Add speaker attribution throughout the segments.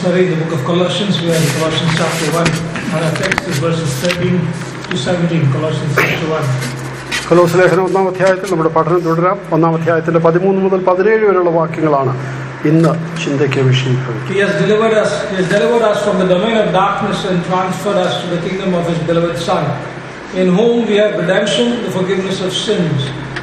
Speaker 1: studying the book of Colossians. We are in Colossians chapter 1. And our text is verses 13 to 17. Colossians chapter 1.
Speaker 2: കൊലോസ് ലേഖനം ഒന്നാം അധ്യായത്തിൽ നമ്മുടെ പഠനം തുടരാം ഒന്നാം അധ്യായത്തിന്റെ പതിമൂന്ന് മുതൽ പതിനേഴ് വരെയുള്ള വാക്യങ്ങളാണ് ഇന്ന് ചിന്തയ്ക്ക് വിഷയിക്കുന്നത്
Speaker 1: He has delivered us. He has delivered us from the domain of darkness and transferred us to the kingdom of His beloved Son, in whom we have redemption, the forgiveness of sins.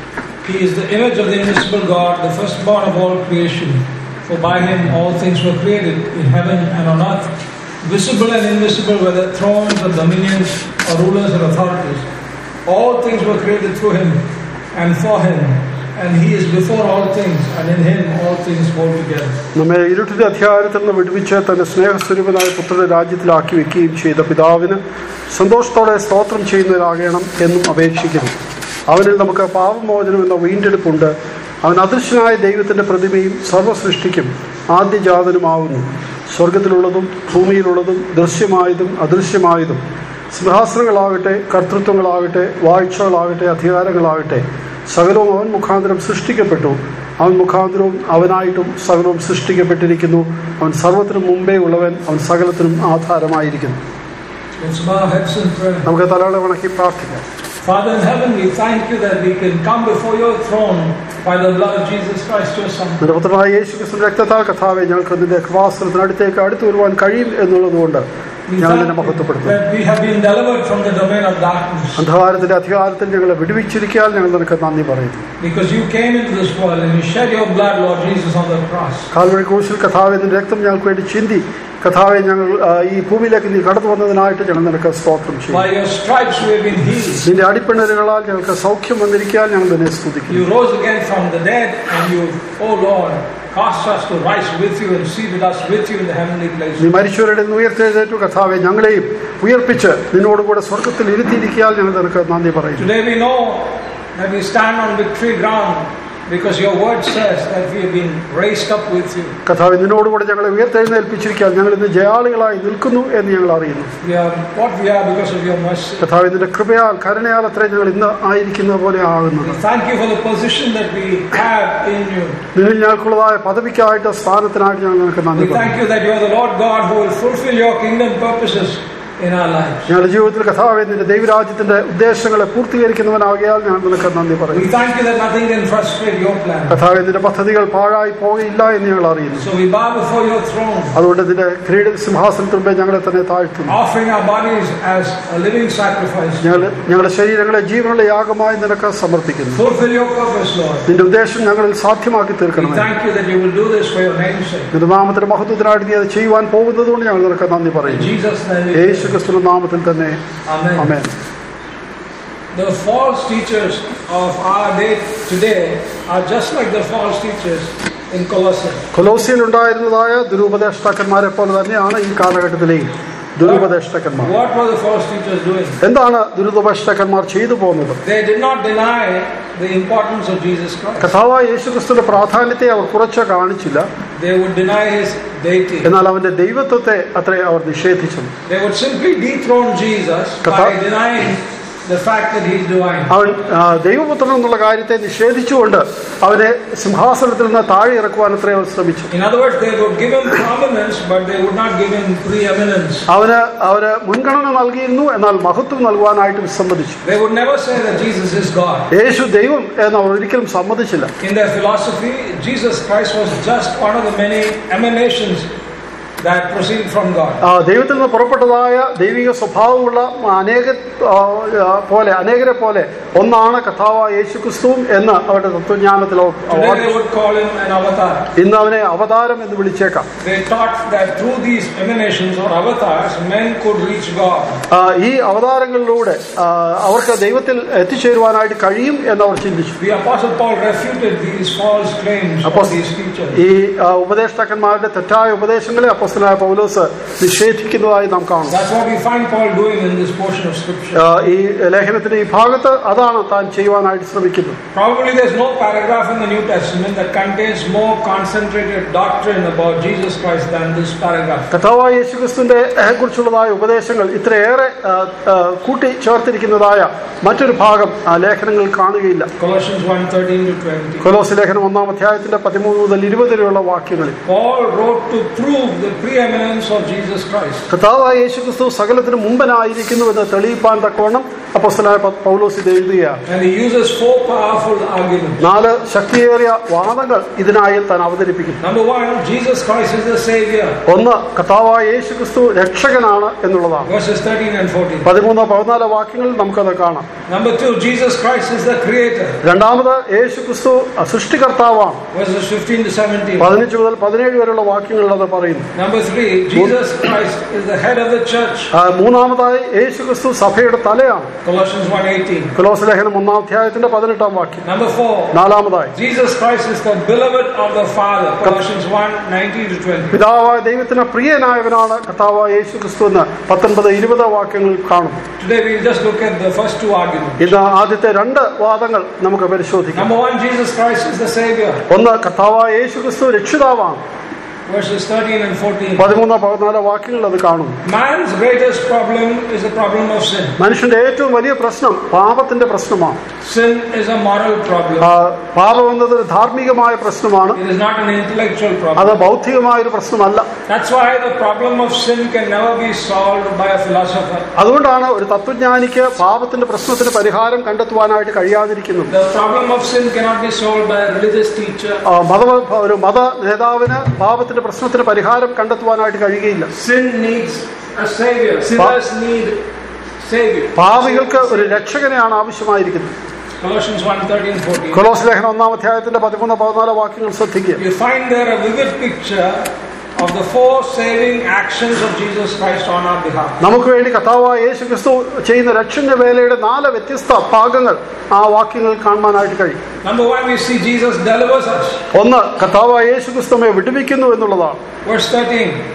Speaker 1: He is the image of the invisible God, the firstborn of all creation. For by Him all things were created, in heaven and on earth, visible and invisible, whether thrones or dominions or rulers or authorities. All things were created through Him and for Him, and He is before all things, and in Him all things hold together.
Speaker 2: നമ്മെ ഇരുട്ടിന്റെ അധ്യായത്തിൽ നിന്ന് വിടുവിച്ച് തന്റെ സ്നേഹസ്വരൂപനായ പുത്രന്റെ രാജ്യത്തിലാക്കി വെക്കുകയും ചെയ്ത പിതാവിന് സന്തോഷത്തോടെ സ്തോത്രം ചെയ്യുന്നവരാകണം എന്നും അപേക്ഷിക്കുന്നു അവനിൽ നമുക്ക് പാപമോചനം എന്ന വീണ്ടെടുപ്പുണ്ട് അവൻ അദൃശ്യനായ ദൈവത്തിന്റെ പ്രതിമയും സർവ്വസൃഷ്ടിക്കും ആദ്യജാതനുമാവുന്നു സ്വർഗത്തിലുള്ളതും ഭൂമിയിലുള്ളതും ദൃശ്യമായതും അദൃശ്യമായതും സിംഹാസനങ്ങളാകട്ടെ കർത്തൃത്വങ്ങളാകട്ടെ വാഴ്ചകളാകട്ടെ അധികാരങ്ങളാകട്ടെ സകലവും അവൻ മുഖാന്തരം സൃഷ്ടിക്കപ്പെട്ടു അവൻ മുഖാന്തരവും അവനായിട്ടും സകലവും സൃഷ്ടിക്കപ്പെട്ടിരിക്കുന്നു അവൻ സർവത്തിനും മുമ്പേ ഉള്ളവൻ അവൻ സകലത്തിനും ആധാരമായിരിക്കുന്നു
Speaker 1: Let's bow our heads in prayer.
Speaker 2: നമുക്ക് തലകളെ വണക്കി പ്രാർത്ഥിക്കാം
Speaker 1: Father in heaven, we thank you that we can come before your throne by the blood of Jesus Christ, your Son.
Speaker 2: നിന്റെ പുത്രനായ യേശു ക്രിസ്തു രക്തത്താൽ കഥാവെ ഞങ്ങൾക്ക് നിന്റെ കൃപാസനത്തിന് അടുത്തേക്ക് അടുത്തു വരുവാൻ കഴിയും എന്നുള്ളതുകൊണ്ട്
Speaker 1: We
Speaker 2: ഞങ്ങൾ
Speaker 1: thank
Speaker 2: നിന്നെ
Speaker 1: you
Speaker 2: മഹത്വപ്പെടുത്തുന്നു
Speaker 1: that we have been delivered from the domain of darkness
Speaker 2: അന്ധകാരത്തിന്റെ അധികാരത്തിൽ ഞങ്ങളെ വിടുവിച്ചിരിക്കാൻ ഞങ്ങൾ നിനക്ക് നന്ദി പറയുന്നു
Speaker 1: because you came into this world and you shed your blood, Lord Jesus, on the cross.
Speaker 2: കാൽവഴി ക്രൂശിൽ കഥാവെ നിന്റെ രക്തം ഞങ്ങൾക്ക് വേണ്ടി ചിന്തി കഥാവെ ഞങ്ങൾ ആ, ഈ ഭൂമിയിലേക്ക് നീ കടന്നു വന്നതിനായിട്ട് ഞങ്ങൾ നിനക്ക് സ്തോത്രം ചെയ്യും
Speaker 1: By your stripes we have been healed.
Speaker 2: നിന്റെ അടിപ്പിണരുകളാൽ ഞങ്ങൾക്ക് സൗഖ്യം വന്നിരിക്കാൻ ഞങ്ങൾ നിന്നെ സ്തുതിക്കുന്നു
Speaker 1: You rose again from the dead and you, oh Lord, caused us to rise with you and seated us with you in the heavenly places.
Speaker 2: നീ മരിച്ചവരുടെ നിന്ന് ഉയർത്തെഴുന്നേറ്റു കഥാവെ ഞങ്ങളെയും ഉയർപ്പിച്ച് നിന്നോടുകൂടെ സ്വർഗത്തിൽ ഇരുത്തിയിരിക്കാൻ ഞങ്ങൾ നിനക്ക് നന്ദി പറയുന്നു
Speaker 1: Today we know that we stand on victory ground because your word says that we have been raised up with you.
Speaker 2: കഥാവെ നിന്നോടുകൂടെ ഞങ്ങളെ ഉയർത്തെഴുന്നേൽപ്പിച്ചിരിക്കാൻ ഞങ്ങൾ ഇന്ന് ജയാളികളായി നിൽക്കുന്നു എന്ന് ഞങ്ങൾ അറിയുന്നു
Speaker 1: We are what we are because of your mercy.
Speaker 2: കഥാവെ നിന്റെ കൃപയാൽ കരുണയാൽ അത്രേ ഞങ്ങൾ ഇന്ന് ആയിരിക്കുന്ന പോലെ ആകുന്നത്
Speaker 1: We thank you for the position that we have in you.
Speaker 2: നിന്നിൽ ഞങ്ങൾക്കുള്ളതായ പദവിക്കായിട്ട് സ്ഥാനത്തിനായിട്ട് ഞങ്ങൾ നിനക്ക് നന്ദി
Speaker 1: We
Speaker 2: പറയുന്നു
Speaker 1: thank you that you are the Lord God who will fulfill your kingdom purposes in our lives.
Speaker 2: ഞങ്ങളുടെ ജീവിതത്തിൽ കഥാവെ നിന്റെ ദൈവരാജ്യത്തിന്റെ ഉദ്ദേശങ്ങളെ പൂർത്തീകരിക്കുന്നവനാകിയാൽ ഞങ്ങൾ നിനക്ക് നന്ദി
Speaker 1: We
Speaker 2: പറയുന്നു
Speaker 1: thank you that nothing can frustrate your plan.
Speaker 2: കഥാവെ നിന്റെ പദ്ധതികൾ പാഴായി പോകയില്ല എന്ന് ഞങ്ങൾ അറിയുന്നു
Speaker 1: So we bow before your throne,
Speaker 2: അതുകൊണ്ട് നിന്റെ ക്രീഡ സിംഹാസനത്തിന് മുമ്പേ ഞങ്ങളെ തന്നെ താഴ്ത്തുന്നു
Speaker 1: offering our bodies as a living sacrifice.
Speaker 2: ഞങ്ങൾ ഞങ്ങളുടെ ശരീരങ്ങളെ ജീവനുള്ള യാഗമായി നിനക്ക് സമർപ്പിക്കുന്നു
Speaker 1: Fulfill your purpose, Lord.
Speaker 2: നിന്റെ ഉദ്ദേശം ഞങ്ങളിൽ സാധ്യമാക്കി
Speaker 1: We
Speaker 2: തീർക്കണമേ
Speaker 1: thank you that you will do this for your name's sake.
Speaker 2: നിന്റെ നാമത്തിന്റെ മഹത്വത്തിനായിട്ട് നീ അത് ചെയ്യുവാൻ പോകുന്നതുകൊണ്ട് ഞങ്ങൾ നിനക്ക് നന്ദി
Speaker 1: In
Speaker 2: പറയുന്നു
Speaker 1: Jesus' name, we
Speaker 2: യേശു ക്രിസ്തു നാമത്തിൽ തന്നെ
Speaker 1: Amen.
Speaker 2: Amen
Speaker 1: The false teachers of our day today are just like the false teachers in Colossae.
Speaker 2: കൊലോസിയിൽ ഉണ്ടായിരുന്നതായ ദുരുപദേഷ്ടാക്കന്മാരെ പോലെ തന്നെയാണ് ഈ കാലഘട്ടത്തിലെയും ദുരുപദേഷ്ടാക്കന്മാർ
Speaker 1: What were the false teachers doing?
Speaker 2: എന്താണ് ദുരിതപേഷ്ടകന്മാർ ചെയ്തു പോകുന്നത്
Speaker 1: They did not deny the importance of Jesus Christ.
Speaker 2: കഥാവായ യേശുക്രിസ്തുവിന്റെ പ്രാധാന്യത്തെ അവർ കുറച്ച് കാണിച്ചില്ല
Speaker 1: They would deny his deity.
Speaker 2: എന്നാൽ അവന്റെ ദൈവത്വത്തെ അത്രേ അവർ നിഷേധിച്ചു
Speaker 1: They would simply dethrone Jesus by
Speaker 2: Katha-
Speaker 1: denying the fact that he's divine.
Speaker 2: അവൻ ആ, ദൈവപുത്രൻ എന്നുള്ള കാര്യത്തെ നിഷേധിച്ചുകൊണ്ട് അവനെ സിംഹാസനത്തിൽ നിന്ന് താഴെ ഇറക്കുവാൻ അത്രേ അവർ ശ്രമിച്ചു
Speaker 1: In other words, they would give him prominence, but they would not give him preeminence.
Speaker 2: അവന് അവന് മുൻഗണന നൽകിയിരുന്നു എന്നാൽ മഹത്വം നൽകുവാനായിട്ട് വിസമ്മതിച്ചു
Speaker 1: They would never say that Jesus is God.
Speaker 2: യേശു ദൈവം എന്ന് അവർ ഒരിക്കലും സമ്മതിച്ചില്ല
Speaker 1: In their philosophy, Jesus Christ was just one of the many emanations that proceed from God.
Speaker 2: ആ, ദൈവത്തിൽ നിന്ന് പുറപ്പെട്ടതായ ദൈവിക സ്വഭാവമുള്ള അനേക ആ, ആ, പോലെ അനേകരെ പോലെ ഒന്നാണ് കഥാവ യേശു ക്രിസ്തുവും എന്ന് അവരുടെ തത്വജ്ഞാനത്തിൽ അവർ
Speaker 1: Today they would call him an avatar.
Speaker 2: ഇന്ന് അവനെ അവതാരം എന്ന് വിളിച്ചേക്കാം
Speaker 1: They thought that through these emanations or avatars, men could reach God.
Speaker 2: ആ, ഈ അവതാരങ്ങളിലൂടെ ആ, അവർക്ക് ദൈവത്തിൽ എത്തിച്ചേരുവാനായിട്ട് കഴിയും എന്ന് അവർ ചിന്തിച്ചു
Speaker 1: The Apostle Paul refuted these false claims of
Speaker 2: Apostle-
Speaker 1: these teachers.
Speaker 2: ഈ ആ, ഉപദേഷ്ടാക്കന്മാരുടെ തെറ്റായ ഉപദേശങ്ങളെ അപ്പസ്തനായ പൗലോസ് നിഷേധിക്കുന്നതായി നാം കാണും
Speaker 1: That's what we find Paul doing in this portion of Scripture.
Speaker 2: ആ, ഈ ലേഖനത്തിന്റെ ഈ ഭാഗത്ത് അതാണ് താൻ ചെയ്യുവാനായിട്ട് ശ്രമിക്കുന്നത്
Speaker 1: Probably there's no paragraph in the New Testament that contains more concentrated doctrine about Jesus Christ than this paragraph.
Speaker 2: കഥാവായ യേശുക്രിസ്തുവിന്റെ കുറിച്ചുള്ളതായ ഉപദേശങ്ങൾ ഇത്രയേറെ ആ, ആ, കൂട്ടി ചേർത്തിരിക്കുന്നതായ മറ്റൊരു ഭാഗം ആ ലേഖനങ്ങളിൽ കാണുകയില്ല
Speaker 1: Colossians 1 13 to 20.
Speaker 2: കൊലോസ് ലേഖനം ഒന്നാം അധ്യായത്തിന്റെ പതിമൂന്ന് മുതൽ ഇരുപത് വരെയുള്ള വാക്യങ്ങളിൽ
Speaker 1: Paul wrote to prove the preeminence of Jesus Christ.
Speaker 2: കർത്താവായ യേശു ക്രിസ്തു സകലത്തിന് മുമ്പനായിരിക്കുന്നു എന്ന് തെളിയിപ്പാൻ തക്കവണ്ണം അപ്പോസ്തലനായ പ- പൗലോസ് ഇത് എഴുതുകയാണ്
Speaker 1: And he uses four powerful arguments.
Speaker 2: നാല് ശക്തിയേറിയ വാദങ്ങൾ ഇതിനായി താൻ അവതരിപ്പിക്കുന്നു
Speaker 1: Number one, Jesus Christ is the Savior.
Speaker 2: ഒന്ന് കർത്താവായ യേശു ക്രിസ്തു രക്ഷകനാണ് എന്നുള്ളതാണ്
Speaker 1: Verses 13 and 14.
Speaker 2: പതിമൂന്ന് പതിനാല് വാക്യങ്ങളിൽ നമുക്കത് കാണാം
Speaker 1: Number two, Jesus Christ is the Creator.
Speaker 2: രണ്ടാമത് യേശു ക്രിസ്തു സൃഷ്ടികർത്താവാണ്
Speaker 1: Verses 15 to 17.
Speaker 2: പതിനഞ്ച് മുതൽ പതിനേഴ് വരെയുള്ള വാക്യങ്ങളിൽ അത് പറയുന്നു
Speaker 1: Number three, Jesus Christ is the head of the church.
Speaker 2: ആ, മൂന്നാമതായി യേശു ക്രിസ്തു സഭയുടെ തലയാണ്
Speaker 1: Colossians 1.18.
Speaker 2: ഫിലോസ് ലേഖനം ഒന്നാം അധ്യായത്തിന്റെ പതിനെട്ടാം വാക്യം
Speaker 1: Number four,
Speaker 2: നാലാമതായി
Speaker 1: Jesus Christ is the beloved of the Father. Colossians 1.19 to 20.
Speaker 2: പിതാവായ ദൈവത്തിന് പ്രിയനായവനാണ് കർത്താവായ യേശു ക്രിസ്തു എന്ന് പത്തൊൻപത് ഇരുപത് വാക്യങ്ങളിൽ കാണും
Speaker 1: Today we'll just look at the first two arguments.
Speaker 2: ഇന്ന് ആദ്യത്തെ രണ്ട് വാദങ്ങൾ നമുക്ക് പരിശോധിക്കാം
Speaker 1: Number one, Jesus Christ is the Savior.
Speaker 2: ഒന്ന് കർത്താവായ യേശു ക്രിസ്തു രക്ഷിതാവാണ്
Speaker 1: Verses 13 and 14.
Speaker 2: പതിമൂന്ന് പതിനാല് വാക്യങ്ങളിൽ അത് കാണും
Speaker 1: Man's greatest problem is the problem of sin.
Speaker 2: മനുഷ്യന്റെ ഏറ്റവും വലിയ പ്രശ്നം പാപത്തിന്റെ പ്രശ്നമാണ്
Speaker 1: Sin is a moral problem.
Speaker 2: ആ, പാപം എന്നത് ഒരു ധാർമ്മികമായ പ്രശ്നമാണ്
Speaker 1: It is not an intellectual problem.
Speaker 2: അത് ബൗദ്ധികമായ ഒരു പ്രശ്നമല്ല
Speaker 1: That's why the problem of sin can never be solved by a philosopher.
Speaker 2: അതുകൊണ്ടാണ് ഒരു തത്വജ്ഞാനിക്ക് പാപത്തിന്റെ പ്രശ്നത്തിന് പരിഹാരം കണ്ടെത്തുവാനായിട്ട് കഴിയാതിരിക്കുന്നത്
Speaker 1: The problem of sin cannot be solved by a religious teacher.
Speaker 2: ആ, മത ഒരു മത നേതാവിന് പാപത്തിന്റെ പ്രശ്നത്തിന് പരിഹാരം കണ്ടെത്തുവാനായിട്ട് കഴിയുകയില്ല
Speaker 1: Sin needs a savior. Sinners need savior.
Speaker 2: പാപികൾക്ക് ഒരു രക്ഷകനെയാണ് ആവശ്യമായിരിക്കുന്നത്
Speaker 1: Colossians 1 13 14.
Speaker 2: കൊലോസ് ലേഖനം ഒന്നാം അധ്യായത്തിന്റെ പതിമൂന്ന് പതിനാല് വാക്യങ്ങൾ ശ്രദ്ധിക്കുക
Speaker 1: You find there a vivid picture of the four saving actions of Jesus Christ on our behalf.
Speaker 2: നമുക്ക് വേണ്ടി കഥാവായ യേശു ക്രിസ്തു ചെയ്യുന്ന രക്ഷന്റെ വേലയുടെ നാല് വ്യത്യസ്ത ഭാഗങ്ങൾ ആ വാക്യങ്ങൾ കാണുവാനായിട്ട് കഴിയും
Speaker 1: Number one, we see Jesus delivers us.
Speaker 2: ഒന്ന് കഥാവായ യേശു ക്രിസ്തുമെ വിടുവിക്കുന്നു എന്നുള്ളതാണ്
Speaker 1: Verse 13.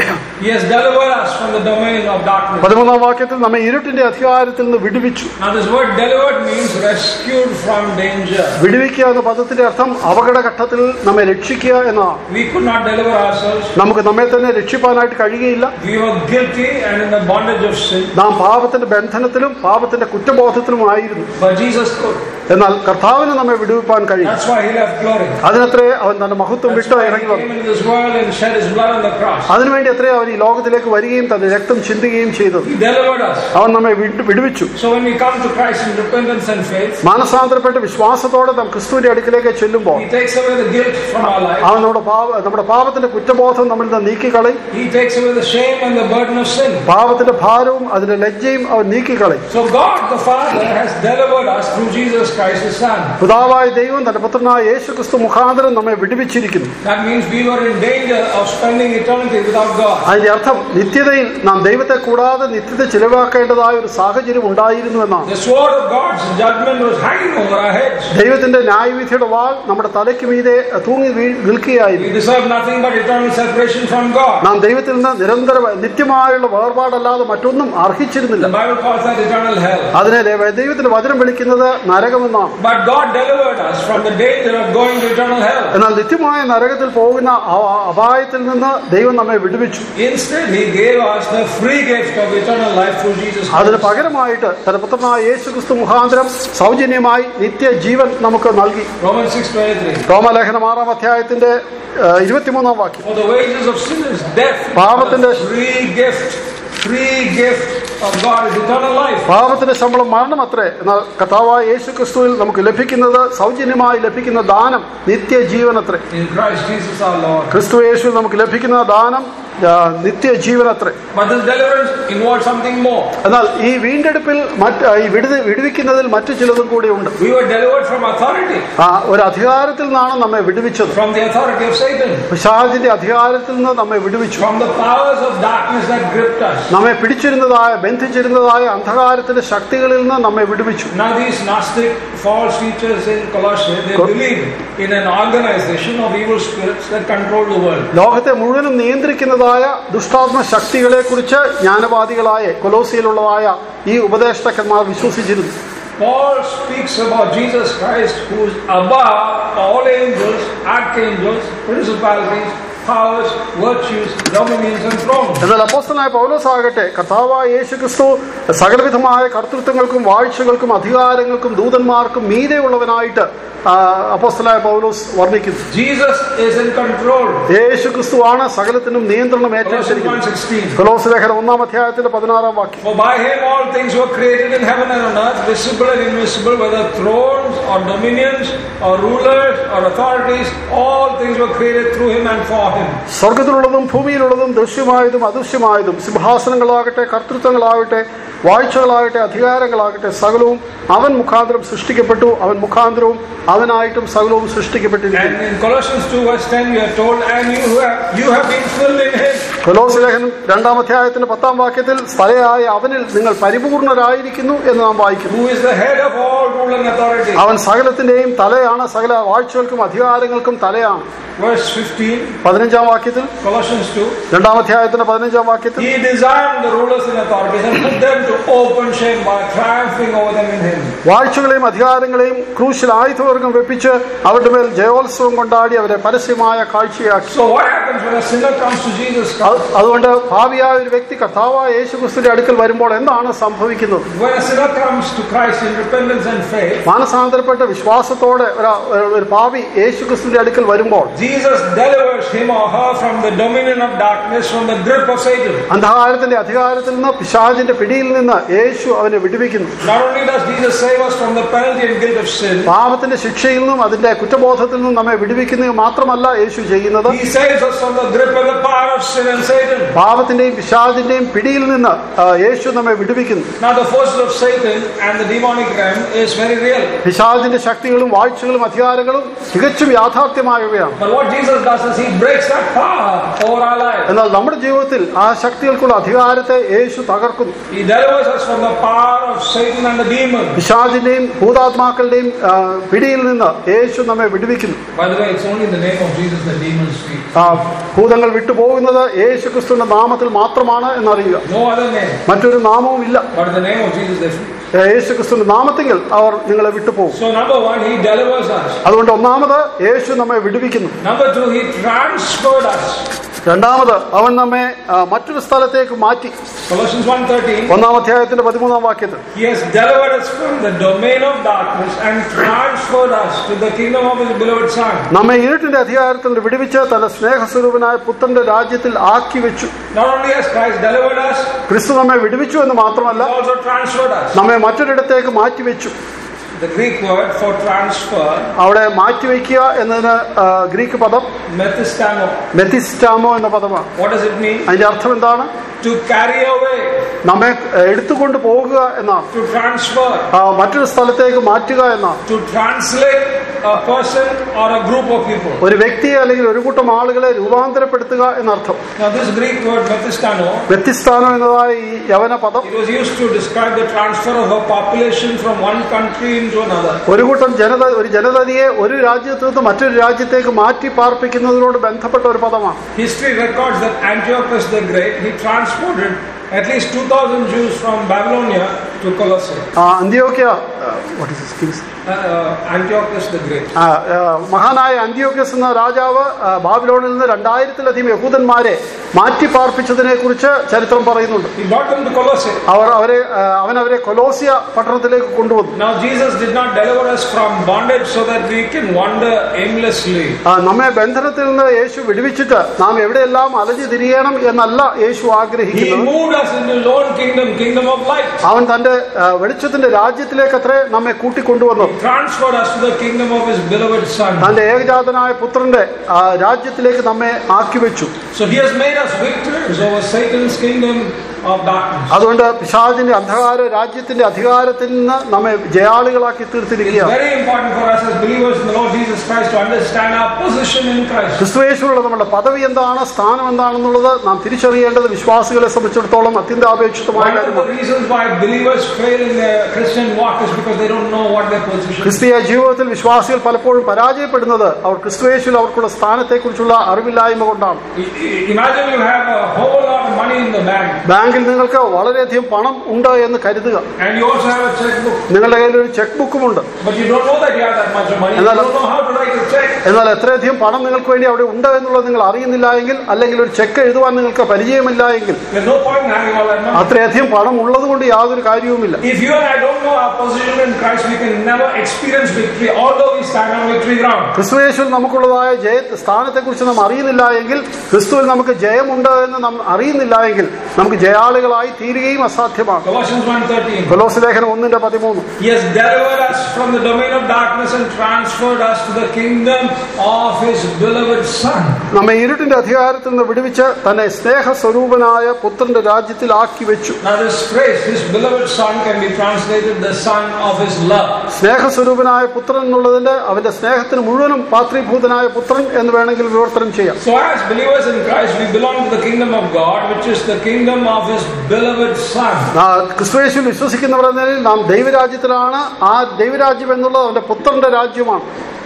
Speaker 1: He has delivered us from the domain of darkness.
Speaker 2: പതിമൂന്നാം വാക്യത്തിൽ നമ്മെ ഇരുട്ടിന്റെ അധികാരത്തിൽ നിന്ന് വിടുവിച്ചു
Speaker 1: Now, this word delivered means rescued from danger.
Speaker 2: വിടുവിക്കുക എന്ന പദത്തിന്റെ അർത്ഥം അപകടഘട്ടത്തിൽ നമ്മെ രക്ഷിക്കുക എന്നതാണ്
Speaker 1: We could not deliver ourselves.
Speaker 2: നമുക്ക് നമ്മെ തന്നെ രക്ഷിപ്പാനായിട്ട് കഴിയുകയില്ല
Speaker 1: We were guilty and in the bondage of sin.
Speaker 2: നാം പാപത്തിന്റെ ബന്ധനത്തിലും പാപത്തിന്റെ കുറ്റബോധത്തിലും ആയിരുന്നു
Speaker 1: But Jesus could.
Speaker 2: എന്നാൽ കർത്താവിന് നമ്മെ വിടുവിപ്പാൻ കഴിയും
Speaker 1: That's why he left glory.
Speaker 2: അതിനത്രേ അവൻ തന്റെ മഹത്വം
Speaker 1: That's
Speaker 2: വിട്ട്
Speaker 1: why he
Speaker 2: ഇറങ്ങി
Speaker 1: came
Speaker 2: വന്നു
Speaker 1: into this world and shed his blood on the cross.
Speaker 2: അതിനുവേണ്ടി എത്രേ അവൻ ഈ ലോകത്തിലേക്ക് വരികയും തന്റെ രക്തം ചിന്തുകയും ചെയ്തത്
Speaker 1: He delivered us.
Speaker 2: അവൻ നമ്മെ വിട്ടു- വിടുവിച്ചു
Speaker 1: So when we come to Christ in repentance and faith,
Speaker 2: മാനസാന്തരപ്പെട്ട് വിശ്വാസത്തോടെ നാം ക്രിസ്തുവിന്റെ അടുക്കിലേക്ക് ചെല്ലുമ്പോൾ
Speaker 1: he takes away the guilt from our life.
Speaker 2: അവൻ നമ്മുടെ പാപ നമ്മുടെ പാപത്തിന്റെ കുറ്റബോധം നമ്മളിൽ നിന്ന് നീക്കിക്കളയും
Speaker 1: He takes away the shame and the burden of sin.
Speaker 2: പാപത്തിന്റെ ഭാരവും അതിന്റെ ലജ്ജയും അവൻ നീക്കിക്കളയും
Speaker 1: So God the Father has delivered us through Jesus Christ his Son.
Speaker 2: പിതാവായ ദൈവം തന്റെ പുത്രനായ യേശു ക്രിസ്തു മുഖാന്തരം നമ്മെ വിടുവിച്ചിരിക്കുന്നു
Speaker 1: That means we were in danger of spending eternity without God.
Speaker 2: അതിന്റെ അർത്ഥം നിത്യതയിൽ നാം ദൈവത്തെ കൂടാതെ നിത്യത ചിലവാക്കേണ്ടതായ ഒരു സാഹചര്യം ഉണ്ടായിരുന്നു എന്നാണ്
Speaker 1: The sword of God's judgment was hanging over our heads.
Speaker 2: ദൈവത്തിന്റെ ന്യായവിധിയുടെ വാൾ നമ്മുടെ തലയ്ക്ക് മീതെ തൂങ്ങി വീ-
Speaker 1: We
Speaker 2: നിൽക്കുകയായിരുന്നു
Speaker 1: deserve nothing but eternal separation from God.
Speaker 2: നാം ദൈവത്തിൽ നിന്ന് നിരന്തര നിത്യമായുള്ള വേർപാടല്ലാതെ മറ്റൊന്നും അർഹിച്ചിരുന്നില്ല
Speaker 1: The Bible calls that eternal hell.
Speaker 2: അതിനെ ദൈവ- ദൈവത്തിന്റെ വചനം വിളിക്കുന്നത് നരകമെന്നാണ്
Speaker 1: But God delivered us from the danger of going to eternal hell.
Speaker 2: എന്നാൽ നിത്യമായ നരകത്തിൽ പോകുന്ന ആ- അപായത്തിൽ നിന്ന് ദൈവം നമ്മെ വിടുവിച്ചു
Speaker 1: Instead, He gave us the free gift of eternal life through Jesus
Speaker 2: അതിന്
Speaker 1: Christ.
Speaker 2: പകരമായിട്ട് തന്റെ പുത്രനായ യേശു ക്രിസ്തു മുഖാന്തരം സൗജന്യമായി നിത്യജീവൻ നമുക്ക് നൽകി
Speaker 1: Romans 6:23.
Speaker 2: റോമലേഖനം ആറാം അധ്യായത്തിന്റെ ഏഹ്, ഇരുപത്തിമൂന്നാം വാക്യം
Speaker 1: For the wages of sin is death.
Speaker 2: പാപത്തിന്റെ-
Speaker 1: The free gift, free gift of God is eternal life.
Speaker 2: പാപത്തിന്റെ ശമ്പളം മരണമത്രേ എന്നാൽ കഥാവായ യേശു ക്രിസ്തുവിൽ നമുക്ക് ലഭിക്കുന്നത് സൗജന്യമായി ലഭിക്കുന്ന ദാനം നിത്യജീവനത്രേ
Speaker 1: In Christ Jesus our Lord.
Speaker 2: ക്രിസ്തു യേശുവിൽ നമുക്ക് ലഭിക്കുന്ന ദാനം ആ, നിത്യജീവനത്രേ
Speaker 1: But this deliverance involves something more.
Speaker 2: എന്നാൽ ഈ വീണ്ടെടുപ്പിൽ മറ്റ് ഈ വിടുതി വിടുവിക്കുന്നതിൽ മറ്റു ചിലതും കൂടി ഉണ്ട്
Speaker 1: We were delivered from authority,
Speaker 2: ആ ഒരു അധികാരത്തിൽ നിന്നാണ് നമ്മെ വിടുവിച്ചത്
Speaker 1: from the authority of Satan,
Speaker 2: പിശാചിന്റെ അധികാരത്തിൽ നിന്ന് നമ്മെ വിടുവിച്ചു
Speaker 1: from the powers of darkness that gripped us.
Speaker 2: നമ്മെ പിടിച്ചിരുന്നതായ ബന്ധിച്ചിരുന്നതായ അന്ധകാരത്തിന്റെ ശക്തികളിൽ നിന്ന് നമ്മെ വിടുവിച്ചു
Speaker 1: Now these Gnostic false teachers in Colossae, they
Speaker 2: Co-
Speaker 1: believe in an organization of evil spirits that control the world.
Speaker 2: ലോകത്തെ മുഴുവനും നിയന്ത്രിക്കുന്നതായ ദുഷ്ടാത്മ ശക്തികളെ കുറിച്ച് ജ്ഞാനവാദികളായ കൊലോസിയിലുള്ളതായ ഈ ഉപദേഷ്ടാക്കന്മാർ വിശ്വസിച്ചിരുന്നു
Speaker 1: Paul speaks about Jesus Christ, who is above all angels, archangels, principalities, powers, virtues, dominions, and thrones.
Speaker 2: എന്നാൽ അപ്പോസ്തലനായ പൗലോസ് ആകട്ടെ കർത്താവായ യേശു ക്രിസ്തു സകലവിധമായ കർത്തൃത്വങ്ങൾക്കും വാഴ്ചകൾക്കും അധികാരങ്ങൾക്കും ദൂതന്മാർക്കും മീതെയുള്ളവനായിട്ട് ആ, അപ്പോസ്തലനായ പൗലോസ് വർണ്ണിക്കുന്നു
Speaker 1: Jesus is in control.
Speaker 2: യേശു ക്രിസ്തുവാണ് സകലത്തിനും നിയന്ത്രണം
Speaker 1: Colossians
Speaker 2: ഏറ്റെടുത്തിരിക്കുന്നത്
Speaker 1: 1.16.
Speaker 2: കൊലോസ് ലേഖനം ഒന്നാം അധ്യായത്തിന്റെ പതിനാറാം വാക്യം
Speaker 1: For by him all things were created in heaven and on earth, visible and invisible, whether thrones or dominions or rulers or authorities, all things were created through him and for him.
Speaker 2: സ്വർഗത്തിലുള്ളതും ഭൂമിയിലുള്ളതും ദൃശ്യമായതും അദൃശ്യമായതും സിംഹാസനങ്ങളാകട്ടെ കർത്തൃത്വങ്ങളാകട്ടെ വാഴ്ചകളാകട്ടെ അധികാരങ്ങളാകട്ടെ സകലവും അവൻ മുഖാന്തരം സൃഷ്ടിക്കപ്പെട്ടു അവൻ മുഖാന്തരവും അവനായിട്ടും സകലവും സൃഷ്ടിക്കപ്പെട്ടിരിക്കുന്നു
Speaker 1: And in Colossians 2 verse 10 we are told, and you have, you have been filled in him.
Speaker 2: കൊലോസ് ലേഖനം രണ്ടാം അധ്യായത്തിന്റെ പത്താം വാക്യത്തിൽ സ്ഥലയായ അവനിൽ നിങ്ങൾ പരിപൂർണരായിരിക്കുന്നു എന്ന് നാം വായിക്കുന്നു
Speaker 1: who is the head of all rule and authority.
Speaker 2: അവൻ സകലത്തിന്റെയും തലയാണ് സകല വാഴ്ചകൾക്കും അധികാരങ്ങൾക്കും തലയാണ്
Speaker 1: Verse 15,
Speaker 2: പതിനഞ്ചാം വാക്യത്തിൽ
Speaker 1: Colossians 2.
Speaker 2: രണ്ടാം അധ്യായത്തിന്റെ പതിനഞ്ചാം വാക്യത്തിൽ
Speaker 1: He disarmed the rulers and authorities and put them to open shame by triumphing over them in him.
Speaker 2: വാഴ്ചകളെയും അധികാരങ്ങളെയും ക്രൂശിൽ ആയുധവർഗം വെപ്പിച്ച് അവരുടെ മേൽ ജയോത്സവം കൊണ്ടാടി അവരെ പരസ്യമായ കാഴ്ചയാക്കി
Speaker 1: So what happens when a sinner comes to Jesus Christ?
Speaker 2: അത് അതുകൊണ്ട് ഭാവിയായ ഒരു വ്യക്തി കർത്താവായ യേശുക്രിസ്തുവിന്റെ അടുക്കൽ വരുമ്പോൾ എന്താണ് സംഭവിക്കുന്നത്
Speaker 1: When a sinner comes to Christ in repentance and faith,
Speaker 2: മാനസാന്തരപ്പെട്ട വിശ്വാസത്തോടെ ഒരു- ഒരു പാവി യേശുക്രിസ്തുവിന്റെ അടുക്കൽ വരുമ്പോൾ
Speaker 1: Jesus delivers him or her from the dominion of darkness, from the grip of Satan.
Speaker 2: അന്ധകാരത്തിന്റെ അധികാരത്തിൽ നിന്ന് പിശാചിന്റെ പിടിയിൽ നിന്ന് യേശു അവനെ വിടുവിക്കുന്നു
Speaker 1: Not only does Jesus save us from the penalty and guilt of sin,
Speaker 2: പാപത്തിന്റെ ശിക്ഷയിൽ നിന്നും അതിന്റെ കുറ്റബോധത്തിൽ നിന്നും നമ്മെ വിടുവിക്കുന്നത് മാത്രമല്ല യേശു ചെയ്യുന്നത്
Speaker 1: he saves us from the grip and the power of sin and Satan.
Speaker 2: പാപത്തിന്റെയും പിശാചിന്റെയും പിടിയിൽ നിന്ന് ആ, യേശു നമ്മെ വിടുവിക്കുന്നു
Speaker 1: Now the forces of Satan and the demonic realm is very real.
Speaker 2: പിശാചിന്റെ ശക്തികളും വാഴ്ചകളും അധികാരങ്ങളും തികച്ചും യാഥാർത്ഥ്യമായവയാണ്
Speaker 1: But what Jesus does is he breaks that power over our lives.
Speaker 2: എന്നാൽ നമ്മുടെ ജീവിതത്തിൽ ആ ശക്തികൾക്കുള്ള അധികാരത്തെ യേശു തകർക്കുന്നു
Speaker 1: He delivers us from the power of Satan and the demons.
Speaker 2: പിശാചിന്റെയും ഭൂതാത്മാക്കളുടെയും ആ, പിടിയിൽ നിന്ന് യേശു നമ്മെ വിടുവിക്കുന്നു
Speaker 1: By the way, it's only in the name of Jesus that demons flee.
Speaker 2: ആ, ഭൂതങ്ങൾ വിട്ടുപോകുന്നത് യേശു ക്രിസ്തുവിന്റെ നാമത്തിൽ മാത്രമാണ് എന്നറിയുക
Speaker 1: No other name.
Speaker 2: മറ്റൊരു നാമവും ഇല്ല
Speaker 1: But in the name of Jesus they flee.
Speaker 2: യേശു ക്രിസ്തുവിന്റെ നാമത്തെങ്കിൽ അവർ നിങ്ങളെ വിട്ടുപോകും
Speaker 1: So number one, he delivers us.
Speaker 2: അതുകൊണ്ട് ഒന്നാമത് യേശു നമ്മെ വിടുവിക്കുന്നു
Speaker 1: Number two, he transferred us.
Speaker 2: രണ്ടാമത് അവൻ നമ്മെ ആ, മറ്റൊരു സ്ഥലത്തേക്ക് മാറ്റി
Speaker 1: Colossians 1.13,
Speaker 2: ഒന്നാം അധ്യായത്തിന്റെ പതിമൂന്നാം വാക്യത്തിൽ
Speaker 1: he has delivered us from the domain of darkness and transferred us to the kingdom of his beloved Son.
Speaker 2: നമ്മെ ഇരുട്ടിന്റെ അധികാരത്തിൽ നിന്ന് വിടുവിച്ച് തന്റെ സ്നേഹസ്വരൂപനായ പുത്രന്റെ രാജ്യത്തിൽ ആക്കി വെച്ചു
Speaker 1: Not only has Christ delivered us,
Speaker 2: ക്രിസ്തു നമ്മെ വിടുവിച്ചു എന്ന് മാത്രമല്ല
Speaker 1: he also transferred us.
Speaker 2: നമ്മെ മറ്റൊരിടത്തേക്ക് മാറ്റിവെച്ചു
Speaker 1: The Greek word for transfer,
Speaker 2: അവിടെ മാറ്റിവെക്കുക എന്നതിന് ആ, ഗ്രീക്ക് പദം
Speaker 1: methistamo.
Speaker 2: മെത്തിസ്റ്റാമോ എന്ന പദമാണ്
Speaker 1: What does it mean?
Speaker 2: അതിന്റെ അർത്ഥം എന്താണ്
Speaker 1: To carry away,
Speaker 2: നമ്മെ എടുത്തുകൊണ്ട് പോകുക എന്നാണ്
Speaker 1: to transfer,
Speaker 2: ആ, മറ്റൊരു സ്ഥലത്തേക്ക് മാറ്റുക എന്നാണ്
Speaker 1: to translate a person or a group of people.
Speaker 2: ഒരു വ്യക്തിയെ അല്ലെങ്കിൽ ഒരു കൂട്ടം ആളുകളെ രൂപാന്തരപ്പെടുത്തുക എന്നർത്ഥം
Speaker 1: Now, this Greek word methistano,
Speaker 2: വ്യത്യസ്താനം എന്നതായ ഈ യവന പദം
Speaker 1: it was used to describe the transfer of a population from one country into another.
Speaker 2: ഒരു കൂട്ടം ജനത ഒരു ജനതയെ ഒരു രാജ്യത്ത് നിന്ന് മറ്റൊരു രാജ്യത്തേക്ക് മാറ്റി പാർപ്പിക്കുന്നതിനോട് ബന്ധപ്പെട്ട ഒരു പദമാണ്
Speaker 1: History records that Antiochus the Great, he transported at least 2,000 Jews from Babylonia to Colossae.
Speaker 2: ആ, അന്ത്യോക്യ what is his king's-
Speaker 1: Uh, uh, Antiochus the Great.
Speaker 2: ആ, ആ, മഹാനായ അന്ത്യോക്യസ് എന്ന രാജാവ് ആ, ബാബിലോണിൽ നിന്ന് രണ്ടായിരത്തിലധികം യഹൂദന്മാരെ മാറ്റി പാർപ്പിച്ചതിനെ കുറിച്ച് ചരിത്രം പറയുന്നുണ്ട്
Speaker 1: He brought them to Colossae.
Speaker 2: അവർ അവരെ ആ, അവൻ അവരെ കൊലോസിയ പട്ടണത്തിലേക്ക് കൊണ്ടുവന്നു
Speaker 1: Now, Jesus did not deliver us from bondage so that we can wander aimlessly.
Speaker 2: ആ, നമ്മെ ബന്ധനത്തിൽ നിന്ന് യേശു വിടുവിച്ചിട്ട് നാം എവിടെയെല്ലാം അലഞ്ഞു തിരിയണം എന്നല്ല യേശു
Speaker 1: He
Speaker 2: ആഗ്രഹിക്കുന്നത്
Speaker 1: moved us into his own kingdom, kingdom of light.
Speaker 2: അവൻ തന്റെ ആ, വെളിച്ചത്തിന്റെ രാജ്യത്തിലേക്ക് അത്രേ നമ്മെ കൂട്ടിക്കൊണ്ടുവന്നത്
Speaker 1: Transferred us to the kingdom of his beloved Son.
Speaker 2: തന്റെ ഏകജാതനായ പുത്രന്റെ ആ, രാജ്യത്തിലേക്ക് നമ്മെ ആക്കി വെച്ചു
Speaker 1: So he has made us victors over Satan's kingdom of darkness.
Speaker 2: അതുകൊണ്ട് പിശാചിന്റെ അന്ധകാര രാജ്യത്തിന്റെ അധികാരത്തിൽ നിന്ന് നമ്മെ ജയാളികളാക്കി
Speaker 1: It's
Speaker 2: തീർത്തിരിക്കുകയാണ്
Speaker 1: very important for us as believers in the Lord Jesus Christ to understand our position in Christ.
Speaker 2: ക്രിസ്തുവേശുള്ള നമ്മുടെ പദവി എന്താണ് സ്ഥാനം എന്താണെന്നുള്ളത് നാം തിരിച്ചറിയേണ്ടത് വിശ്വാസികളെ സംബന്ധിച്ചിടത്തോളം അത്യന്താപേക്ഷിതമായ
Speaker 1: One of
Speaker 2: കാര്യമാണ്
Speaker 1: the reasons why believers fail in their Christian walk is because they don't know what their position is.
Speaker 2: ക്രിസ്തീയ ജീവിതത്തിൽ വിശ്വാസികൾ പലപ്പോഴും പരാജയപ്പെടുന്നത് അവർ ക്രിസ്തുവേശുവിൽ അവർക്കുള്ള സ്ഥാനത്തെക്കുറിച്ചുള്ള അറിവില്ലായ്മ കൊണ്ടാണ്
Speaker 1: I- I- Imagine you have a whole lot of money in the bank
Speaker 2: ബാങ്കിൽ നിങ്ങൾക്ക് വളരെയധികം പണം ഉണ്ട് എന്ന് കരുതുക
Speaker 1: and you also have a checkbook,
Speaker 2: നിങ്ങളുടെ കയ്യിൽ ഒരു ചെക്ക് ബുക്കുമുണ്ട്
Speaker 1: but you don't know that you have that much of money. You
Speaker 2: Another-
Speaker 1: don't know how to write a check.
Speaker 3: check.
Speaker 2: എന്നാൽ എത്രയധികം പണം നിങ്ങൾക്ക് വേണ്ടി അവിടെ ഉണ്ട് എന്നുള്ളത് നിങ്ങൾ അറിയുന്നില്ല എങ്കിൽ അല്ലെങ്കിൽ ഒരു ചെക്ക് എഴുതുവാൻ നിങ്ങൾക്ക് പരിചയമില്ല എങ്കിൽ
Speaker 3: There's no point in having all that money.
Speaker 2: അത്രയധികം പണം ഉള്ളത് കൊണ്ട് യാതൊരു കാര്യവുമില്ല
Speaker 3: If you and I don't know our position in Christ, we can never experience victory, although we stand on victory ground.
Speaker 2: ക്രിസ്തുയേശുവിൽ നമുക്കുള്ളതായ ജയ സ്ഥാനത്തെക്കുറിച്ച് നാം അറിയുന്നില്ല എങ്കിൽ ക്രിസ്തുവിൽ നമുക്ക് ജയമുണ്ട് എന്ന് നാം അറിയുന്നില്ല എങ്കിൽ നമുക്ക് ജയാളികളായി തീരുകയും അസാധ്യമാണ്
Speaker 3: Colossians 1.13
Speaker 2: കൊലോസ് ലേഖനം ഒന്നിന്റെ പതിമൂന്ന്
Speaker 3: He has delivered us from the domain of darkness and transferred us to the kingdom of His beloved Son.
Speaker 2: നമ്മെ ഇരുട്ടിന്റെ അധികാരത്തിൽ നിന്ന് വിടുവിച്ച് തന്നെ സ്നേഹസ്വരൂപനായ പുത്രന്റെ രാജ്യത്തിലാക്കി വെച്ചു
Speaker 3: Now this phrase, His beloved Son, can be translated the Son of His love.
Speaker 2: സ്നേഹസ്വരൂപനായ പുത്രൻ എന്നുള്ളതിന്റെ അവന്റെ സ്നേഹത്തിന് മുഴുവനും പാത്രീഭൂതനായ പുത്രൻ എന്ന് വേണമെങ്കിൽ വിവർത്തനം ചെയ്യാം
Speaker 3: So as believers in Christ, we belong to the kingdom of God, which is the kingdom of His beloved Son.
Speaker 2: ആ ക്രിസ്തുയേശുവിൽ വിശ്വസിക്കുന്നവർ എന്ന നിലയിൽ നാം ദൈവരാജ്യത്തിലാണ് ആ ദൈവരാജ്യം എന്നുള്ളത് അവന്റെ പുത്രന്റെ രാജ്യമാണ്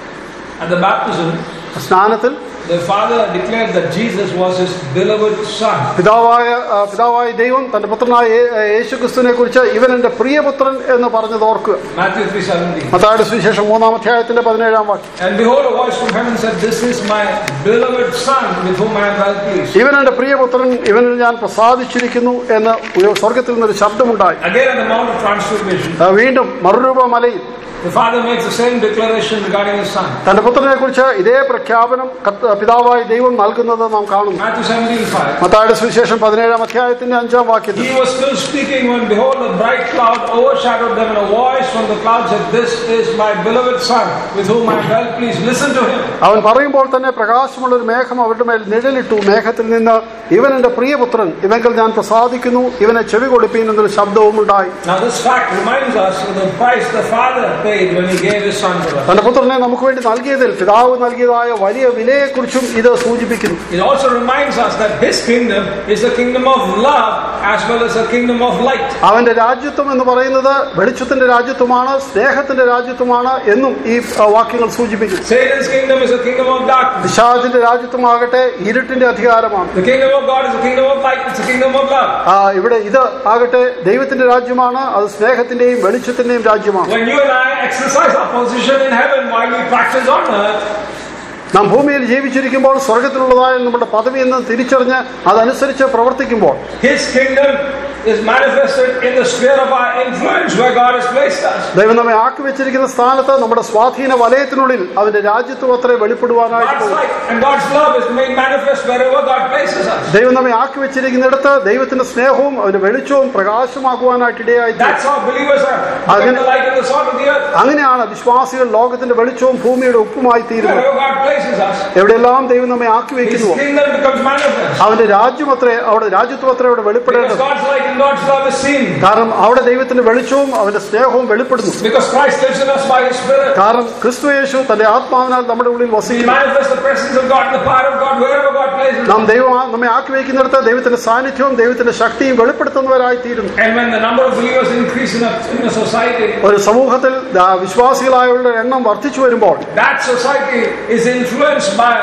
Speaker 3: At the baptism,
Speaker 2: സ്നാനത്തിൽ
Speaker 3: the Father declared that Jesus was His beloved Son.
Speaker 2: പിതാവായ ആ, പിതാവായ ദൈവം തന്റെ പുത്രനായ യേ- യേശു ക്രിസ്തുവിനെ കുറിച്ച് ഇവൻ എന്റെ പ്രിയപുത്രൻ എന്ന് പറഞ്ഞത് ഓർക്കുക
Speaker 3: Matthew 3.17
Speaker 2: മത്തായുടെ സുവിശേഷം മൂന്നാം അധ്യായത്തിന്റെ പതിനേഴാം വാക്യം
Speaker 3: And behold, a voice from heaven said, This is my beloved Son, with whom I am well pleased.
Speaker 2: ഇവൻ എന്റെ പ്രിയപുത്രൻ ഇവനിൽ ഞാൻ പ്രസാദിച്ചിരിക്കുന്നു എന്ന് ഒരു സ്വർഗത്തിൽ നിന്നൊരു ശബ്ദമുണ്ടായി
Speaker 3: Again at the Mount of Transfiguration,
Speaker 2: ആ, വീണ്ടും മറുരൂപ മലയിൽ
Speaker 3: the Father makes the same declaration regarding His Son.
Speaker 2: തന്റെ പുത്രനെ കുറിച്ച് ഇതേ പ്രഖ്യാപനം കത്ത് പിതാവായ ദൈവം നൽകുന്നത് നാം കാണുന്നു
Speaker 3: Matthew 17.5
Speaker 2: മത്തായുടെ സുവിശേഷം പതിനേഴാം അധ്യായത്തിന്റെ അഞ്ചാം വാക്യത്തിൽ
Speaker 3: He was still speaking when behold a bright cloud overshadowed them and a voice from the cloud said, This is my beloved Son, with whom I am well pleased. Listen to him.
Speaker 2: അവൻ പറയുമ്പോൾ തന്നെ പ്രകാശമുള്ള ഒരു മേഘം അവരുടെ മേൽ നിഴലിട്ടു മേഘത്തിൽ നിന്ന് ഇവൻ എന്റെ പ്രിയപുത്രൻ ഇവങ്കിൽ ഞാൻ പ്രസാദിക്കുന്നു ഇവനെ ചെവി കൊടുപ്പീൻ എന്നൊരു ശബ്ദവും ഉണ്ടായി
Speaker 3: Now this fact reminds us of the price the Father paid when He gave His Son for us.
Speaker 2: തന്റെ പുത്രനെ നമുക്ക് വേണ്ടി നൽകിയതിൽ പിതാവ് നൽകിയതായ വലിയ വിലയെക്കുറിച്ചും ഇത് സൂചിപ്പിക്കുന്നു
Speaker 3: It also reminds us that His kingdom is a kingdom of love as well as a kingdom of light.
Speaker 2: അവന്റെ രാജ്യത്വം എന്ന് പറയുന്നത് വെളിച്ചത്തിന്റെ രാജ്യത്വമാണ് സ്നേഹത്തിന്റെ രാജ്യത്വമാണ് എന്നും ഈ ആ, വാക്യങ്ങൾ സൂചിപ്പിക്കുന്നു
Speaker 3: Satan's kingdom is a kingdom of darkness.
Speaker 2: പിശാചിന്റെ രാജ്യത്വമാകട്ടെ ഇരുട്ടിന്റെ അധികാരമാണ്
Speaker 3: The kingdom of God is a kingdom of light. It's a kingdom of love.
Speaker 2: ആ, ഇവിടെ ഇത് ആകട്ടെ ദൈവത്തിന്റെ രാജ്യമാണ് അത് സ്നേഹത്തിന്റെയും വെളിച്ചത്തിന്റെയും രാജ്യമാണ്
Speaker 3: When you and I exercise our position in heaven while we practice on earth,
Speaker 2: നാം ഭൂമിയിൽ ജീവിച്ചിരിക്കുമ്പോൾ സ്വർഗത്തിലുള്ളതായ നമ്മുടെ പദവി എന്ന് തിരിച്ചറിഞ്ഞ് അതനുസരിച്ച് പ്രവർത്തിക്കുമ്പോൾ
Speaker 3: His kingdom is manifested in the sphere of our influence where God has placed us.
Speaker 2: ദൈവം നമ്മെ ആക്കി വെച്ചിരിക്കുന്ന സ്ഥാനത്ത് നമ്മുടെ സ്വാധീന വലയത്തിനുള്ളിൽ അവന്റെ രാജ്യത്വം അത്രേ വെളിപ്പെടുവാനായിട്ട്
Speaker 3: God's
Speaker 2: പോകും.
Speaker 3: light and God's love is made manifest wherever God places us.
Speaker 2: ദൈവം നമ്മെ ആക്കി വെച്ചിരിക്കുന്നിടത്ത് ദൈവത്തിന്റെ സ്നേഹവും അവന്റെ വെളിച്ചവും പ്രകാശമാകുവാനായിട്ട് ഇടയായി തീരും.
Speaker 3: That's how believers are. Become the light and the salt of the earth.
Speaker 2: അങ്ങനെയാണ് വിശ്വാസികൾ ലോകത്തിന്റെ വെളിച്ചവും ഭൂമിയുടെ ഉപ്പുമായി തീരുന്നത്
Speaker 3: Wherever God places us,
Speaker 2: എവിടെയെല്ലാം ദൈവം നമ്മെ ആക്കി
Speaker 3: His
Speaker 2: വെക്കുന്നുവോ
Speaker 3: kingdom becomes manifest.
Speaker 2: അവന്റെ രാജ്യം അത്രേ അവിടെ രാജ്യത്വം അത്രേ അവിടെ
Speaker 3: Because
Speaker 2: വെളിപ്പെടേണ്ടത്
Speaker 3: God's light and God's love is seen.
Speaker 2: കാരണം അവിടെ ദൈവത്തിന്റെ വെളിച്ചവും അവന്റെ സ്നേഹവും വെളിപ്പെടുന്നു
Speaker 3: Because Christ lives in us by His Spirit.
Speaker 2: കാരണം ക്രിസ്തു യേശു തന്റെ ആത്മാവിനാൽ നമ്മുടെ ഉള്ളിൽ
Speaker 3: We
Speaker 2: വസിക്കുന്നു
Speaker 3: manifest the presence of God, the power of God, wherever God places us.
Speaker 2: നാം ദൈവം നമ്മെ ആക്കി വയ്ക്കുന്നിടത്ത് ദൈവത്തിന്റെ സാന്നിധ്യവും ദൈവത്തിന്റെ ശക്തിയും വെളിപ്പെടുത്തുന്നവരായി തീരുന്നു
Speaker 3: And when the number of believers increase in a, in a society,
Speaker 2: ഒരു സമൂഹത്തിൽ ആ, വിശ്വാസികളായവരുടെ എണ്ണം വർദ്ധിച്ചു വരുമ്പോൾ
Speaker 3: that society is influenced by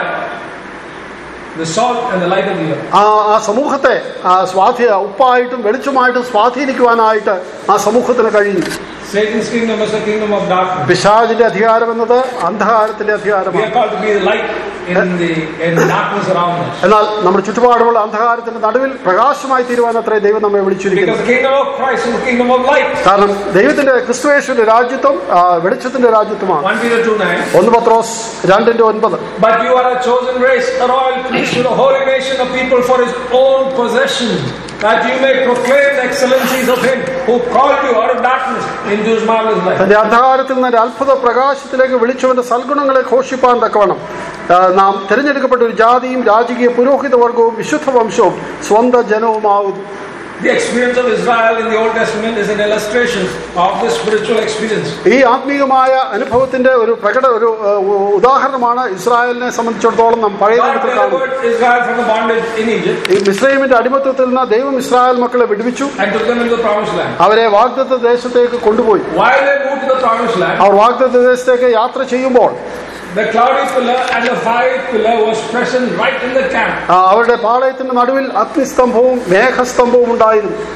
Speaker 3: the salt and the light of the earth.
Speaker 2: ആ ആ സമൂഹത്തെ ആ സ്വാധീ ഉപ്പായിട്ടും വെളിച്ചമായിട്ടും സ്വാധീനിക്കുവാനായിട്ട് ആ സമൂഹത്തിന് കഴിയുന്നു
Speaker 3: Satan's kingdom is a kingdom of darkness.
Speaker 2: പിശാചിന്റെ അധികാരം എന്നത് അന്ധകാരത്തിന്റെ
Speaker 3: We
Speaker 2: അധികാരമാണ്
Speaker 3: are called to be the light in the in darkness around us.
Speaker 2: എന്നാൽ നമ്മുടെ ചുറ്റുപാടുമുള്ള അന്ധകാരത്തിന്റെ നടുവിൽ പ്രകാശമായി തീരുവാൻ അത്രേ ദൈവം നമ്മെ
Speaker 3: Because
Speaker 2: വിളിച്ചിരിക്കുന്നു
Speaker 3: the kingdom of Christ is the kingdom of light.
Speaker 2: കാരണം ദൈവത്തിന്റെ ക്രിസ്തുവേശുവിന്റെ രാജ്യത്വം ആ, വെളിച്ചത്തിന്റെ രാജ്യത്വമാണ്
Speaker 3: 1 Peter 2 9.
Speaker 2: ഒന്ന് പത്രോസ് രണ്ടിന്റെ ഒൻപത്
Speaker 3: But you are a chosen race, a royal priesthood, a holy nation of people for his own possession, that you may proclaim the excellencies of him who called you out of darkness into his marvelous light.
Speaker 2: തന്റെ അന്ധകാരത്തിൽ നിന്ന് ഒരു അത്ഭുത പ്രകാശത്തിലേക്ക് വിളിച്ചവന്റെ സൽഗുണങ്ങളെ ഘോഷിപ്പാൻ തക്കവണ്ണം ആ, നാം തിരഞ്ഞെടുക്കപ്പെട്ട ഒരു ജാതിയും രാജകീയ പുരോഹിത വർഗവും വിശുദ്ധ വംശവും സ്വന്തം ജനവുമാവുന്നു
Speaker 3: The experience of Israel in the Old Testament is an illustration of this spiritual experience.
Speaker 2: ഈ ആത്മീയമായ അനുഭവത്തിന്റെ ഒരു പ്രകട ഒരു ആ, ഉ- ഉദാഹരണമാണ് ഇസ്രായേലിനെ സംബന്ധിച്ചിടത്തോളം നാം പഴയ
Speaker 3: God
Speaker 2: നിയമത്തിൽ കാണുന്നത്
Speaker 3: delivered Israel from the bondage in Egypt
Speaker 2: ഈ മിസ്രൈമിന്റെ അടിമത്വത്തിൽ നിന്ന് ദൈവം ഇസ്രായേൽ മക്കളെ വിടുവിച്ചു
Speaker 3: and took them into the promised land.
Speaker 2: അവരെ വാഗ്ദത്ത ദേശത്തേക്ക് കൊണ്ടുപോയി
Speaker 3: While they moved to the promised land,
Speaker 2: അവർ വാഗ്ദത്ത ദേശത്തേക്ക് യാത്ര ചെയ്യുമ്പോൾ
Speaker 3: the cloudy pillar and the fire pillar was present right in the camp.
Speaker 2: ആ, അവരുടെ പാളയത്തിന്റെ നടുവിൽ അഗ്നിസ്തംഭവും മേഘസ്തംഭവും ഉണ്ടായിരുന്നു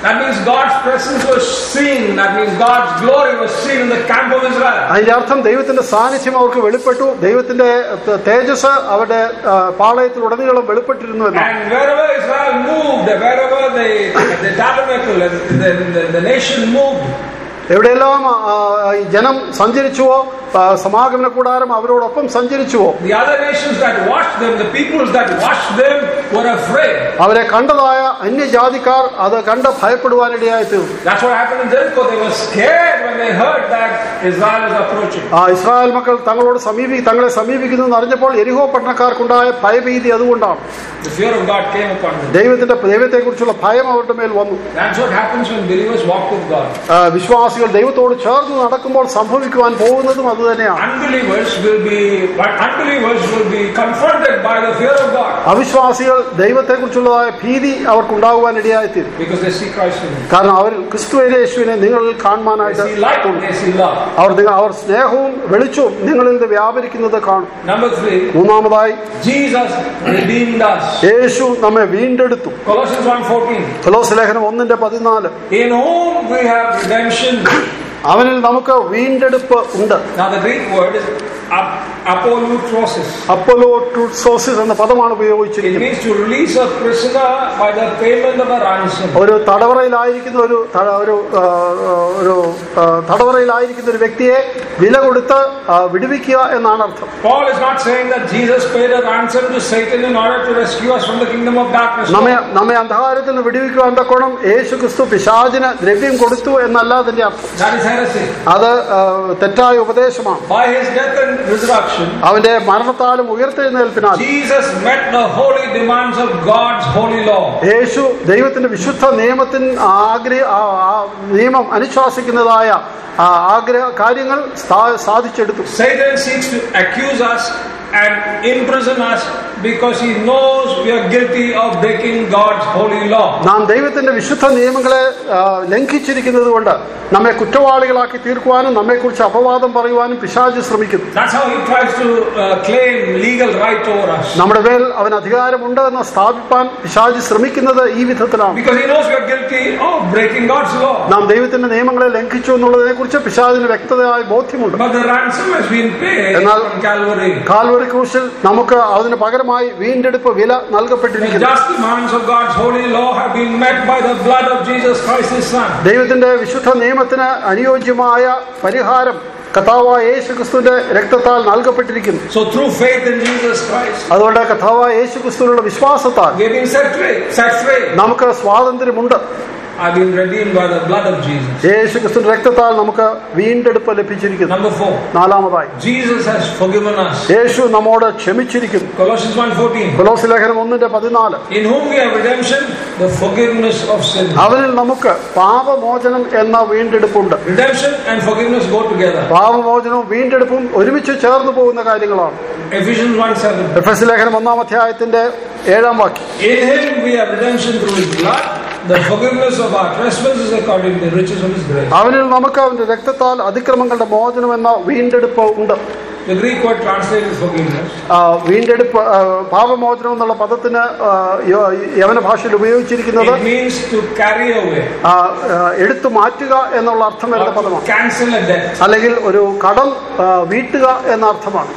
Speaker 3: That means God's presence was seen. That means God's glory was seen in the camp of Israel.
Speaker 2: അതിന്റെ അർത്ഥം ദൈവത്തിന്റെ സാന്നിധ്യം അവർക്ക് വെളിപ്പെട്ടു ദൈവത്തിന്റെ ത- തേജസ് അവരുടെ ആ, പാളയത്തിൽ ഉടനീളം വെളിപ്പെട്ടിരുന്നു എന്നാണ്
Speaker 3: And wherever Israel moved, wherever they, the tabernacle, the, the, the nation moved,
Speaker 2: എവിടെയെല്ലാം ആ, ഈ ജനം സഞ്ചരിച്ചുവോ ആ, സമാഗമന കൂടാരം അവരോടൊപ്പം സഞ്ചരിച്ചുവോ
Speaker 3: the other nations that watched them, the peoples that watched them, were afraid.
Speaker 2: അവരെ കണ്ടതായ അന്യജാതിക്കാർ അത് കണ്ട് ഭയപ്പെടുവാനിടയായി തീർന്നു
Speaker 3: That's what happened in Jericho. They were scared when they heard that Israel is approaching.
Speaker 2: ആ ഇസ്രായേൽ മക്കൾ തങ്ങളോട് സമീപി തങ്ങളെ സമീപിക്കുന്നു എന്ന് അറിഞ്ഞപ്പോൾ എരിഹോ പട്ടണക്കാർക്കുണ്ടായ ഭയഭീതി അതുകൊണ്ടാണ്
Speaker 3: The fear of God came upon them.
Speaker 2: ദൈവത്തിന്റെ ദൈവത്തെക്കുറിച്ചുള്ള ഭയം അവരുടെ മേൽ വന്നു
Speaker 3: That's what happens when believers walk with God.
Speaker 2: ആ, വിശ്വാസികൾ ദൈവത്തോട് ചേർന്ന് നടക്കുമ്പോൾ സംഭവിക്കുവാൻ പോകുന്നതും അതുതന്നെയാണ്
Speaker 3: Unbelievers will be, but unbelievers will be confronted by the fear of God
Speaker 2: അവിശ്വാസികൾ ദൈവത്തെക്കുറിച്ചുള്ളതായ ഭീതി അവർക്കുണ്ടാകുവാൻ ഇടയായിത്തീരും
Speaker 3: because they see Christ in them.
Speaker 2: കാരണം അവർ ക്രിസ്തുവിനെ യേശുവിനെ നിങ്ങളിൽ
Speaker 3: They
Speaker 2: കാണുവാനായിട്ട്
Speaker 3: see light, they see love.
Speaker 2: അവർ നിങ്ങ- അവർ സ്നേഹവും വെളിച്ചവും നിങ്ങളിൽ നിന്ന് വ്യാപരിക്കുന്നത് കാണും
Speaker 3: Number three,
Speaker 2: മൂന്നാമതായി
Speaker 3: Jesus redeemed us.
Speaker 2: യേശു നമ്മെ വീണ്ടെടുത്തു
Speaker 3: Colossians 1.14
Speaker 2: ഫിലോസ് ലേഖനം ഒന്നിന്റെ പതിനാല്
Speaker 3: In whom we have redemption.
Speaker 2: അവനിൽ നമുക്ക് വീണ്ടെടുപ്പ് ഉണ്ട്
Speaker 3: Now the Greek word is ap- apolutrosis.
Speaker 2: അപ്പോലോ ട്രൂസോസിസ് എന്ന പദമാണ്
Speaker 3: It
Speaker 2: ഉപയോഗിച്ചിരിക്കുന്നത്
Speaker 3: means to release a prisoner by the payment of a ransom.
Speaker 2: ഒരു തടവറയിലായിരിക്കുന്ന ഒരു ത- ഒരു ആ, ഒരു ആ, തടവറയിലായിരിക്കുന്ന ഒരു വ്യക്തിയെ വില കൊടുത്ത് ആ, വിടുവിക്കുക എന്നാണ് അർത്ഥം
Speaker 3: Paul is not saying that Jesus paid a ransom to Satan in order to rescue us from the kingdom of darkness. No.
Speaker 2: നമ്മെ നമ്മെ അന്ധകാരത്തിൽ നിന്ന് വിടുവിക്കുവാൻ തക്കോണം യേശു ക്രിസ്തു പിശാചിന് ദ്രവ്യം കൊടുത്തു എന്നല്ല അതിന്റെ അർത്ഥം
Speaker 3: That is heresy.
Speaker 2: അത് ആ, തെറ്റായ ഉപദേശമാണ്
Speaker 3: By his death and resurrection,
Speaker 2: അവന്റെ മരണത്താലും ഉയർത്തെഴുന്നേൽപ്പിനാൽ
Speaker 3: Jesus met the holy demands of God's holy law.
Speaker 2: യേശു ദൈവത്തിന്റെ വിശുദ്ധ നിയമത്തിന് ആഗ്രഹ ആ ആ നിയമം അനുശാസിക്കുന്നതായ ആ ആഗ്രഹ കാര്യങ്ങൾ സ്ഥാ- സാധിച്ചെടുത്തു
Speaker 3: Satan seeks to accuse us and imprison us because he knows we are guilty of breaking God's holy law.
Speaker 2: നാം ദൈവത്തിന്റെ വിശുദ്ധ നിയമങ്ങളെ ആ, ലംഘിച്ചിരിക്കുന്നത് കൊണ്ട് നമ്മെ കുറ്റവാളികളാക്കി തീർക്കുവാനും നമ്മെക്കുറിച്ച് അപവാദം പറയുവാനും പിശാച് ശ്രമിക്കുന്നു
Speaker 3: That's how he tries to uh, claim legal right over us.
Speaker 2: നമ്മുടെ മേൽ അവൻ അധികാരമുണ്ട് എന്ന് സ്ഥാപിപ്പാൻ പിശാച് ശ്രമിക്കുന്നത് ഈ വിധത്തിലാണ്
Speaker 3: Because he knows we are guilty of breaking God's law.
Speaker 2: നാം ദൈവത്തിന്റെ നിയമങ്ങളെ ലംഘിച്ചു എന്നുള്ളതിനെ കുറിച്ച് പിശാചിന് വ്യക്തതയായ ബോധ്യമുണ്ട്
Speaker 3: But the ransom has been paid
Speaker 2: Enal-
Speaker 3: on Calvary.
Speaker 2: Calvary ക്രൂശിൽ നമുക്ക് അതിന് പകരമായി വീണ്ടെടുപ്പ് വില
Speaker 3: The
Speaker 2: നൽകപ്പെട്ടിരിക്കുന്നു
Speaker 3: just demands of God's holy law have been met by the blood of Jesus Christ his Son.
Speaker 2: ദൈവത്തിന്റെ വിശുദ്ധ നിയമത്തിന് അനുയോജ്യമായ പരിഹാരം കഥാവായ യേശു ക്രിസ്തുവിന്റെ രക്തത്താൽ നൽകപ്പെട്ടിരിക്കുന്നു
Speaker 3: So through faith in Jesus Christ,
Speaker 2: അതുകൊണ്ട് കഥാവായ യേശു ക്രിസ്തുവിനുള്ള വിശ്വാസത്താൽ
Speaker 3: we have been set free. Set free.
Speaker 2: നമുക്ക് സ്വാതന്ത്ര്യമുണ്ട്
Speaker 3: I've been redeemed by the blood of Jesus.
Speaker 2: യേശു ക്രിസ്തുവിന്റെ രക്തത്താൽ നമുക്ക് വീണ്ടെടുപ്പ് ലഭിച്ചിരിക്കുന്നു
Speaker 3: Number four,
Speaker 2: നാലാമതായി
Speaker 3: Jesus has forgiven us.
Speaker 2: യേശു നമ്മോട് ക്ഷമിച്ചിരിക്കുന്നു
Speaker 3: Colossians 1.14
Speaker 2: കൊലോസ് ലേഖനം ഒന്നിന്റെ പതിനാല്
Speaker 3: In whom we have redemption, the forgiveness of sin.
Speaker 2: അവനിൽ നമുക്ക് പാപമോചനം എന്ന വീണ്ടെടുപ്പുണ്ട്
Speaker 3: Redemption and forgiveness go together.
Speaker 2: പാപമോചനവും വീണ്ടെടുപ്പും ഒരുമിച്ച് ചേർന്ന് പോകുന്ന കാര്യങ്ങളാണ്
Speaker 3: Ephesians 1.7
Speaker 2: എഫ് എസ് ലേഖനം ഒന്നാം അധ്യായത്തിന്റെ ഏഴാം വാക്യം
Speaker 3: In him we have redemption through his blood, the forgiveness of our trespasses according to the riches of his grace.
Speaker 2: അവനിൽ നമുക്ക് അവന്റെ രക്തത്താൽ അതിക്രമങ്ങളുടെ മോചനം എന്ന വീണ്ടെടുപ്പ് ഉണ്ട്
Speaker 3: The Greek word translated forgiveness
Speaker 2: ആ, വീണ്ടെടുപ്പ് ആ, പാപമോചനം എന്നുള്ള പദത്തിന് ആ, യ- യവന ഭാഷയിൽ ഉപയോഗിച്ചിരിക്കുന്നത്
Speaker 3: it means to carry away
Speaker 2: ആ, ആ, എടുത്തു മാറ്റുക എന്നുള്ള അർത്ഥം
Speaker 3: or
Speaker 2: വരുന്ന
Speaker 3: to
Speaker 2: പദമാണ്
Speaker 3: cancel a debt.
Speaker 2: അല്ലെങ്കിൽ ഒരു കടം ആ, വീട്ടുക എന്ന അർത്ഥമാണ്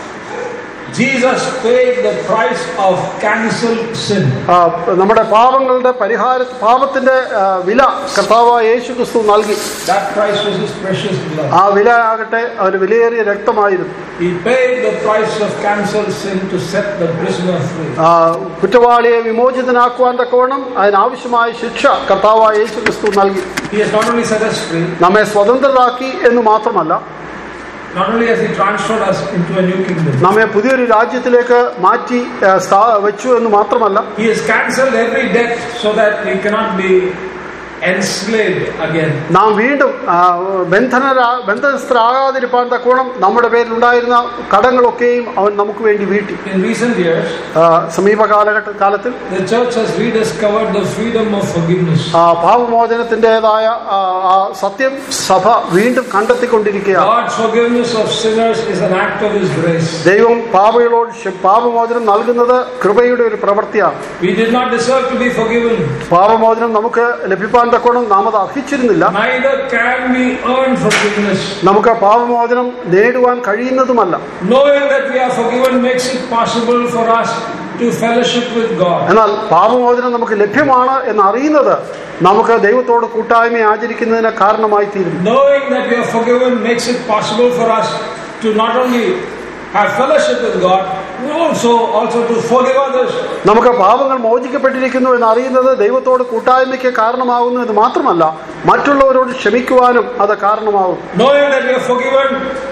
Speaker 3: Jesus paid the price of cancelled sin.
Speaker 2: ആ, നമ്മുടെ പാപങ്ങളുടെ പരിഹാര പാപത്തിന്റെ ആ, വില കർത്താവായ യേശു ക്രിസ്തു നൽകി
Speaker 3: That price was his precious blood.
Speaker 2: ആ വില ആകട്ടെ ഒരു വിലയേറിയ രക്തമായിരുന്നു
Speaker 3: He paid the price of cancelled sin to set the prisoner free.
Speaker 2: ആ, കുറ്റവാളിയെ വിമോചിതനാക്കുവാൻ തക്കവണ്ണം അതിനാവശ്യമായ ശിക്ഷ കർത്താവായ യേശു ക്രിസ്തു നൽകി
Speaker 3: He has not only set us free,
Speaker 2: നമ്മെ സ്വതന്ത്രരാക്കി എന്ന് മാത്രമല്ല
Speaker 3: not only has he transferred us into a new kingdom,
Speaker 2: നമ്മെ പുതിയൊരു രാജ്യത്തിലേക്ക് മാറ്റി ആ, സ്ഥാ- വെച്ചു എന്ന് മാത്രമല്ല
Speaker 3: he has cancelled every debt so that we cannot be enslaved again.
Speaker 2: നാം വീണ്ടും ആ, ബന്ധനരാ ബന്ധനസ്ഥരാകാതിരിക്കാൻ തക്കോണം നമ്മുടെ പേരിലുണ്ടായിരുന്ന കടങ്ങളൊക്കെയും അവൻ നമുക്ക് വേണ്ടി വീട്ടി
Speaker 3: In recent years,
Speaker 2: ആ, സമീപ കാലഘട്ട കാലത്തിൽ
Speaker 3: the church has rediscovered the freedom of forgiveness.
Speaker 2: ആ, പാപമോചനത്തിൻ്റെതായ ആ, ആ സത്യം സഭ വീണ്ടും കണ്ടെത്തിക്കൊണ്ടിരിക്കുകയാണ്
Speaker 3: God's forgiveness of sinners is an act of His grace.
Speaker 2: ദൈവം പാപകളോട് ക്ഷ- പാപമോചനം നൽകുന്നത് കൃപയുടെ ഒരു പ്രവൃത്തിയാണ്
Speaker 3: We did not deserve to be forgiven.
Speaker 2: പാപമോചനം നമുക്ക് ലഭിപ്പാൻ കിട്ടുവാൻ തക്കോണം നാം അത് അർഹിച്ചിരുന്നില്ല
Speaker 3: Neither can we earn forgiveness.
Speaker 2: നമുക്ക് പാപമോചനം നേടുവാൻ കഴിയുന്നതുമല്ല
Speaker 3: Knowing that we are forgiven makes it possible for us to fellowship with God.
Speaker 2: എന്നാൽ പാപമോചനം നമുക്ക് ലഭ്യമാണ് എന്ന് അറിയുന്നത് നമുക്ക് ദൈവത്തോട് കൂട്ടായ്മ ആചരിക്കുന്നതിന് കാരണമായി തീരുന്നു
Speaker 3: Knowing that we are forgiven makes it possible for us to not only have fellowship with God, but also also to forgive others.
Speaker 2: നമുക്ക് പാപങ്ങൾ മോചിക്കപ്പെട്ടിരിക്കുന്നു എന്ന് അറിയുന്നത് ദൈവത്തോട് കൂട്ടായ്മയ്ക്ക് കാരണമാകുന്നു എന്ന് മാത്രമല്ല മറ്റുള്ളവരോട് ക്ഷമിക്കുവാനും അത് കാരണമാകും
Speaker 3: Knowing that we are forgiven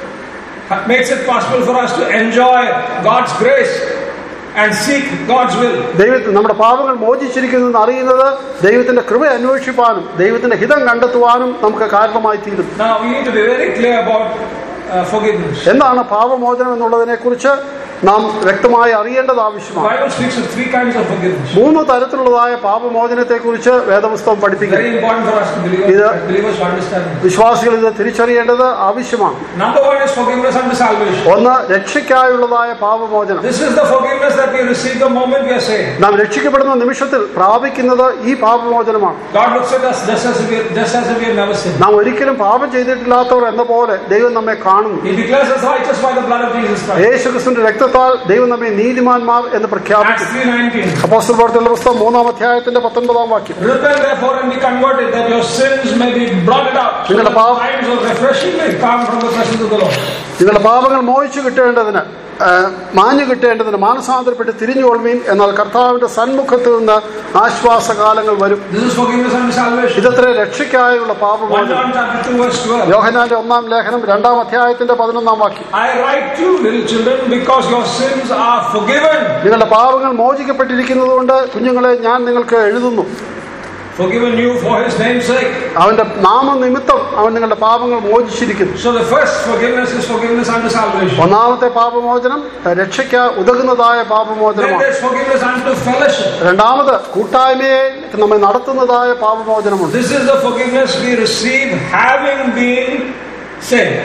Speaker 3: makes it possible for us to enjoy God's grace and seek God's will.
Speaker 2: ദൈവത്തിന് നമ്മുടെ പാപങ്ങൾ മോചിച്ചിരിക്കുന്നു എന്ന് അറിയുന്നത് ദൈവത്തിന്റെ കൃപ അന്വേഷിപ്പാനും ദൈവത്തിന്റെ ഹിതം കണ്ടെത്തുവാനും നമുക്ക് കാരണമായി തീരും
Speaker 3: Now we need to be very clear about uh, forgiveness.
Speaker 2: എന്താണ് പാപമോചനം എന്നുള്ളതിനെ കുറിച്ച് നാം വ്യക്തമായി അറിയേണ്ടത്
Speaker 3: The
Speaker 2: ആവശ്യമാണ്
Speaker 3: Bible speaks of three kinds of forgiveness.
Speaker 2: മൂന്ന് തരത്തിലുള്ളതായ പാപമോചനത്തെ കുറിച്ച് വേദപുസ്തകം പഠിപ്പിക്കുന്നു
Speaker 3: Very important for us to believe,
Speaker 2: Either-
Speaker 3: as believers to understand. this.
Speaker 2: വിശ്വാസികൾ ഇത് തിരിച്ചറിയേണ്ടത് ആവശ്യമാണ്
Speaker 3: Number one is forgiveness unto salvation.
Speaker 2: ഒന്ന് രക്ഷയ്ക്കായുള്ളതായ പാപമോചനം
Speaker 3: This is the forgiveness that we receive the moment we are saved.
Speaker 2: നാം രക്ഷിക്കപ്പെടുന്ന നിമിഷത്തിൽ പ്രാപിക്കുന്നത് ഈ പാപമോചനമാണ്
Speaker 3: God looks at us just as if we, just as if we have never sinned.
Speaker 2: നാം ഒരിക്കലും പാപം ചെയ്തിട്ടില്ലാത്തവർ എന്ന പോലെ ദൈവം നമ്മെ കാണുന്നു
Speaker 3: He declares us righteous by the blood of Jesus Christ.
Speaker 2: യേശുക്രിസ്തുവിന്റെ രക്തത്താൽ ദൈവം നമ്മെ നീതിമാന്മാർ എന്ന്
Speaker 3: Acts
Speaker 2: പ്രഖ്യാപിച്ചു
Speaker 3: 3.19
Speaker 2: അപ്പോസ്റ്റൽ പ്രവർത്തന പുസ്തകം മൂന്നാം അധ്യായത്തിന്റെ പത്തൊൻപതാം വാക്യം
Speaker 3: Repent therefore and be converted that your sins may be blotted out. So
Speaker 2: Ningala
Speaker 3: that
Speaker 2: paap-
Speaker 3: times of refreshing may come from the presence of the Lord.
Speaker 2: നിങ്ങളുടെ പാപങ്ങൾ മോഹിച്ചു കിട്ടേണ്ടതിന് ആ, മാഞ്ഞു കിട്ടേണ്ടതിന് മാനസാന്തരപ്പെട്ട് തിരിഞ്ഞുകൊള്ളുവീൻ എന്നാൽ കർത്താവിന്റെ സന്മുഖത്ത് നിന്ന് ആശ്വാസകാലങ്ങൾ വരും
Speaker 3: This is forgiveness unto salvation.
Speaker 2: ഇതത്ര രക്ഷയ്ക്കായുള്ള
Speaker 3: 1
Speaker 2: പാപമോചനം
Speaker 3: John chapter 2 verse 12.
Speaker 2: യോഹനാന്റെ ഒന്നാം ലേഖനം രണ്ടാം അധ്യായത്തിന്റെ പതിനൊന്നാം വാക്യം
Speaker 3: I write to you, little children, because your sins are forgiven.
Speaker 2: നിങ്ങളുടെ പാപങ്ങൾ മോചിക്കപ്പെട്ടിരിക്കുന്നതുകൊണ്ട് കുഞ്ഞുങ്ങളെ ഞാൻ നിങ്ങൾക്ക് എഴുതുന്നു
Speaker 3: Forgiven you for his name's sake.
Speaker 2: അവന്റെ നാമനിമിത്തം അവൻ നിങ്ങളുടെ പാപങ്ങൾ മോചിച്ചിരിക്കുന്നു
Speaker 3: So the first forgiveness is forgiveness unto salvation.
Speaker 2: ഒന്നാമത്തെ പാപമോചനം രക്ഷയ്ക്ക് ഉതകുന്നതായ
Speaker 3: Then
Speaker 2: പാപമോചനമാണ്
Speaker 3: there's forgiveness unto fellowship.
Speaker 2: രണ്ടാമത് കൂട്ടായ്മയെ നമ്മെ നടത്തുന്നതായ പാപമോചനമുണ്ട്
Speaker 3: This is the forgiveness we receive having been saved.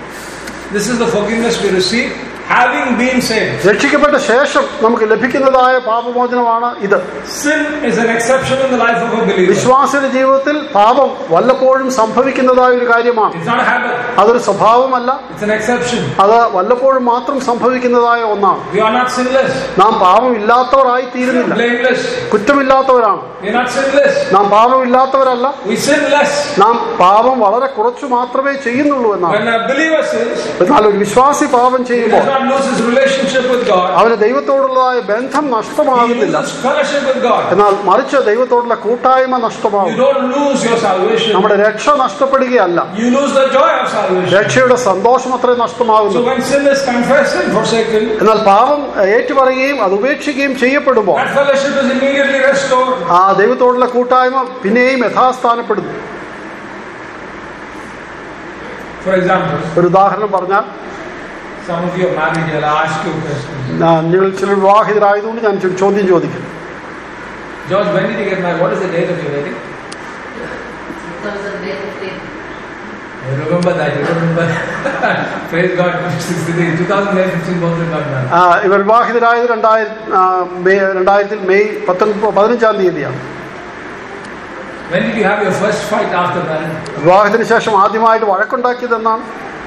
Speaker 3: This is the forgiveness we receive having been saved.
Speaker 2: രക്ഷിക്കപ്പെട്ട ശേഷം നമുക്ക് ലഭിക്കുന്നതായ പാപമോചനമാണ് ഇത്
Speaker 3: Sin is an exception in the life of a believer.
Speaker 2: വിശ്വാസിയുടെ ജീവിതത്തിൽ പാപം വല്ലപ്പോഴും സംഭവിക്കുന്നതായ ഒരു കാര്യമാണ്
Speaker 3: It's not a habit,
Speaker 2: അതൊരു സ്വഭാവമല്ല
Speaker 3: it's an exception.
Speaker 2: അത് വല്ലപ്പോഴും മാത്രം സംഭവിക്കുന്നതായ ഒന്നാണ്
Speaker 3: We are not sinless,
Speaker 2: നാം പാപമില്ലാത്തവരായി തീരുന്നില്ല
Speaker 3: blameless.
Speaker 2: കുറ്റമില്ലാത്തവരാണ്
Speaker 3: We are not sinless.
Speaker 2: നാം പാപമില്ലാത്തവരല്ല
Speaker 3: We sin less.
Speaker 2: നാം പാപം വളരെ കുറച്ചു മാത്രമേ ചെയ്യുന്നുള്ളൂ എന്നാണ്
Speaker 3: When a believer sins,
Speaker 2: എന്നാൽ ഒരു വിശ്വാസി പാപം
Speaker 3: he
Speaker 2: ചെയ്യുമ്പോൾ
Speaker 3: does not lose his relationship with God.
Speaker 2: അവന് ദൈവത്തോടുള്ളതായ ബന്ധം
Speaker 3: He
Speaker 2: നഷ്ടമാകുന്നില്ല
Speaker 3: loses fellowship with God.
Speaker 2: എന്നാൽ മറിച്ച് ദൈവത്തോടുള്ള കൂട്ടായ്മ
Speaker 3: You
Speaker 2: നഷ്ടമാകും
Speaker 3: don't lose your salvation.
Speaker 2: നമ്മുടെ രക്ഷ നഷ്ടപ്പെടുകയല്ല
Speaker 3: You lose the joy of salvation.
Speaker 2: രക്ഷയുടെ സന്തോഷം അത്രയും നഷ്ടമാകുന്നു
Speaker 3: So when sin is confessed and forsaken,
Speaker 2: എന്നാൽ പാപം ഏറ്റുപറയുകയും അത് ഉപേക്ഷിക്കുകയും ചെയ്യപ്പെടുമ്പോൾ
Speaker 3: that fellowship is immediately restored.
Speaker 2: ആ ദൈവത്തോടുള്ള കൂട്ടായ്മ പിന്നെയും യഥാസ്ഥാനപ്പെടുന്നു
Speaker 3: For example,
Speaker 2: ഒരു ഉദാഹരണം പറഞ്ഞാൽ
Speaker 3: some of you are married, I'll ask you a question.
Speaker 2: ആ, നിങ്ങൾ ചില വിവാഹിതരായതുകൊണ്ട് ഞാൻ ഒരു ചോദ്യം ചോദിക്കും
Speaker 3: George, when did you get married? What is the date of your wedding?
Speaker 4: 2015.
Speaker 3: I remember that, you remember. Praise God, 63. 2015 both of got married.
Speaker 2: ആ, ഇവർ വിവാഹിതരായത് രണ്ടായിരം ആ, മെയ് രണ്ടായിരത്തിൽ മെയ് പത്തൊൻപത് പതിനഞ്ചാം തീയതിയാണ്
Speaker 3: When did you have your first fight after marriage?
Speaker 2: വിവാഹത്തിന് ശേഷം ആദ്യമായിട്ട് വഴക്കുണ്ടാക്കിയതെന്നാണ്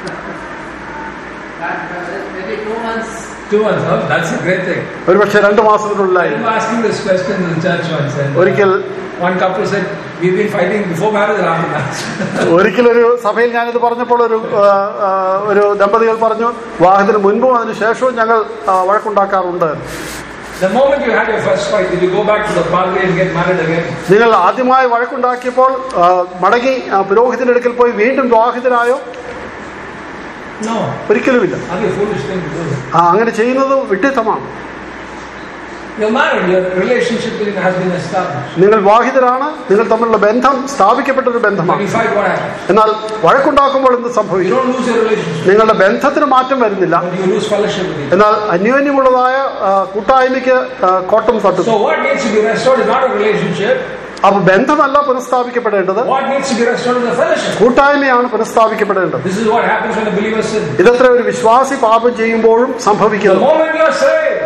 Speaker 4: That, uh, maybe two months.
Speaker 3: Two months, huh? That's a great thing.
Speaker 2: ഒരുപക്ഷെ രണ്ട്
Speaker 3: I
Speaker 2: മാസത്തിനുള്ളിലായിരുന്നു
Speaker 3: remember asking this question in the church once, and uh,
Speaker 2: ഒരിക്കൽ
Speaker 3: one couple said, We've been fighting before marriage or after marriage.
Speaker 2: ഒരിക്കലൊരു സഭയിൽ ഞാനിത് പറഞ്ഞപ്പോൾ ഒരു ആ, ആ, ഒരു ദമ്പതികൾ പറഞ്ഞു വിവാഹത്തിന് മുൻപും അതിന് ശേഷവും ഞങ്ങൾ ആ, വഴക്കുണ്ടാക്കാറുണ്ട്
Speaker 3: the moment you had your first fight, did you go back to the padri and get married again?
Speaker 2: നിങ്ങൾ ആദ്യമായി വഴക്കുണ്ടാക്കിയപ്പോൾ ആ, മടങ്ങി ആ, പുരോഹിതന്റെ അടുക്കൽ പോയി വീണ്ടും വിവാഹിതരായോ
Speaker 3: No.
Speaker 2: ഒരിക്കലുമില്ല
Speaker 3: That'd be a foolish thing to do.
Speaker 2: ആ, അങ്ങനെ ചെയ്യുന്നത് വിഡ്ഢിത്തമാണ്
Speaker 3: You're married, your relationship with him has been established.
Speaker 2: നിങ്ങൾ വിവാഹിതരാണ് നിങ്ങൾ തമ്മിലുള്ള ബന്ധം സ്ഥാപിക്കപ്പെട്ട ഒരു
Speaker 3: When
Speaker 2: ബന്ധമാണ്
Speaker 3: you fight, what happens?
Speaker 2: എന്നാൽ വഴക്കുണ്ടാക്കുമ്പോൾ എന്ത്
Speaker 3: You
Speaker 2: സംഭവിക്കും
Speaker 3: don't lose your relationship,
Speaker 2: നിങ്ങളുടെ ബന്ധത്തിന് മാറ്റം വരുന്നില്ല
Speaker 3: but you lose fellowship with him.
Speaker 2: എന്നാൽ അന്യോന്യമുള്ളതായ ആ, കൂട്ടായ്മയ്ക്ക് ആ, കോട്ടം തട്ടുന്നു
Speaker 3: So what needs to be restored is not a relationship.
Speaker 2: അപ്പൊ ബന്ധമല്ല പുനഃസ്ഥാപിക്കപ്പെടേണ്ടത്
Speaker 3: What needs to be restored is a fellowship.
Speaker 2: കൂട്ടായ്മയാണ് പുനഃസ്ഥാപിക്കപ്പെടേണ്ടത്
Speaker 3: This is what happens when a believer sins.
Speaker 2: ഇതത്ര ഒരു വിശ്വാസി പാപം ചെയ്യുമ്പോഴും
Speaker 3: The
Speaker 2: സംഭവിക്കുന്നു
Speaker 3: moment you are saved,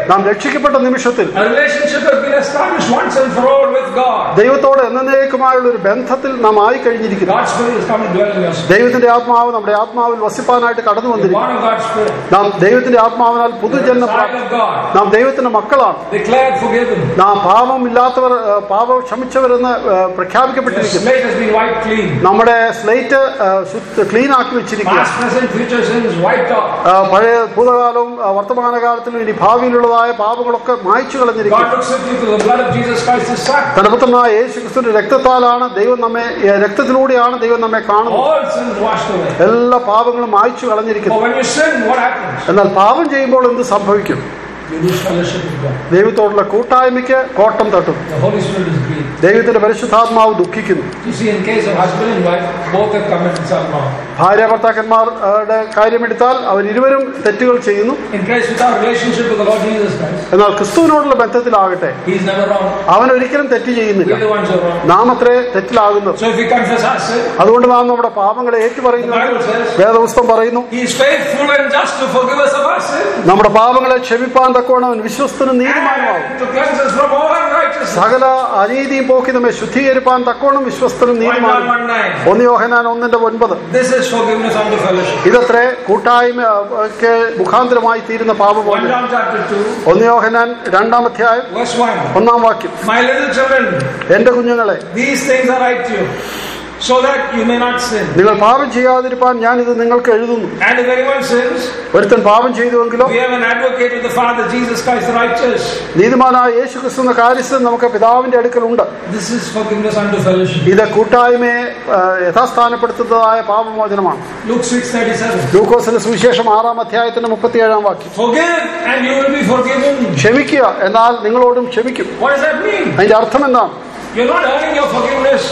Speaker 2: നാം രക്ഷിക്കപ്പെട്ട നിമിഷത്തിൽ
Speaker 3: a relationship has been established once and for all with God.
Speaker 2: ദൈവത്തോട് എന്നേക്കുമായുള്ള ഒരു ബന്ധത്തിൽ നാം ആയി കഴിഞ്ഞിരിക്കുന്നു
Speaker 3: God's Spirit has come to dwell in your spirit.
Speaker 2: ദൈവത്തിന്റെ ആത്മാവ് നമ്മുടെ ആത്മാവിൽ വസിപ്പാനായിട്ട് കടന്നു
Speaker 3: You're
Speaker 2: വന്നിരിക്കുന്നു
Speaker 3: born of God's Spirit.
Speaker 2: നാം ദൈവത്തിന്റെ ആത്മാവിനാൽ പുതുജന്മ
Speaker 3: Child
Speaker 2: പ്രാപ്തി
Speaker 3: of God.
Speaker 2: നാം ദൈവത്തിന്റെ മക്കളാണ്
Speaker 3: Declared forgiven.
Speaker 2: നാം പാപമില്ലാത്തവർ ആ, പാപം ക്ഷമിച്ചവരെന്ന് ആ,
Speaker 3: Your
Speaker 2: പ്രഖ്യാപിക്കപ്പെട്ടിരിക്കുന്നു
Speaker 3: slate has been wiped clean.
Speaker 2: നമ്മുടെ സ്ലേറ്റ് ക്ലീൻ ആക്കി വെച്ചിരിക്കുക
Speaker 3: Past, present, future sins wiped out.
Speaker 2: ആ, പഴയ ഭൂതകാലവും ആ, വർത്തമാനകാലത്തിലും ഇനി ഭാവിയിലുള്ളതായ പാപങ്ങളൊക്കെ മായ്ച്ചു കളഞ്ഞിരിക്കും
Speaker 3: God looks at you through the blood of Jesus Christ, His Son.
Speaker 2: തന്റെ പുത്രനായ യേശു ക്രിസ്തുവിന്റെ രക്തത്താലാണ് ദൈവം നമ്മെ ഏ, രക്തത്തിലൂടെയാണ് deivam നമ്മെ കാണുന്നത്
Speaker 3: All sins washed away.
Speaker 2: എല്ലാ പാപങ്ങളും മായ്ച്ചു കളഞ്ഞിരിക്കുന്നു
Speaker 3: But when you sin, what happens?
Speaker 2: എന്നാൽ പാപം ചെയ്യുമ്പോൾ എന്ത് സംഭവിക്കും
Speaker 3: You lose fellowship with God.
Speaker 2: ദൈവത്തോടുള്ള കൂട്ടായ്മയ്ക്ക് കോട്ടം തട്ടും
Speaker 3: The Holy Spirit is grieved.
Speaker 2: ദൈവത്തിന്റെ പരിശുദ്ധാത്മാവ് ദുഃഖിക്കുന്നു
Speaker 3: You see, in case of husband and wife, both have committed some wrong.
Speaker 2: ഭാര്യ ഭർത്താക്കന്മാരുടെ കാര്യമെടുത്താൽ അവർ ഇരുവരും തെറ്റുകൾ ചെയ്യുന്നു
Speaker 3: In case with our relationship with the Lord Jesus Christ,
Speaker 2: എന്നാൽ ക്രിസ്തുവിനോടുള്ള ബന്ധത്തിലാകട്ടെ
Speaker 3: He's never wrong.
Speaker 2: അവൻ ഒരിക്കലും തെറ്റ് ചെയ്യുന്നില്ല
Speaker 3: We're the ones who are wrong.
Speaker 2: നാം അത്രേ തെറ്റിലാകുന്നത്
Speaker 3: So if we confess our sin,
Speaker 2: അതുകൊണ്ട് നാം നമ്മുടെ പാപങ്ങളെ ഏറ്റുപറയുന്നു
Speaker 3: The Bible says-
Speaker 2: വേദപുസ്തകം പറയുന്നു
Speaker 3: He is faithful and just to forgive us of our sin
Speaker 2: നമ്മുടെ പാപങ്ങളെ ക്ഷമിപ്പാൻ തക്കവണ്ണം അവൻ വിശ്വസ്തനും നീതിമാനുമാവും
Speaker 3: and to cleanse us from all unrighteousness.
Speaker 2: സകല അനീതിയും പോക്കി നമ്മെ ശുദ്ധീകരിപ്പാൻ തക്കവണ്ണം വിശ്വസ്തനും
Speaker 3: 1 John
Speaker 2: നീതിമാനും
Speaker 3: 1 9.
Speaker 2: ഒന്ന് യോഹനാൻ ഒന്നിന്റെ ഒൻപത്
Speaker 3: This is forgiveness unto fellowship.
Speaker 2: ഇതത്രേ കൂട്ടായ്മയ്ക്ക് മുഖാന്തരമായി തീരുന്ന
Speaker 3: 1
Speaker 2: പാപമോചനം
Speaker 3: John chapter 2,
Speaker 2: ഒന്ന് യോഹനാൻ രണ്ടാം അധ്യായം
Speaker 3: verse 1.
Speaker 2: ഒന്നാം വാക്യം
Speaker 3: My little children,
Speaker 2: എന്റെ കുഞ്ഞുങ്ങളെ
Speaker 3: these things are write to you, so that you may not sin.
Speaker 2: നിങ്ങൾ പാപം ചെയ്യാതിരിപ്പാൻ ഞാൻ ഇത് നിങ്ങൾക്ക് എഴുതുന്നു
Speaker 3: And if anyone sins,
Speaker 2: ഒരുത്തൻ പാപം ചെയ്തുവെങ്കിലോ
Speaker 3: we have an advocate with the Father, Jesus Christ the righteous.
Speaker 2: നീതിമാനായ യേശു ക്രിസ്തു എന്ന കാര്യസ്ഥൻ നമുക്ക് പിതാവിന്റെ അടുക്കലുണ്ട്
Speaker 3: This is forgiveness unto fellowship.
Speaker 2: ഇത് കൂട്ടായ്മയെ ആ, യഥാസ്ഥാനപ്പെടുത്തുന്നതായ പാപമോചനമാണ്
Speaker 3: Luke 6:37.
Speaker 2: ലൂക്കോസിന്റെ സുവിശേഷം ആറാം അധ്യായത്തിന്റെ മുപ്പത്തിയേഴാം വാക്യം
Speaker 3: Forgive and you will be forgiven.
Speaker 2: ക്ഷമിക്കുക എന്നാൽ നിങ്ങളോടും ക്ഷമിക്കും
Speaker 3: What does that mean?
Speaker 2: അതിന്റെ അർത്ഥം എന്താണ്
Speaker 3: You're not earning your forgiveness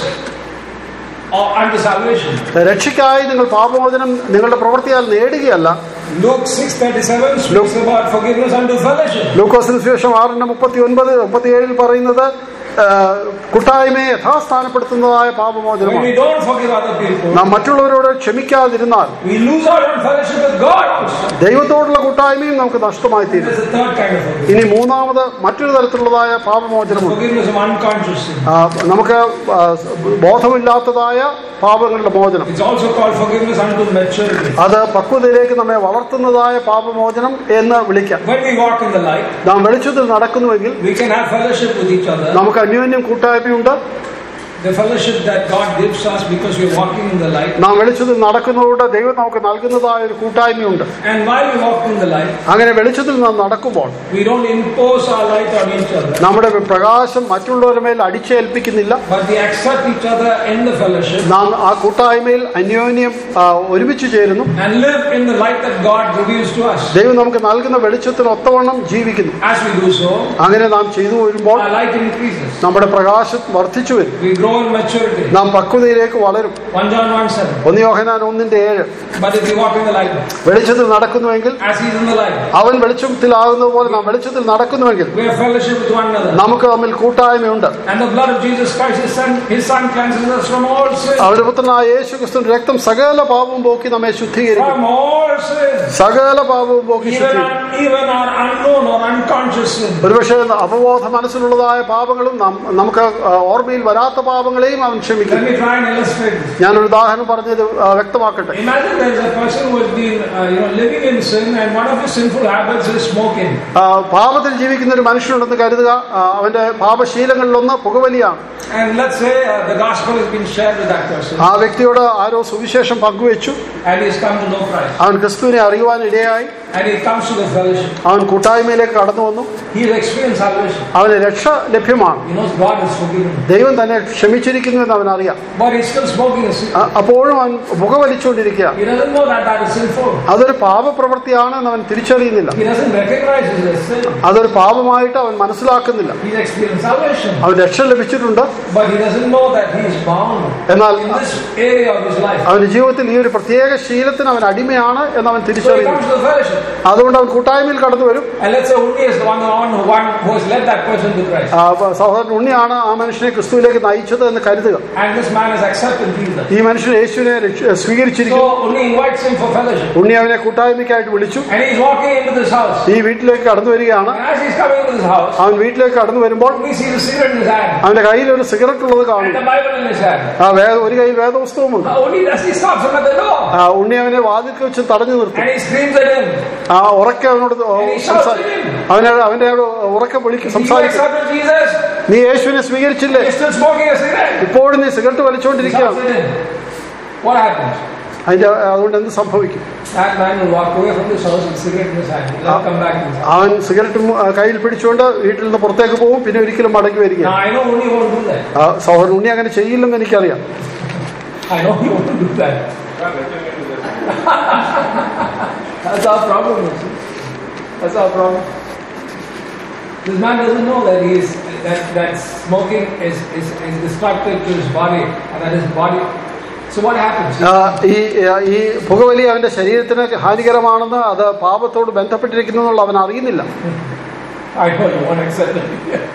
Speaker 3: or unto salvation.
Speaker 2: രക്ഷയ്ക്കായി നിങ്ങൾ പാപമോചനം നിങ്ങളുടെ പ്രവൃത്തിയാൽ നേടുകയല്ല
Speaker 3: Luke 6:37 speaks about forgiveness unto fellowship.
Speaker 2: ലൂക്കോസിന് ശേഷം ആറിന്റെ മുപ്പത്തി ഒൻപത് മുപ്പത്തിയേഴിൽ പറയുന്നത് ആ, കൂട്ടായ്മയെ യഥാസ്ഥാനപ്പെടുത്തുന്നതായ
Speaker 3: When
Speaker 2: പാപമോചനമാണ്
Speaker 3: we don't forgive other people,
Speaker 2: നാം മറ്റുള്ളവരോട് ക്ഷമിക്കാതിരുന്നാൽ
Speaker 3: we lose out on fellowship with God.
Speaker 2: ദൈവത്തോടുള്ള കൂട്ടായ്മയും നമുക്ക് നഷ്ടമായി തീരും
Speaker 3: There's a third kind of forgiveness.
Speaker 2: ഇനി മൂന്നാമത് മറ്റൊരു തരത്തിലുള്ളതായ പാപമോചനമുണ്ട്
Speaker 3: Forgiveness of unconscious sin.
Speaker 2: ആ, നമുക്ക് ആ, ബോധമില്ലാത്തതായ പാപങ്ങളുടെ മോചനം
Speaker 3: It's also called forgiveness unto maturity.
Speaker 2: അത് പക്വതയിലേക്ക് നമ്മെ വളർത്തുന്നതായ പാപമോചനം എന്ന് വിളിക്കാം
Speaker 3: When we walk in the light,
Speaker 2: നാം വെളിച്ചത്തിൽ നടക്കുന്നുവെങ്കിൽ
Speaker 3: we can have fellowship with each other.
Speaker 2: നമുക്ക് അന്യോന്യം കൂട്ടായ്മയുണ്ട്
Speaker 3: The fellowship that God gives us because we're walking in the light.
Speaker 2: നാം വെളിച്ചത്തിൽ നടക്കുന്നതുകൊണ്ട് ദൈവം നമുക്ക് നൽകുന്നതായ ഒരു കൂട്ടായ്മയുണ്ട്
Speaker 3: And while we walk in the light,
Speaker 2: അങ്ങനെ വെളിച്ചത്തിൽ നാം നടക്കുമ്പോൾ
Speaker 3: we don't impose our light on each other,
Speaker 2: നമ്മുടെ പ്രകാശം മറ്റുള്ളവരുടെ മേൽ അടിച്ചേൽപ്പിക്കുന്നില്ല
Speaker 3: but we accept each other in the fellowship
Speaker 2: നാം ആ കൂട്ടായ്മയിൽ അന്യോന്യം ആ, ഒരുമിച്ച് ചേരുന്നു
Speaker 3: and live in the light that God reveals to us.
Speaker 2: ദൈവം നമുക്ക് നൽകുന്ന വെളിച്ചത്തിന് ഒത്തവണ്ണം ജീവിക്കുന്നു
Speaker 3: As we do so,
Speaker 2: അങ്ങനെ നാം ചെയ്തു വരുമ്പോൾ
Speaker 3: our light increases.
Speaker 2: നമ്മുടെ പ്രകാശം വർദ്ധിച്ചു വരും
Speaker 3: We grow in maturity.
Speaker 2: നാം പക്വതയിലേക്ക് വളരും
Speaker 3: 1 John 1 7.
Speaker 2: ഒന്ന് യോഹനാൻ ഒന്നിന്റെ ഏഴ്
Speaker 3: But if we walk in the light,
Speaker 2: വെളിച്ചത്തിൽ നടക്കുന്നുവെങ്കിൽ
Speaker 3: as He is in the light,
Speaker 2: അവൻ വെളിച്ചത്തിലാകുന്നത് പോലെ നാം വെളിച്ചത്തിൽ നടക്കുന്നുവെങ്കിൽ
Speaker 3: we have fellowship with one another.
Speaker 2: നമുക്ക് തമ്മിൽ കൂട്ടായ്മയുണ്ട്
Speaker 3: And the blood of Jesus Christ, His Son, His Son cleanses us from all sin.
Speaker 2: അവന്റെ പുത്രനായ യേശു ക്രിസ്തുവിന്റെ രക്തം സകല പാപവും പോക്കി നമ്മെ ശുദ്ധീകരിക്കും
Speaker 3: From all sin.
Speaker 2: സകല പാപവും പോക്കി
Speaker 3: Even,
Speaker 2: ശുദ്ധീകരിക്കും
Speaker 3: our, even our unknown or unconscious sin.
Speaker 2: ഒരുപക്ഷെ അപബോധ മനസ്സിലുള്ളതായ പാപങ്ങളും നാം- നമുക്ക് ആ, ഓർമ്മയിൽ വരാത്ത പാപങ്ങളെയും അവൻ
Speaker 3: Let
Speaker 2: ക്ഷമിക്കും
Speaker 3: me try and illustrate this.
Speaker 2: ഞാനൊരു ഉദാഹരണം പറഞ്ഞത് ആ, വ്യക്തമാക്കട്ടെ
Speaker 3: Imagine there is a person who has been, uh, you know, living in sin, and one of his sinful habits is smoking.
Speaker 2: ആ, പാപത്തിൽ ജീവിക്കുന്ന ഒരു മനുഷ്യനുണ്ടെന്ന് കരുതുക ആ, അവന്റെ പാപശീലങ്ങളിലൊന്ന് പുകവലിയാണ്
Speaker 3: And let's say uh, the gospel has been shared with that person,
Speaker 2: ആ വ്യക്തിയോട് ആരോ സുവിശേഷം പങ്കുവെച്ചു
Speaker 3: and he's come to know Christ,
Speaker 2: അവൻ ക്രിസ്തുവിനെ അറിയുവാൻ ഇടയായി
Speaker 3: and he comes to the fellowship.
Speaker 2: അവൻ കൂട്ടായ്മയിലേക്ക് കടന്നു വന്നു
Speaker 3: He has experienced salvation.
Speaker 2: അവന് രക്ഷ ലഭ്യമാണ്
Speaker 3: He knows God has forgiven him,
Speaker 2: ദൈവം തന്നെ ക്ഷമിച്ചിരിക്കുന്നു എന്ന് അവൻ അറിയാം
Speaker 3: but he's still smoking a sin.
Speaker 2: അ- അപ്പോഴും അവൻ പുകവലിച്ചുകൊണ്ടിരിക്കുക
Speaker 3: He doesn't know that that is sinful.
Speaker 2: അതൊരു പാപപ്രവൃത്തിയാണ് എന്ന് അവൻ തിരിച്ചറിയുന്നില്ല
Speaker 3: He doesn't recognize it as sin.
Speaker 2: അതൊരു പാപമായിട്ട് അവൻ മനസ്സിലാക്കുന്നില്ല
Speaker 3: He's experienced salvation,
Speaker 2: അവൻ രക്ഷ ലഭിച്ചിട്ടുണ്ട്
Speaker 3: but he doesn't know that he is bound
Speaker 2: എന്നാൽ
Speaker 3: in this area of his life.
Speaker 2: അവന്റെ ജീവിതത്തിൽ ഈ ഒരു പ്രത്യേക ശീലത്തിന് അവൻ അടിമയാണ് എന്ന് അവൻ
Speaker 3: So he
Speaker 2: തിരിച്ചറിയുന്നു
Speaker 3: comes to the fellowship.
Speaker 2: അതുകൊണ്ട് അവൻ കൂട്ടായ്മയിൽ കടന്നു വരും
Speaker 3: And let's say Undi is the one, the one, who- one who has led that person to Christ.
Speaker 2: ആ, അപ്പൊ സഹോദരൻ ഉണ്ണിയാണ് ആ മനുഷ്യനെ ക്രിസ്തുവിലേക്ക് നയിച്ചത് എന്ന് കരുതുക
Speaker 3: And this man has accepted Jesus.
Speaker 2: ഈ മനുഷ്യൻ യേശുവിനെ രക്ഷ- സ്വീകരിച്ചിരിക്കുന്നു
Speaker 3: So Undi invites him for fellowship.
Speaker 2: ഉണ്ണി അവനെ കൂട്ടായ്മയ്ക്കായിട്ട് വിളിച്ചു
Speaker 3: And he's walking into this house.
Speaker 2: ഈ വീട്ടിലേക്ക് കടന്നു വരികയാണ്
Speaker 3: And as he's coming into this house,
Speaker 2: അവൻ വീട്ടിലേക്ക് കടന്നു വരുമ്പോൾ
Speaker 3: Undi sees a cigarette in his hand.
Speaker 2: അവന്റെ കയ്യിൽ ഒരു സിഗരറ്റ് ഉള്ളത്
Speaker 3: And
Speaker 2: കാണും
Speaker 3: the Bible in his hand.
Speaker 2: ആ വേ ഒരു കയ്യിൽ വേദപുസ്തകമുണ്ട്
Speaker 3: Uh, Undi does, he stops him at the door.
Speaker 2: ആ ഉണ്ണി അവനെ വാതിൽക്ക് വെച്ച് തടഞ്ഞു നിർത്തും
Speaker 3: And he screams at him.
Speaker 2: ആ ഉറക്കെ അവനോട്
Speaker 3: And he shouts
Speaker 2: സംസാ-
Speaker 3: at him.
Speaker 2: അവനോട് അവന്റെ ഉറക്കെ വിളിക്കും
Speaker 3: You
Speaker 2: സംസാരിക്കും
Speaker 3: accepted Jesus?
Speaker 2: നീ യേശുവിനെ സ്വീകരിച്ചില്ലേ
Speaker 3: You're still smoking a cigarette?
Speaker 2: ഇപ്പോഴും നീ സിഗരറ്റ്
Speaker 3: He shouts
Speaker 2: വലിച്ചുകൊണ്ടിരിക്കുകയാണ്
Speaker 3: at him. What happens?
Speaker 2: അതിന്റെ അതുകൊണ്ട് എന്ത് സംഭവിക്കും
Speaker 3: That man will walk away from this house with cigarette in his hand. He'll not come back in his house.
Speaker 2: അവൻ cigarette മു- ആ, കയ്യിൽ പിടിച്ചുകൊണ്ട് വീട്ടിൽ നിന്ന് പുറത്തേക്ക് പോകും പിന്നെ ഒരിക്കലും മടങ്ങി വരിക
Speaker 3: Now I know Undi won't do that.
Speaker 2: ആ സഹോദരൻ ഉണ്ണി അങ്ങനെ ചെയ്യില്ലെന്ന് എനിക്കറിയാം
Speaker 3: I know he won't do that. That's our problem. you see. That's our problem. This man doesn't know that he is that, that smoking is, is, is destructive to his body and that his body. So what happens?
Speaker 2: ആ, ഈ ആ, ഈ പുകവലി അവന്റെ ശരീരത്തിന് ഹാനികരമാണെന്ന് അത് പാപത്തോട് ബന്ധപ്പെട്ടിരിക്കുന്നു എന്നുള്ള അവൻ അറിയുന്നില്ല
Speaker 3: I know you won't accept it.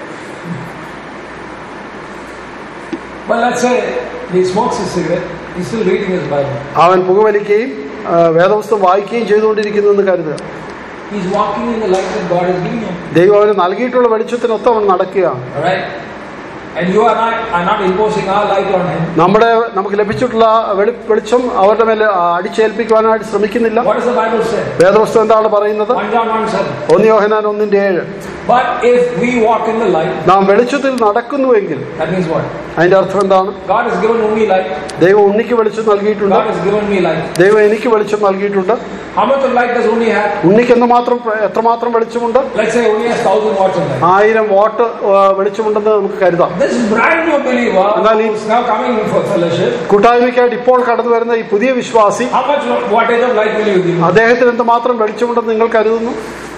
Speaker 3: but let's say he smokes a cigarette, he's still reading his Bible.
Speaker 2: അവൻ പുകവലിക്കുകയും ആ, വേദപുസ്തകം വായിക്കുകയും ചെയ്തുകൊണ്ടിരിക്കുന്നു എന്ന് കരുതുക
Speaker 3: He's walking in the light that God has given him.
Speaker 2: ദൈവം അവന് നൽകിയിട്ടുള്ള വെളിച്ചത്തിനൊത്ത് അവൻ നടക്കുകയാണ്
Speaker 3: Alright? And you and I are not imposing our light on him.
Speaker 2: നമ്മുടെ നമുക്ക് ലഭിച്ചിട്ടുള്ള വെളി വെളിച്ചം അവരുടെ മേലെ ആ, അടിച്ചേൽപ്പിക്കുവാനായിട്ട് ശ്രമിക്കുന്നില്ല
Speaker 3: What does the Bible say?
Speaker 2: വേദപുസ്തകം എന്താണ് പറയുന്നത്
Speaker 3: 1 John 1 7.
Speaker 2: ഒന്ന് യോഹനാൻ ഒന്നിന്റെ ഏഴ്
Speaker 3: But if we walk in the light,
Speaker 2: നാം വെളിച്ചത്തിൽ നടക്കുന്നുവെങ്കിൽ
Speaker 3: that means what?
Speaker 2: അതിന്റെ അർത്ഥം എന്താണ്
Speaker 3: God has given only light.
Speaker 2: ദൈവം ഉണ്ണിക്ക് വെളിച്ചം നൽകിയിട്ടുണ്ട്
Speaker 3: God has given me light.
Speaker 2: ദൈവം എനിക്ക് വെളിച്ചം നൽകിയിട്ടുണ്ട്
Speaker 3: How much of light does only have?
Speaker 2: ഉണ്ണിക്ക് എന്തുമാത്രം എത്രമാത്രം വെളിച്ചമുണ്ട്
Speaker 3: Let's say only has 1000 watts of light.
Speaker 2: ആയിരം വാട്ട് ആ, വെളിച്ചമുണ്ടെന്ന് നമുക്ക് കരുതാം
Speaker 3: This brand new believer
Speaker 2: Anali-
Speaker 3: who is now coming in for fellowship,
Speaker 2: കൂട്ടായ്മയ്ക്കായിട്ട് ഇപ്പോൾ കടന്നു വരുന്ന ഈ പുതിയ വിശ്വാസി
Speaker 3: how much wattage of light will you give? him?
Speaker 2: അദ്ദേഹത്തിന് എന്തുമാത്രം വെളിച്ചമുണ്ടെന്ന് നിങ്ങൾ കരുതുന്നു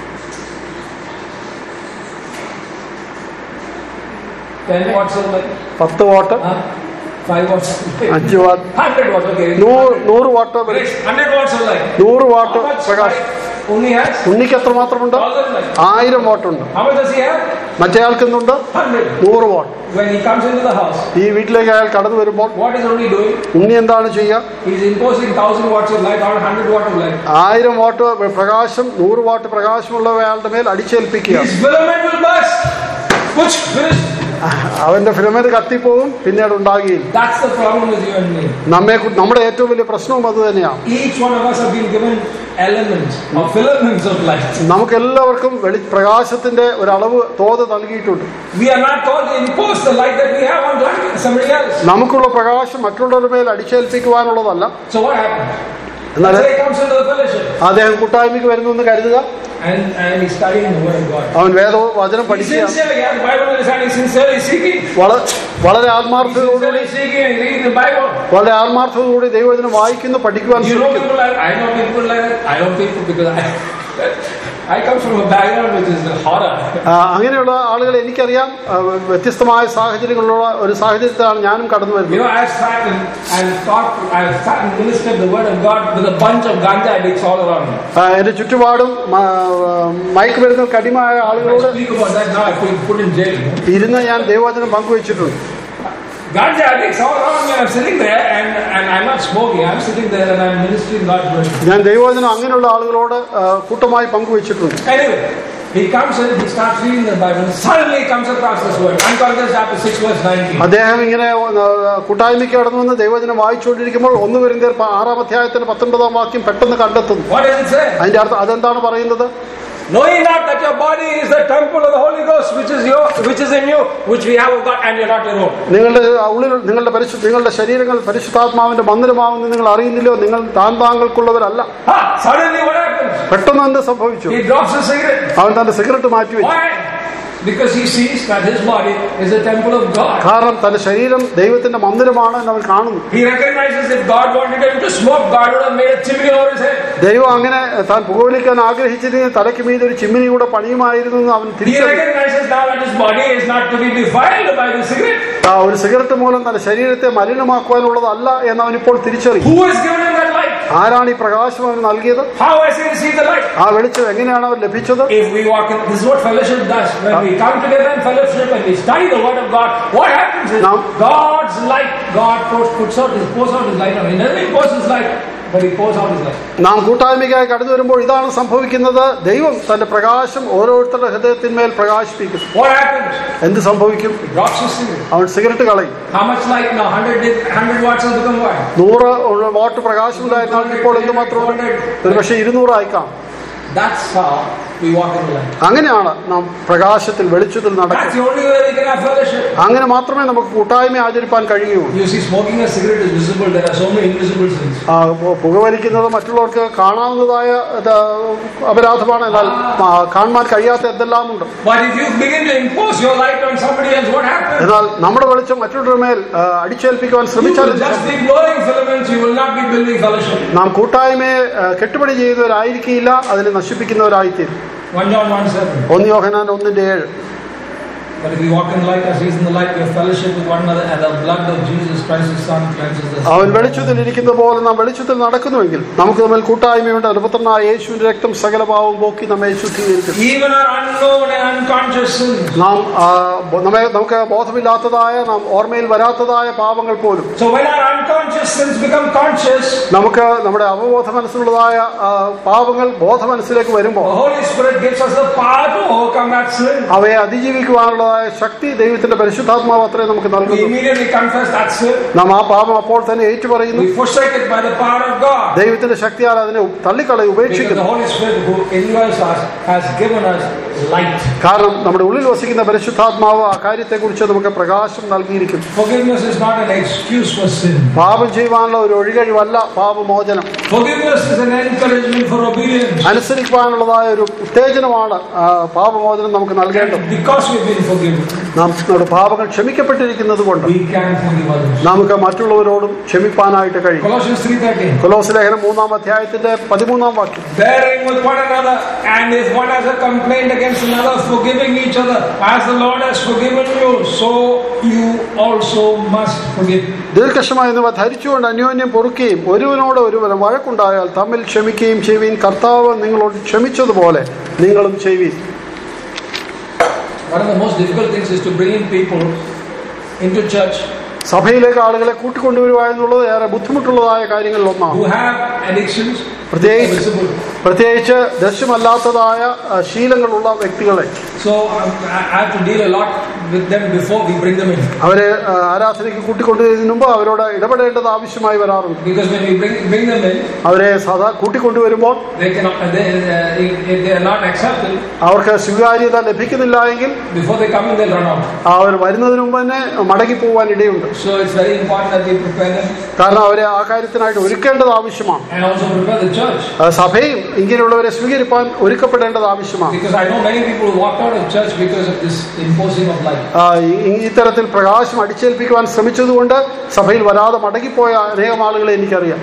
Speaker 3: Ten watts of light?
Speaker 2: പത്ത് watt
Speaker 3: Huh? Five watts of light?
Speaker 2: അഞ്ച് വാട്ട്
Speaker 3: Hundred watts, okay.
Speaker 2: നൂറ് നൂറ് വാട്ട് വെളി-
Speaker 3: Great. Hundred watts of light.
Speaker 2: നൂറ് വാട്ട്
Speaker 3: How much
Speaker 2: പ്രകാശം
Speaker 3: light only has?
Speaker 2: ഉണ്ണിക്ക് എത്രമാത്രമുണ്ട്
Speaker 3: Thousand light.
Speaker 2: ആയിരം വാട്ടുണ്ട്
Speaker 3: How much does he have?
Speaker 2: മറ്റേ ആൾക്കെന്തുണ്ട്
Speaker 3: Hundred.
Speaker 2: നൂറ് watt
Speaker 3: When he comes into the house,
Speaker 2: ഈ വീട്ടിലേക്ക് അയാൾ കടന്നു വരുമ്പോൾ
Speaker 3: what is only doing?
Speaker 2: ഉണ്ണി എന്താണ് ചെയ്യുക
Speaker 3: He's imposing thousand watts of light on hundred watt of light.
Speaker 2: ആയിരം വാട്ട് പ്രകാശം നൂറ് വാട്ട് പ്രകാശമുള്ള അയാളുടെ മേൽ അടിച്ചേൽപ്പിക്കുക
Speaker 3: His filament will burst. Which finished.
Speaker 2: അവന്റെ ഫിലമെന്റ് കത്തിപ്പോവും പിന്നീട് ഉണ്ടാകുകയില്ല
Speaker 3: That's the problem with you and me.
Speaker 2: നമ്മെ കു- നമ്മുടെ ഏറ്റവും വലിയ പ്രശ്നവും അത് തന്നെയാണ്
Speaker 3: Each one of us have been given elements or filaments of light.
Speaker 2: നമുക്ക് എല്ലാവർക്കും വെളി പ്രകാശത്തിന്റെ ഒരു അളവ് തോത് നൽകിയിട്ടുണ്ട്
Speaker 3: We are not called to impose the light that we have on somebody else.
Speaker 2: നമുക്കുള്ള പ്രകാശം മറ്റുള്ളവരുടെ മേൽ അടിച്ചേൽപ്പിക്കുവാനുള്ളതല്ല
Speaker 3: So what happens?
Speaker 2: എന്നാൽ
Speaker 3: Let's say he comes into the fellowship
Speaker 2: അദ്ദേഹം കൂട്ടായ്മയ്ക്ക് വരുന്നു എന്ന് കരുതുക
Speaker 3: and, and he's studying the word of God.
Speaker 2: അവൻ വേദ വചനം
Speaker 3: He's
Speaker 2: പഠിക്കുകയാണ്
Speaker 3: sincere, he has the Bible in his hand, he's sincerely seeking.
Speaker 2: വള- വളരെ
Speaker 3: He's
Speaker 2: ആത്മാർത്ഥതയോടുകൂടി
Speaker 3: sincerely seeking and reading the Bible.
Speaker 2: വളരെ ആത്മാർത്ഥതയോടുകൂടി ദൈവവചനം വായിക്കുന്നു പഠിക്കുവാൻ
Speaker 3: You know
Speaker 2: ശ്രമിക്കുന്നു
Speaker 3: people like I know people like that. I know people because I I come from a background which is horror.
Speaker 2: ആ, അങ്ങനെയുള്ള ആളുകൾ എനിക്കറിയാം ആ, വ്യത്യസ്തമായ സാഹചര്യങ്ങളുള്ള ഒരു സാഹചര്യത്തിലാണ് ഞാനും കടന്നു
Speaker 3: You
Speaker 2: വരുന്നത്
Speaker 3: know, I've sat and, and thought, I've sat and ministered the word of God with a bunch of ganja addicts all around me.
Speaker 2: ആ, എന്റെ ചുറ്റുപാടും മ- മയക്കുമരുന്ന് കടിമായ
Speaker 3: I
Speaker 2: ആളുകളോട്
Speaker 3: speak about that now, I could put in jail. you know.
Speaker 2: ഇരുന്ന് ഞാൻ ദൈവവചനം പങ്കുവച്ചിട്ടുണ്ട്
Speaker 3: Ganja addicts all around me. I'm sitting there and, and I'm not smoking. I'm sitting there and I'm ministering God's word.
Speaker 2: ഞാൻ ദൈവവചനം അങ്ങനെയുള്ള ആളുകളോട് ആ, കൂട്ടമായി പങ്കുവച്ചിട്ടുണ്ട്
Speaker 3: Anyway, he comes in, he starts reading the Bible. Suddenly he comes across this word. 1 Corinthians chapter 6 verse 19.
Speaker 2: അദ്ദേഹം ഇങ്ങനെ ആ, കൂട്ടായ്മയ്ക്ക് കടന്നു വന്ന് ദൈവവചനം വായിച്ചുകൊണ്ടിരിക്കുമ്പോൾ ഒന്ന് വരുന്ന ആറാം അധ്യായത്തിന്റെ പത്തൊൻപതാം വാക്യം പെട്ടെന്ന് കണ്ടെത്തുന്നു
Speaker 3: What does it say?
Speaker 2: അതിന്റെ അർത്ഥം അതെന്താണ് പറയുന്നത്
Speaker 3: Knowing not that your body is the temple of the Holy Ghost, which is your, which is in you, which we have of God, and you're not your own.
Speaker 2: നിങ്ങളുടെ ഉള്ളിൽ നിങ്ങളുടെ പരിശു നിങ്ങളുടെ ശരീരങ്ങൾ പരിശുദ്ധാത്മാവിന്റെ മന്ദിരമാവുന്ന നിങ്ങൾ അറിയുന്നില്ലോ നിങ്ങൾ താൻ താങ്കൾക്കുള്ളവരല്ല
Speaker 3: Ah, suddenly what happens?
Speaker 2: പെട്ടെന്ന് എന്ത് സംഭവിച്ചു
Speaker 3: He drops a cigarette.
Speaker 2: അവൻ തന്റെ സിഗരറ്റ് മാറ്റിവെച്ചു
Speaker 3: Why? Because he sees that his body is the temple of God.
Speaker 2: കാരണം തന്റെ ശരീരം ദൈവത്തിന്റെ മന്ദിരമാണ് എന്ന് അവൻ കാണുന്നു
Speaker 3: He recognizes if God wanted him to smoke, God would have made a chimney over his head.
Speaker 2: ദൈവം അങ്ങനെ താൻ പുകവലിക്കാൻ ആഗ്രഹിച്ചിരുന്ന തലയ്ക്ക് മീതെ ഒരു ചിമ്മിനി കൂടെ പണിയുമായിരുന്നു എന്ന് അവൻ
Speaker 3: He
Speaker 2: തിരിച്ചറിഞ്ഞു
Speaker 3: recognizes now that his body is not to be defiled by the cigarette.
Speaker 2: ആ ഒരു സിഗരറ്റ് മൂലം തന്റെ ശരീരത്തെ മലിനമാക്കുവാനുള്ളതല്ല എന്ന് അവൻ ഇപ്പോൾ തിരിച്ചറിയും
Speaker 3: Who has given him that light?
Speaker 2: ആരാണ് ഈ പ്രകാശം അവന് നൽകിയത്
Speaker 3: How has he received the light?
Speaker 2: ആ വെളിച്ചം എങ്ങനെയാണ് അവൻ ലഭിച്ചത്
Speaker 3: If we walk in, this is what fellowship does. When we come together in fellowship and we study the word of God, what happens is
Speaker 2: Now-
Speaker 3: God's light, God pours, puts out his, pours out his light on. He doesn't impose his light, but he pours out his light.
Speaker 2: നാം കൂട്ടായ്മയ്ക്കായി കടന്നു വരുമ്പോൾ ഇതാണ് സംഭവിക്കുന്നത് ദൈവം തന്റെ പ്രകാശം ഓരോരുത്തരുടെ ഹൃദയത്തിന്മേൽ പ്രകാശിപ്പിക്കും
Speaker 3: What happens?
Speaker 2: എന്ത് സംഭവിക്കും
Speaker 3: He drops his cigarette.
Speaker 2: അവൻ സിഗരറ്റ് കളയും
Speaker 3: How much light now? 100, di- 100 watts has become what?
Speaker 2: നൂറ് വാട്ട് പ്രകാശമുണ്ടായിരുന്നാൽ ഇപ്പോൾ എന്തുമാത്രമുണ്ട് ഒരു പക്ഷേ ഇരുന്നൂറായിക്കാം
Speaker 3: That's how we walk in the light.
Speaker 2: അങ്ങനെയാണ് നാം പ്രകാശത്തിൽ വെളിച്ചത്തിൽ
Speaker 3: That's
Speaker 2: നടക്കുന്നത്
Speaker 3: the only way we can have fellowship.
Speaker 2: അങ്ങനെ മാത്രമേ നമുക്ക് കൂട്ടായ്മ ആചരിപ്പാൻ കഴിയുള്ളൂ
Speaker 3: You see, smoking a cigarette is visible. There are so many invisible sins.
Speaker 2: ആ, പു- പുകവലിക്കുന്നത് മറ്റുള്ളവർക്ക് കാണാവുന്നതായ ഇത് അപരാധമാണ് എന്നാൽ ആ, കാണുവാൻ കഴിയാത്ത എന്തെല്ലാമുണ്ട്
Speaker 3: But if you begin to impose your light on somebody else, what happens?
Speaker 2: എന്നാൽ നമ്മുടെ വെളിച്ചം മറ്റുള്ളവരുടെ മേൽ ആ, അടിച്ചേൽപ്പിക്കുവാൻ
Speaker 3: You
Speaker 2: ശ്രമിച്ചാൽ
Speaker 3: will just be blowing filaments. You will not be building fellowship.
Speaker 2: നാം കൂട്ടായ്മയെ ആ, കെട്ടുപണി ചെയ്യുന്നവരായിരിക്കില്ല അതിനെ നശിപ്പിക്കുന്നവരായിത്തീരും
Speaker 3: 1 John 1 7.
Speaker 2: ഒന്ന് യോഹനാൻ ഒന്നിന്റെ ഏഴ്
Speaker 3: But if we walk in the light as he is in the light, we have fellowship with one another, and the blood of Jesus Christ, his Son, cleanses us.
Speaker 2: അവൻ വെളിച്ചത്തിൽ ഇരിക്കുന്ന പോലെ നാം വെളിച്ചത്തിൽ നടക്കുന്നുവെങ്കിൽ നമുക്ക് തമ്മിൽ കൂട്ടായ്മയുണ്ട് അനുപുത്രനായ യേശുവിന്റെ രക്തം സകല പാവവും പോക്കി നമ്മെ ശുദ്ധീകരിക്കും
Speaker 3: Even our unknown and unconscious sins.
Speaker 2: നാം ആ, ബോ- നമ്മെ നമുക്ക് ബോധമില്ലാത്തതായ നാം ഓർമ്മയിൽ വരാത്തതായ പാപങ്ങൾ പോലും
Speaker 3: So when our unconscious sins become conscious,
Speaker 2: നമുക്ക് നമ്മുടെ അവബോധ മനസ്സിലുള്ളതായ ആ, പാപങ്ങൾ ബോധ മനസ്സിലേക്ക്
Speaker 3: the
Speaker 2: വരുമ്പോൾ
Speaker 3: Holy Spirit gives us the power to overcome that sin.
Speaker 2: അവയെ അതിജീവിക്കുവാനുള്ളതായ ശക്തി ദൈവത്തിന്റെ പരിശുദ്ധാത്മാവ് അത്രേ നമുക്ക്
Speaker 3: We
Speaker 2: നൽകുന്നു
Speaker 3: immediately confess that sin.
Speaker 2: നാം ആ പാപം അപ്പോൾ തന്നെ ഏറ്റുപറയുന്നു
Speaker 3: We forsake it by the power of God.
Speaker 2: ദൈവത്തിന്റെ ശക്തിയാൽ അതിനെ തള്ളിക്കളയും
Speaker 3: Because the
Speaker 2: ഉപേക്ഷിക്കുന്നു
Speaker 3: Holy Spirit who indwells us has given us light.
Speaker 2: കാരണം നമ്മുടെ ഉള്ളിൽ വസിക്കുന്ന പരിശുദ്ധാത്മാവ് ആ കാര്യത്തെക്കുറിച്ച് നമുക്ക് പ്രകാശം നൽകിയിരിക്കും
Speaker 3: Forgiveness is not an excuse for sin.
Speaker 2: പാപം ചെയ്യുവാനുള്ള ഒരു ഒഴികഴിവല്ല പാപമോചനം
Speaker 3: Forgiveness is an encouragement for obedience.
Speaker 2: അനുസരിക്കുവാനുള്ളതായ ഒരു ഉത്തേജനമാണ് ആ, പാപമോചനം നമുക്ക് നൽകേണ്ടത്
Speaker 3: Because we've been forgiven,
Speaker 2: നാം നമ്മുടെ പാപങ്ങൾ ക്ഷമിക്കപ്പെട്ടിരിക്കുന്നത് കൊണ്ട്
Speaker 3: we can forgive others.
Speaker 2: നമുക്ക് മറ്റുള്ളവരോടും ക്ഷമിപ്പാനായിട്ട് കഴിയും
Speaker 3: Colossians 3.13
Speaker 2: കൊലോസ് ലേഖനം മൂന്നാം അധ്യായത്തിന്റെ പതിമൂന്നാം വാക്യം
Speaker 3: Bearing with one another, and if one has a complaint against another, forgiving each other, as the Lord has forgiven you, so you also must forgive.
Speaker 2: ദീർഘക്ഷമ എന്നിവ ധരിച്ചുകൊണ്ട് അന്യോന്യം പൊറുക്കുകയും ഒരുവനോട് ഒരുവന് വഴക്കുണ്ടായാൽ തമ്മിൽ ക്ഷമിക്കുകയും ചെയ്യുവീൻ കർത്താവ് നിങ്ങളോട് ക്ഷമിച്ചതുപോലെ നിങ്ങളും ചെയ്യുവീൻ
Speaker 3: One of the most difficult things is to bring in people into church
Speaker 2: സഭയിലേക്ക് ആളുകളെ കൂട്ടിക്കൊണ്ടുവരുക എന്നുള്ളത് ഏറെ ബുദ്ധിമുട്ടുള്ളതായ കാര്യങ്ങളിൽ ഒന്നാണ്
Speaker 3: who have addictions,
Speaker 2: പ്രത്യേകിച്ച്
Speaker 3: visible.
Speaker 2: പ്രത്യേകിച്ച് ദൃശ്യമല്ലാത്തതായ ആ, ശീലങ്ങളുള്ള വ്യക്തികളെ
Speaker 3: So um, I I have to deal a lot with them before we bring them in.
Speaker 2: അവരെ ആ, ആരാധനയ്ക്ക് കൂട്ടിക്കൊണ്ടുവരുന്നതിന് മുമ്പ് അവരോട് ഇടപെടേണ്ടത് ആവശ്യമായി വരാറുണ്ട്
Speaker 3: Because when we bring, bring them in,
Speaker 2: അവരെ സാധാ കൂട്ടിക്കൊണ്ടുവരുമ്പോൾ
Speaker 3: they cannot, they, uh, if, if they are not accepted,
Speaker 2: അവർക്ക് സ്വീകാര്യത ലഭിക്കുന്നില്ല എങ്കിൽ
Speaker 3: before they come in, they'll run out.
Speaker 2: അവർ വരുന്നതിന് മുമ്പ് തന്നെ മടങ്ങി പോകാൻ ഇടയുണ്ട്
Speaker 3: So it's very important that we prepare them
Speaker 2: കാരണം അവരെ ആ കാര്യത്തിനായിട്ട് ഒരുക്കേണ്ടത് ആവശ്യമാണ്
Speaker 3: and also prepare the church.
Speaker 2: ആ, സഭയും ഇങ്ങനെയുള്ളവരെ സ്വീകരിപ്പാൻ ഒരുക്കപ്പെടേണ്ടത് ആവശ്യമാണ്
Speaker 3: Because I know many people who walked out of church because of this imposing of light.
Speaker 2: ആ, ഈ- ഇത്തരത്തിൽ പ്രകാശം അടിച്ചേൽപ്പിക്കുവാൻ ശ്രമിച്ചതുകൊണ്ട് സഭയിൽ വരാതെ മടങ്ങിപ്പോയ അനേകം ആളുകളെ എനിക്കറിയാം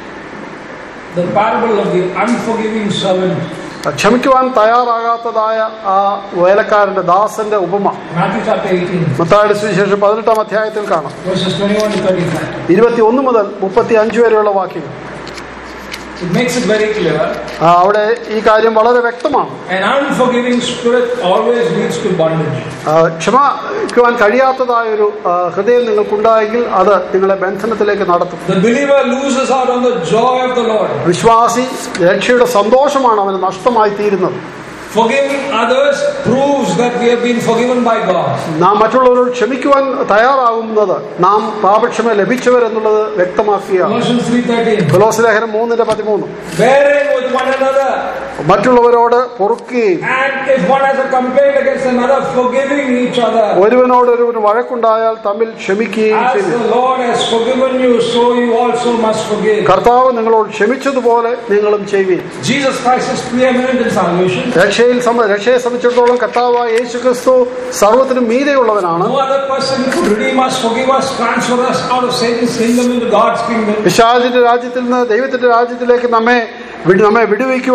Speaker 3: The parable of the unforgiving servant,
Speaker 2: ക്ഷമിക്കുവാൻ തയ്യാറാകാത്തതായ ആ വേലക്കാരന്റെ ദാസന്റെ ഉപമ
Speaker 3: Matthew chapter 18,
Speaker 2: മത്തായുടെ സുവിശേഷം പതിനെട്ടാം അധ്യായത്തിൽ കാണാം
Speaker 3: verses 21 to 35.
Speaker 2: ഇരുപത്തി ഒന്ന് മുതൽ മുപ്പത്തി അഞ്ച് വരെയുള്ള വാക്യങ്ങൾ
Speaker 3: It makes it very clear
Speaker 2: ആ, അവിടെ ഈ കാര്യം വളരെ വ്യക്തമാണ്
Speaker 3: an unforgiving spirit always leads to bondage.
Speaker 2: ആ, ക്ഷമിക്കുവാൻ കഴിയാത്തതായ ഒരു ആ, ഹൃദയം നിങ്ങൾക്കുണ്ടായെങ്കിൽ അത് നിങ്ങളെ ബന്ധനത്തിലേക്ക് നടത്തും
Speaker 3: The believer loses out on the joy of the Lord.
Speaker 2: വിശ്വാസി രക്ഷയുടെ സന്തോഷമാണ് അവന് നഷ്ടമായി തീരുന്നത്
Speaker 3: Forgiving others proves that we have been forgiven by God.
Speaker 2: നാം മറ്റുള്ളവരോട് ക്ഷമിക്കുവാൻ തയ്യാറാകുന്നത് നാം പാപക്ഷമ ലഭിച്ചവരെന്നുള്ളത് വ്യക്തമാക്കുകയാണ്
Speaker 3: Colossians 3.13
Speaker 2: തുലോസ് ലേഖനം മൂന്നിന്റെ പതിമൂന്ന്
Speaker 3: Bearing with one another,
Speaker 2: മറ്റുള്ളവരോട് പൊറുക്കുകയും
Speaker 3: and if one has a complaint against another, forgiving each other.
Speaker 2: ഒരുവനോട് ഒരുവന് വഴക്കുണ്ടായാൽ തമ്മിൽ ക്ഷമിക്കുകയും
Speaker 3: As
Speaker 2: ചെയ്യും
Speaker 3: the Lord has forgiven you, so you also must forgive.
Speaker 2: കർത്താവ് നിങ്ങളോട് ക്ഷമിച്ചതുപോലെ നിങ്ങളും ചെയ്യുകയും
Speaker 3: Jesus Christ is preeminent in salvation.
Speaker 2: രക്ഷയിൽ സമ- രക്ഷയെ സംബന്ധിച്ചിടത്തോളം കർത്താവായ യേശു ക്രിസ്തു സർവത്തിനും മീതെയുള്ളവനാണ്
Speaker 3: No other person could redeem us, forgive us, transfer us out of Satan's kingdom into God's kingdom.
Speaker 2: പിശാചിന്റെ രാജ്യത്തിൽ നിന്ന് ദൈവത്തിന്റെ രാജ്യത്തിലേക്ക് നമ്മെ വിടു- നമ്മെ വിടുവിക്കുവാൻ നമ്മെ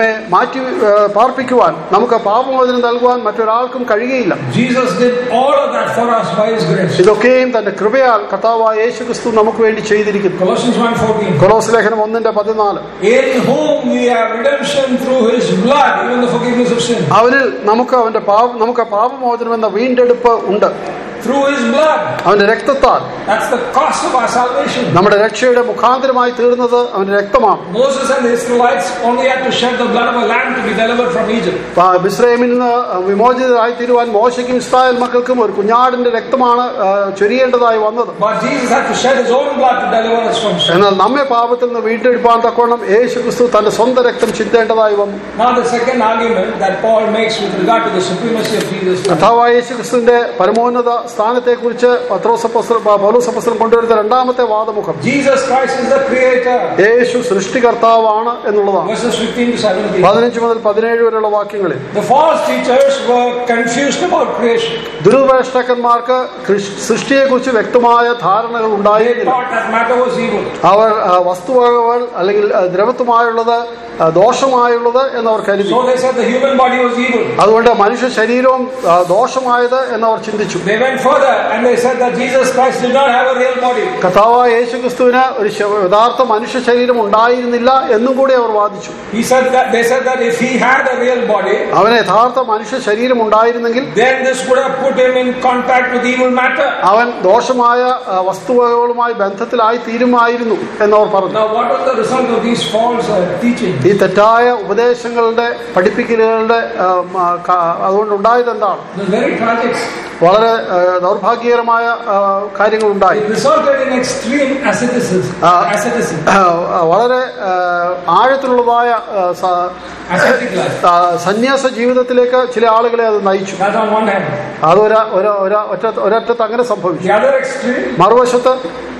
Speaker 2: നമ്മെ മാറ്റി ആ, പാർപ്പിക്കുവാൻ നമുക്ക് പാപമോചനം നൽകുവാൻ മറ്റൊരാൾക്കും കഴിയുകയില്ല
Speaker 1: Jesus did all of that for us by His grace.
Speaker 2: ഇതൊക്കെയും തന്റെ കൃപയാൽ കർത്താവായ യേശു ക്രിസ്തു നമുക്ക് വേണ്ടി ചെയ്തിരിക്കുന്നു
Speaker 1: Colossians 1.14
Speaker 2: കൊലോസ് ലേഖനം ഒന്നിന്റെ പതിനാല്
Speaker 1: In whom we have redemption through His blood, even the forgiveness of sin.
Speaker 2: അവനിൽ നമുക്ക് അവന്റെ പാപ നമുക്ക് പാപമോചനം എന്ന വീണ്ടെടുപ്പ് ഉണ്ട്
Speaker 1: Through His blood.
Speaker 2: അവന്റെ രക്തത്താൽ
Speaker 1: That's the cost of our salvation.
Speaker 2: നമ്മുടെ രക്ഷയുടെ മുഖാന്തരമായി തീർന്നത് അവന്റെ രക്തമാണ്
Speaker 1: Moses and the Israelites only had to shed the blood of a lamb to be delivered from Egypt.
Speaker 2: ആ, മിസ്രൈമിൽ നിന്ന് വിമോചിതരായി തീരുവാൻ മോശയ്ക്കും ഇസ്രായേൽ മക്കൾക്കും ഒരു കുഞ്ഞാടിന്റെ രക്തമാണ് ആ, ചൊരിയേണ്ടതായി വന്നത്
Speaker 1: But Jesus had to shed His own blood to deliver us from sin.
Speaker 2: എന്നാൽ നമ്മെ പാപത്തിൽ നിന്ന് വീണ്ടെടുപ്പാൻ തക്കവണ്ണം യേശു ക്രിസ്തു തന്റെ സ്വന്തം രക്തം ചിന്തേണ്ടതായി വന്നു
Speaker 1: Now the second argument that Paul makes with regard to the supremacy of Jesus Christ.
Speaker 2: കഥാവായ യേശു ക്രിസ്തുവിന്റെ പരമോന്നത സ്ഥാനത്തെക്കുറിച്ച് പത്രോസപ്പസ്തം പൗലോസപ്പസ്തം കൊണ്ടുവരുന്ന രണ്ടാമത്തെ വാദമുഖം
Speaker 1: Jesus Christ is the creator.
Speaker 2: യേശു സൃഷ്ടികർത്താവാണ് എന്നുള്ളതാണ്
Speaker 1: Verses 15 to 17.
Speaker 2: പതിനഞ്ച് മുതൽ പതിനേഴ് വരെയുള്ള വാക്യങ്ങളിൽ
Speaker 1: The false teachers were confused about creation.
Speaker 2: ദുരുപേഷ്ടകന്മാർക്ക് കൃഷ്- സൃഷ്ടിയെക്കുറിച്ച് വ്യക്തമായ ധാരണകൾ
Speaker 1: They
Speaker 2: ഉണ്ടായിരുന്നില്ല
Speaker 1: thought that matter was evil.
Speaker 2: അവർ ആ, വസ്തുവകകൾ അല്ലെങ്കിൽ ആ, ദ്രവത്വമായുള്ളത് ആ, ദോഷമായുള്ളത് എന്നവർ കരുതി
Speaker 1: So they said the human body was evil.
Speaker 2: അതുകൊണ്ട് മനുഷ്യ ശരീരവും ആ, ദോഷമായത് എന്നവർ ചിന്തിച്ചു
Speaker 1: They went further and they said that Jesus Christ did not have a real body.
Speaker 2: കഥാവായ യേശു ക്രിസ്തുവിന് ഒരു ശ- യഥാർത്ഥ മനുഷ്യ ശരീരം ഉണ്ടായിരുന്നില്ല എന്നും കൂടി അവർ വാദിച്ചു
Speaker 1: He said that they said that if he had a real body,
Speaker 2: അവന് യഥാർത്ഥ മനുഷ്യ ശരീരം ഉണ്ടായിരുന്നെങ്കിൽ
Speaker 1: then this would have put him in contact with evil matter.
Speaker 2: അവൻ ദോഷമായ ആ, വസ്തുവകകളുമായി ബന്ധത്തിലായി തീരുമായിരുന്നു എന്നവർ പറഞ്ഞു
Speaker 1: Now, what was the result of these false uh, teachings?
Speaker 2: ഈ തെറ്റായ ഉപദേശങ്ങളുടെ പഠിപ്പിക്കലുകളുടെ ആ, ആ, ക- അതുകൊണ്ടുണ്ടായത് എന്താണ്
Speaker 1: It was very tragic.
Speaker 2: വളരെ ആ, ദൗർഭാഗ്യകരമായ ആ, കാര്യങ്ങളുണ്ടായി
Speaker 1: It resulted in extreme asceticism.
Speaker 2: Ah.
Speaker 1: asceticism.
Speaker 2: ആ, വളരെ ആ, ആഴത്തിലുള്ളതായ ആ, സ-
Speaker 1: Ascetic life.
Speaker 2: ആ, സന്യാസ ജീവിതത്തിലേക്ക് ചില ആളുകളെ അത് നയിച്ചു
Speaker 1: That's on one hand.
Speaker 2: അത് ഒരു ഒരു- ഒരു- ഒറ്റ ഒരറ്റത്ത് അങ്ങനെ സംഭവിച്ചു
Speaker 1: The other extreme,
Speaker 2: മറുവശത്ത്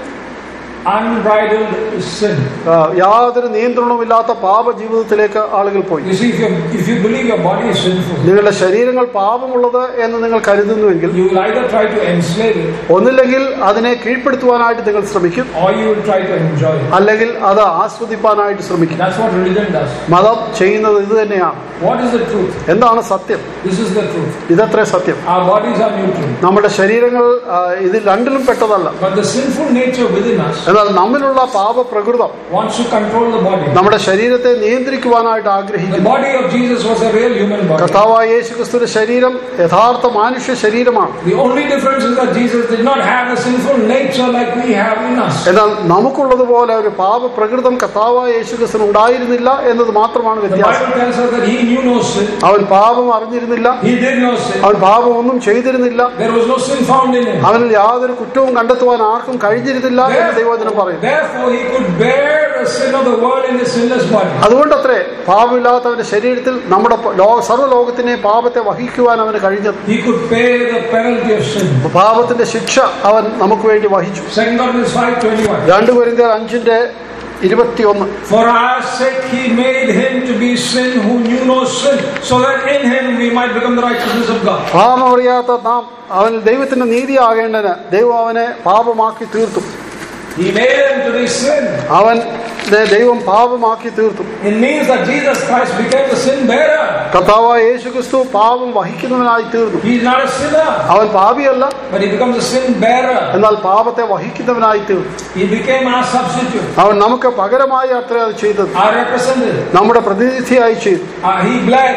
Speaker 1: unbridled sin.
Speaker 2: ആ, യാതൊരു നിയന്ത്രണവുമില്ലാത്ത പാപ ജീവിതത്തിലേക്ക് ആളുകൾ പോയി
Speaker 1: You see, if you, if you believe your body is sinful,
Speaker 2: നിങ്ങളുടെ ശരീരങ്ങൾ പാപമുള്ളത് എന്ന് നിങ്ങൾ കരുതുന്നുവെങ്കിൽ
Speaker 1: you will either try to enslave it
Speaker 2: ഒന്നില്ലെങ്കിൽ അതിനെ കീഴ്പ്പെടുത്തുവാനായിട്ട് നിങ്ങൾ ശ്രമിക്കും
Speaker 1: or you will try to enjoy it.
Speaker 2: അല്ലെങ്കിൽ അത് ആസ്വദിപ്പാനായിട്ട് ശ്രമിക്കും
Speaker 1: That's what religion does.
Speaker 2: മതം ചെയ്യുന്നത് ഇത് തന്നെയാണ്
Speaker 1: What is the truth?
Speaker 2: എന്താണ് സത്യം
Speaker 1: This is the truth.
Speaker 2: ഇതത്രേ സത്യം
Speaker 1: Our bodies are neutral.
Speaker 2: നമ്മുടെ ശരീരങ്ങൾ ആ, ഇതിൽ രണ്ടിലും പെട്ടതല്ല
Speaker 1: But the sinful nature within us
Speaker 2: എന്നാൽ നമ്മിലുള്ള പാപപ്രകൃതം
Speaker 1: wants to control the body.
Speaker 2: നമ്മുടെ ശരീരത്തെ നിയന്ത്രിക്കുവാനായിട്ട്
Speaker 1: The
Speaker 2: ആഗ്രഹിക്കുന്നു
Speaker 1: body of Jesus was a real human body.
Speaker 2: കർത്താവായ യേശു ക്രിസ്തുവിന്റെ ശരീരം യഥാർത്ഥ മാനുഷ്യ ശരീരമാണ്
Speaker 1: The only difference is that Jesus did not have a sinful nature like we have in us.
Speaker 2: എന്നാൽ നമുക്കുള്ളതുപോലെ ഒരു പാപപ്രകൃതം കർത്താവായ യേശു ക്രിസ്തുവിന് ഉണ്ടായിരുന്നില്ല എന്നത് മാത്രമാണ്
Speaker 1: The
Speaker 2: വ്യത്യാസം
Speaker 1: Bible tells us that he knew no sin.
Speaker 2: അവൻ പാപം അറിഞ്ഞിരുന്നില്ല
Speaker 1: He did no sin.
Speaker 2: അവൻ പാപമൊന്നും ചെയ്തിരുന്നില്ല
Speaker 1: There was no sin found in him.
Speaker 2: അവനിൽ യാതൊരു കുറ്റവും കണ്ടെത്തുവാൻ ആർക്കും കഴിഞ്ഞിരുന്നില്ല എന്ന് ദൈവവചനം പറയും
Speaker 1: Therefore, he could bear the sin of the world in his sinless body.
Speaker 2: അതുകൊണ്ടത്രേ പാപമില്ലാത്തവന്റെ ശരീരത്തിൽ നമ്മുടെ പ- ലോ സർവ്വലോകത്തിനെ പാപത്തെ വഹിക്കുവാൻ അവന് കഴിഞ്ഞത്
Speaker 1: He could pay the penalty of sin.
Speaker 2: പാപത്തിന്റെ ശിക്ഷ അവൻ നമുക്ക് വേണ്ടി വഹിച്ചു
Speaker 1: 2 Corinthians 5.21
Speaker 2: രണ്ടു പേരിന്റെ അഞ്ചിന്റെ ഇരുപത്തിയൊന്ന്
Speaker 1: For our sake he made him to be sin who knew no sin, so that in him we might become the righteousness of God.
Speaker 2: പാപമറിയാത്ത നാം അവൻ ദൈവത്തിന്റെ നീതിയാകേണ്ടതിന് ദൈവം അവനെ പാപമാക്കി തീർത്തു
Speaker 1: He made him to be sin.
Speaker 2: അവൻ ദൈവം പാപമാക്കി തീർത്തു
Speaker 1: It means that Jesus Christ became the sin bearer.
Speaker 2: കർത്താവായ യേശു ക്രിസ്തു പാപം വഹിക്കുന്നവനായി തീർന്നു
Speaker 1: He is not a sinner,
Speaker 2: അവൻ പാപിയല്ല
Speaker 1: but he becomes a sin bearer.
Speaker 2: എന്നാൽ പാപത്തെ വഹിക്കുന്നവനായി തീർന്നു
Speaker 1: He became our substitute,
Speaker 2: അവൻ നമുക്ക് പകരമായി അത്ര അത് ചെയ്തത്
Speaker 1: our representative.
Speaker 2: നമ്മുടെ പ്രതിനിധിയായി ചെയ്തു
Speaker 1: Uh, he bled.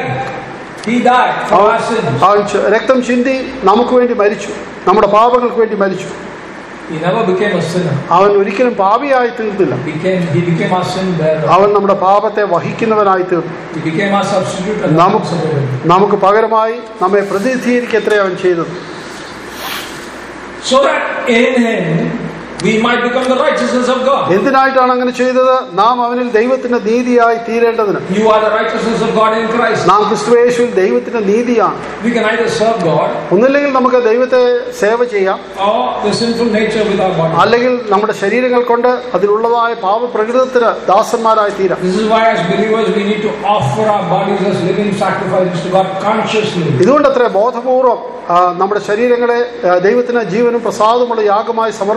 Speaker 1: He died for
Speaker 2: അവൻ
Speaker 1: our sins.
Speaker 2: അവൻ ച- രക്തം ചിന്തി നമുക്ക് വേണ്ടി മരിച്ചു നമ്മുടെ പാപങ്ങൾക്ക് വേണ്ടി മരിച്ചു
Speaker 1: He never became a sinner.
Speaker 2: അവൻ ഒരിക്കലും പാപിയായി തീർന്നില്ല
Speaker 1: Became he became our sin bearer.
Speaker 2: അവൻ നമ്മുടെ പാപത്തെ വഹിക്കുന്നവനായി തീർന്നു
Speaker 1: He became our substitute and
Speaker 2: Nam-
Speaker 1: representative.
Speaker 2: നമുക്ക് പകരമായി നമ്മെ പ്രതിനിധീകരിക്കത്രേ അവൻ ചെയ്തത്
Speaker 1: So that in him we might become the righteousness of God.
Speaker 2: എന്തിനായിട്ടാണ് അങ്ങനെ ചെയ്തത് നാം അവനിൽ ദൈവത്തിന്റെ നീതിയായി തീരേണ്ടതിന്
Speaker 1: You are the righteousness of God in Christ.
Speaker 2: നാം ക്രിസ്തുവേശുവിൽ ദൈവത്തിന്റെ നീതിയാണ്
Speaker 1: We can either serve God
Speaker 2: ഒന്നില്ലെങ്കിൽ നമുക്ക് ദൈവത്തെ സേവ ചെയ്യാം
Speaker 1: or the sinful nature with our body.
Speaker 2: അല്ലെങ്കിൽ നമ്മുടെ ശരീരങ്ങൾ കൊണ്ട് അതിലുള്ളതായ പാപപ്രകൃതത്തിന് ദാസന്മാരായി തീരാം
Speaker 1: This is why, as believers, we need to offer our bodies as living sacrifices to God consciously.
Speaker 2: ഇതുകൊണ്ട് അത്ര ബോധപൂർവം ആ, നമ്മുടെ ശരീരങ്ങളെ ആ, ദൈവത്തിന് ജീവനും പ്രസാദമുള്ള യാഗമായി സമർപ്പിക്കേണ്ടത്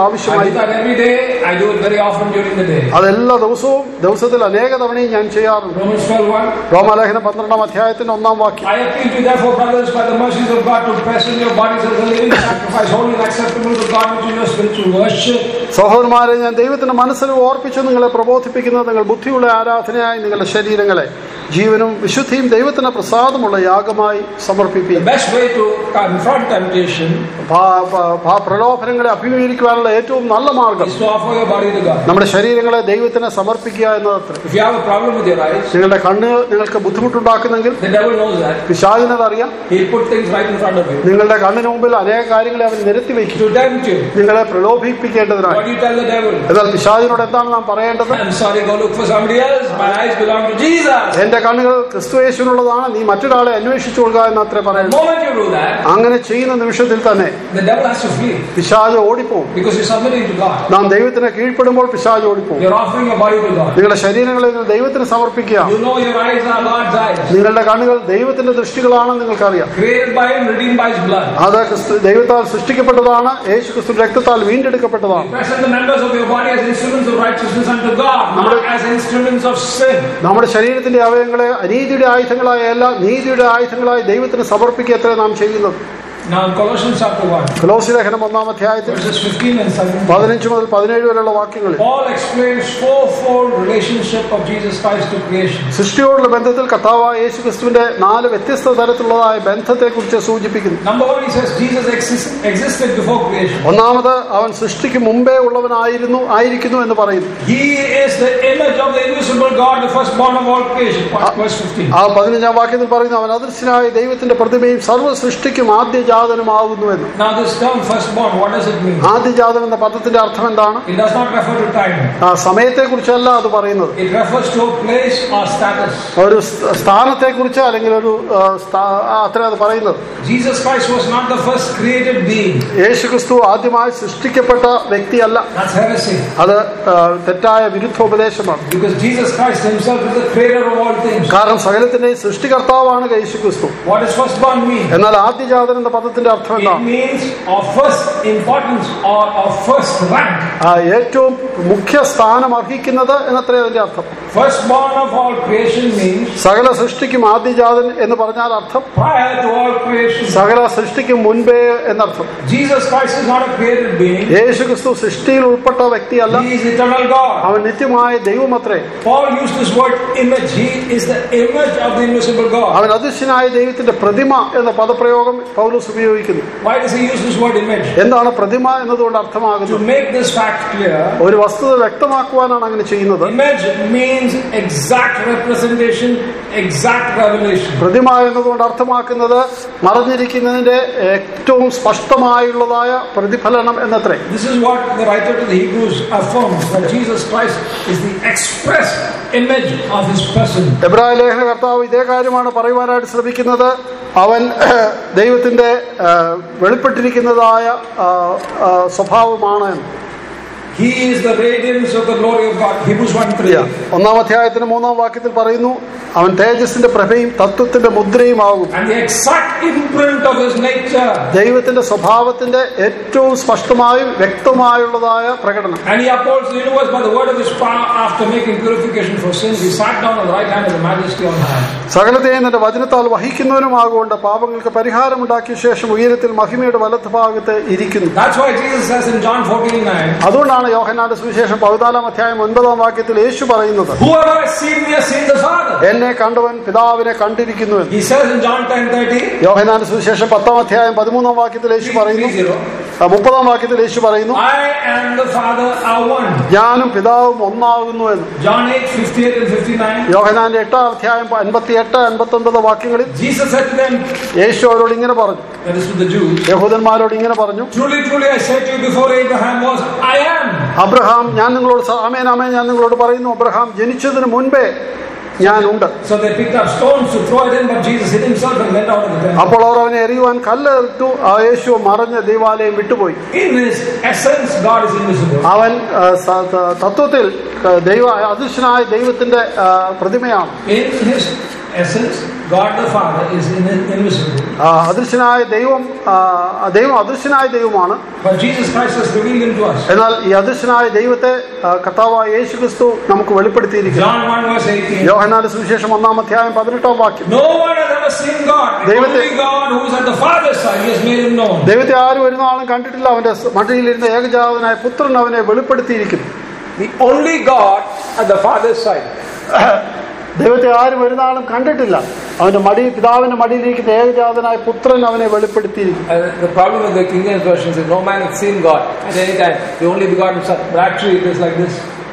Speaker 3: I
Speaker 2: ആവശ്യമായി
Speaker 3: do that every day. I do it very often during the day.
Speaker 2: അതെല്ലാ ദിവസവും ദിവസത്തിൽ അനേക തവണയും ഞാൻ ചെയ്യാറുണ്ട്
Speaker 3: Romans 12:1.
Speaker 2: റോമാലേഖനം പന്ത്രണ്ടാം അധ്യായത്തിന്റെ ഒന്നാം വാക്യം
Speaker 3: I appeal to you, therefore, brothers, by the mercies of God, to present your bodies as a living sacrifice, holy and acceptable to God, which is your spiritual worship.
Speaker 2: സഹോദരന്മാരെ ഞാൻ ദൈവത്തിന്റെ മനസ്സിൽ ഓർപ്പിച്ച് നിങ്ങളെ പ്രബോധിപ്പിക്കുന്നത് നിങ്ങൾ ബുദ്ധിയുള്ള ആരാധനയായി നിങ്ങളുടെ ശരീരങ്ങളെ ജീവനും വിശുദ്ധിയും ദൈവത്തിന് പ്രസാദമുള്ള യാഗമായി
Speaker 3: The
Speaker 2: സമർപ്പിപ്പിക്കും
Speaker 3: best way to confront temptation
Speaker 2: ഭാ- ഭാ- ഭാ- പ്രലോഭനങ്ങളെ അഭിമുഖീകരിക്കുവാനുള്ള ഏറ്റവും നല്ല മാർഗം
Speaker 3: is to offer your body to God.
Speaker 2: നമ്മുടെ ശരീരങ്ങളെ ദൈവത്തിന് സമർപ്പിക്കുക എന്നതത്ര
Speaker 3: If you have a problem with your eyes,
Speaker 2: നിങ്ങളുടെ കണ്ണ് നിങ്ങൾക്ക് ബുദ്ധിമുട്ടുണ്ടാക്കുന്നെങ്കിൽ
Speaker 3: the devil knows that.
Speaker 2: പിശാചിനത് അറിയാം
Speaker 3: He'll put things right in front of you
Speaker 2: നിങ്ങളുടെ കണ്ണിന് മുമ്പിൽ അനേക കാര്യങ്ങളെ അവൻ നിരത്തി വയ്ക്കും
Speaker 3: to tempt you.
Speaker 2: നിങ്ങളെ പ്രലോഭിപ്പിക്കേണ്ടതിനായി
Speaker 3: What do you tell the devil?
Speaker 2: എന്നാൽ പിശാചിനോട് എന്താണ് നാം പറയേണ്ടത്
Speaker 3: I'm sorry, go look for somebody else. My eyes belong to Jesus.
Speaker 2: എന്റെ കണ്ണുകൾ ക്രിസ്തുയേശുവിനുള്ളതാണ് നീ മറ്റൊരാളെ അന്വേഷിച്ചു കൊള്ളുക എന്നത്രേ
Speaker 3: The
Speaker 2: പറയുന്നത്
Speaker 3: moment you do that,
Speaker 2: അങ്ങനെ ചെയ്യുന്ന നിമിഷത്തിൽ തന്നെ
Speaker 3: the devil has to flee
Speaker 2: പിശാജ് ഓടിപ്പോവും
Speaker 3: because you're submitting to God.
Speaker 2: നാം ദൈവത്തിന് കീഴ്പ്പെടുമ്പോൾ പിശാജ് ഓടിപ്പോവും
Speaker 3: You're offering your body to God.
Speaker 2: നിങ്ങളുടെ ശരീരങ്ങളെ നിങ്ങൾ ദൈവത്തിന് സമർപ്പിക്കുക
Speaker 3: You know your eyes are God's eyes,
Speaker 2: നിങ്ങളുടെ കണ്ണുകൾ ദൈവത്തിന്റെ ദൃഷ്ടികളാണെന്ന് നിങ്ങൾക്കറിയാം
Speaker 3: created by Him, redeemed by His blood.
Speaker 2: അത് ക്രിസ്തു ദൈവത്താൽ സൃഷ്ടിക്കപ്പെട്ടതാണ് യേശു ക്രിസ്തു രക്തത്താൽ വീണ്ടെടുക്കപ്പെട്ടതാണ്
Speaker 3: Present the members of your body as instruments of righteousness unto God, not as instruments of sin.
Speaker 2: നമ്മുടെ ശരീരത്തിന്റെ അവയവങ്ങളെ അനീതിയുടെ ആയുധങ്ങളായല്ല നീതിയുടെ ആയുധങ്ങളായി ദൈവത്തിന് സമർപ്പിക്കത്രേ നാം ചെയ്യുന്നത്
Speaker 3: Now in Colossians chapter 1,
Speaker 2: കൊലോസി ലേഖനം ഒന്നാം അധ്യായത്തിൽ
Speaker 3: verses 15 and 17,
Speaker 2: പതിനഞ്ച് മുതൽ പതിനേഴ് വരെയുള്ള വാക്യങ്ങളിൽ
Speaker 3: Paul explains fourfold relationship of Jesus Christ to creation.
Speaker 2: സൃഷ്ടിയോടുള്ള ബന്ധത്തിൽ കർത്താവായ യേശു ക്രിസ്തുവിന്റെ നാല് വ്യത്യസ്ത തരത്തിലുള്ളതായ ബന്ധത്തെക്കുറിച്ച് സൂചിപ്പിക്കുന്നു
Speaker 3: Number one, he says Jesus exist, existed before creation.
Speaker 2: ഒന്നാമത് അവൻ സൃഷ്ടിക്ക് മുമ്പേ ഉള്ളവനായിരുന്നു ആയിരിക്കുന്നു എന്ന് പറയുന്നു
Speaker 3: He is the image of the invisible God, the firstborn of all creation. Verse 15.
Speaker 2: ആ പതിനഞ്ചാം വാക്യത്തിൽ പറയുന്നു അവൻ അദൃശ്യനായ ദൈവത്തിന്റെ പ്രതിമയും സർവ്വ സൃഷ്ടിക്കും ആദ്യജാതനുമാകുന്നു എന്ന്
Speaker 3: Now this term firstborn, what does it mean?
Speaker 2: ആദ്യജാതൻ എന്ന പദത്തിന്റെ അർത്ഥം എന്താണ്
Speaker 3: It does not refer to time.
Speaker 2: ആ സമയത്തെ കുറിച്ചല്ല അത് പറയുന്നത്
Speaker 3: It refers to a place or status.
Speaker 2: ഒരു സ്ഥാനത്തെ കുറിച്ച് അല്ലെങ്കിൽ ഒരു ആ, സ്ഥാ- ആ, അത്ര അത് പറയുന്നത്
Speaker 3: Jesus Christ was not the first created being.
Speaker 2: യേശു ക്രിസ്തു ആദ്യമായി സൃഷ്ടിക്കപ്പെട്ട വ്യക്തിയല്ല
Speaker 3: That's heresy.
Speaker 2: അത് ആ, തെറ്റായ വിരുദ്ധോപദേശമാണ്
Speaker 3: Because Jesus Christ himself is the creator of all things.
Speaker 2: കാരണം സകലത്തിന്റെയും സൃഷ്ടികർത്താവാണ് യേശു ക്രിസ്തു
Speaker 3: What does firstborn mean?
Speaker 2: എന്നാൽ ആദ്യജാതൻ എന്ന പദത്തിന്റെ അർത്ഥം
Speaker 3: It
Speaker 2: എന്താണ്
Speaker 3: means of first importance or of first rank.
Speaker 2: ആ, ഏറ്റവും മുഖ്യ സ്ഥാനം അർഹിക്കുന്നത് എന്നത്രേ അതിന്റെ അർത്ഥം
Speaker 3: Firstborn of all creation means
Speaker 2: സകല സൃഷ്ടിക്കും ആദ്യജാതൻ എന്ന് പറഞ്ഞാൽ അർത്ഥം
Speaker 3: prior to all creation.
Speaker 2: സകല സൃഷ്ടിക്കും മുൻപേ എന്നർത്ഥം
Speaker 3: Jesus Christ is not a created being.
Speaker 2: യേശു ക്രിസ്തു സൃഷ്ടിയിൽ ഉൾപ്പെട്ട വ്യക്തിയല്ല
Speaker 3: He is eternal God.
Speaker 2: അവൻ നിത്യമായ ദൈവമത്രേ
Speaker 3: Paul used this word image. He is the image of the invisible God.
Speaker 2: അവൻ അദൃശ്യനായ ദൈവത്തിന്റെ പ്രതിമ എന്ന പദപ്രയോഗം പൗലോസ് ഉപയോഗിക്കുന്നു
Speaker 3: Why does he use this word image?
Speaker 2: എന്താണ് പ്രതിമ എന്നതുകൊണ്ട്
Speaker 3: To
Speaker 2: അർത്ഥമാകുന്നത്
Speaker 3: make this fact clear,
Speaker 2: ഒരു വസ്തുത വ്യക്തമാക്കുവാനാണ് അങ്ങനെ ചെയ്യുന്നത്
Speaker 3: image means exact representation, exact revelation.
Speaker 2: പ്രതിമ എന്നതുകൊണ്ട് അർത്ഥമാക്കുന്നത് മറഞ്ഞിരിക്കുന്നതിന്റെ ഏറ്റവും സ്പഷ്ടമായുള്ളതായ പ്രതിഫലനം എന്നത്രേ
Speaker 3: This is what the writer to the Hebrews affirms that Jesus Christ is the express image of his person.
Speaker 2: എബ്രായ ലേഖന കർത്താവ് ഇതേ കാര്യമാണ് പറയുവാനായിട്ട് ശ്രമിക്കുന്നത് അവൻ ദൈവത്തിന്റെ ആ, വെളിപ്പെട്ടിരിക്കുന്നതായ ആ, ആ, സ്വഭാവമാണ് എന്ന്.
Speaker 3: He is the radiance of the glory of God. Hebrews 1 3.
Speaker 2: ഒന്നാം അധ്യായത്തിന്റെ മൂന്നാം വാക്യത്തിൽ പറയുന്നു അവൻ തേജസ്സിന്റെ പ്രഭയും തത്വത്തിന്റെ മുദ്രയുമാകും
Speaker 3: And the exact imprint of his nature.
Speaker 2: ദൈവത്തിന്റെ സ്വഭാവത്തിന്റെ ഏറ്റവും സ്പഷ്ടമായും വ്യക്തമായുള്ളതായ പ്രകടനം
Speaker 3: And he upholds the universe by the word of his power after making purification for sins. He sat down on the right hand of the majesty on high.
Speaker 2: സകലത്തെയും തന്റെ വചനത്താൽ വഹിക്കുന്നവനുമാകൊണ്ട് പാപങ്ങൾക്ക് പരിഹാരമുണ്ടാക്കിയ ശേഷം ഉയരത്തിൽ മഹിമയുടെ വലത്ത് ഭാഗത്ത് ഇരിക്കുന്നു
Speaker 3: That's why Jesus says in John 14 9,
Speaker 2: അതുകൊണ്ടാണ് യോഹനാന്റെ സുവിശേഷം പതിനാലാം അധ്യായം ഒൻപതാം വാക്യത്തിൽ യേശു പറയുന്നത്
Speaker 3: Whoever has seen me has seen the Father.
Speaker 2: എന്നെ കണ്ടവൻ പിതാവിനെ കണ്ടിരിക്കുന്നു എന്ന്
Speaker 3: He says in John 10 30,
Speaker 2: യോഹനാന്റെ സുവിശേഷം പത്താം അധ്യായം പതിമൂന്നാം വാക്യത്തിൽ യേശു പറയുന്നു
Speaker 3: 30,
Speaker 2: ആ, മുപ്പതാം വാക്യത്തിൽ യേശു പറയുന്നു
Speaker 3: I and the Father are one.
Speaker 2: ഞാനും പിതാവും ഒന്നാകുന്നു എന്ന്
Speaker 3: John 8 58 and 59.
Speaker 2: യോഹനാന്റെ എട്ടാം അധ്യായം അൻപത്തി എട്ട് അൻപത്തി ഒൻപത് വാക്യങ്ങളിൽ
Speaker 3: Jesus said to them,
Speaker 2: യേശു അവരോട് ഇങ്ങനെ പറഞ്ഞു
Speaker 3: that is to the Jews,
Speaker 2: യഹൂദന്മാരോട് ഇങ്ങനെ പറഞ്ഞു
Speaker 3: Truly, truly, I say to you, before Abraham was, I am.
Speaker 2: Abraham ഞാൻ നിങ്ങളോട് സ- ആമേൻ ആമേൻ ഞാൻ നിങ്ങളോട് പറയുന്നു അബ്രഹാം ജനിച്ചതിന് മുൻപേ ഞാനുണ്ട്
Speaker 3: So they picked up stones to throw at him, but Jesus hid himself and went out of the temple.
Speaker 2: അപ്പോൾ അവർ അവനെ എറിയുവാൻ കല്ലെറിട്ടു ആ യേശു മറഞ്ഞ് ദൈവാലയം വിട്ടുപോയി
Speaker 3: In his essence, God is invisible.
Speaker 2: അവൻ ആ, സ- ത- തത്വത്തിൽ ആ, ദൈവ അദൃശ്യനായ ദൈവത്തിന്റെ ആ, പ്രതിമയാണ്
Speaker 3: In his
Speaker 1: essence, God the Father is in- invisible.
Speaker 2: ആ, അദൃശ്യനായ ദൈവം ആ, ദൈവം അദൃശ്യനായ ദൈവമാണ്
Speaker 1: But Jesus Christ has revealed him to us.
Speaker 2: എന്നാൽ ഈ അദൃശ്യനായ ദൈവത്തെ ആ, കർത്താവായ യേശു ക്രിസ്തു നമുക്ക് വെളിപ്പെടുത്തിയിരിക്കുന്നു
Speaker 1: John 1 verse 18.
Speaker 2: യോഹനാന്റെ സുവിശേഷം ഒന്നാം അധ്യായം പതിനെട്ടാം വാക്യം
Speaker 1: No one has ever seen God. The
Speaker 2: David-
Speaker 1: only God who is at the Father's side, He has made him known.
Speaker 2: ദൈവത്തെ ആരും ഒരു നാളും കണ്ടിട്ടില്ല അവന്റെ മടിയിലിരുന്ന ഏകജാതനായ പുത്രൻ അവനെ വെളിപ്പെടുത്തിയിരിക്കുന്നു
Speaker 3: The only God at the Father's side.
Speaker 2: ദൈവത്തെ ആരും ഒരു നാളും കണ്ടിട്ടില്ല അവന്റെ മടി പിതാവിന്റെ മടിയിലിരിക്കുന്ന ഏകജാതനായ പുത്രൻ അവനെ വെളിപ്പെടുത്തിയിരിക്കുന്നു
Speaker 3: And the problem with the King James version is no man has seen God at any time. The only begotten Son. But actually, it is like this.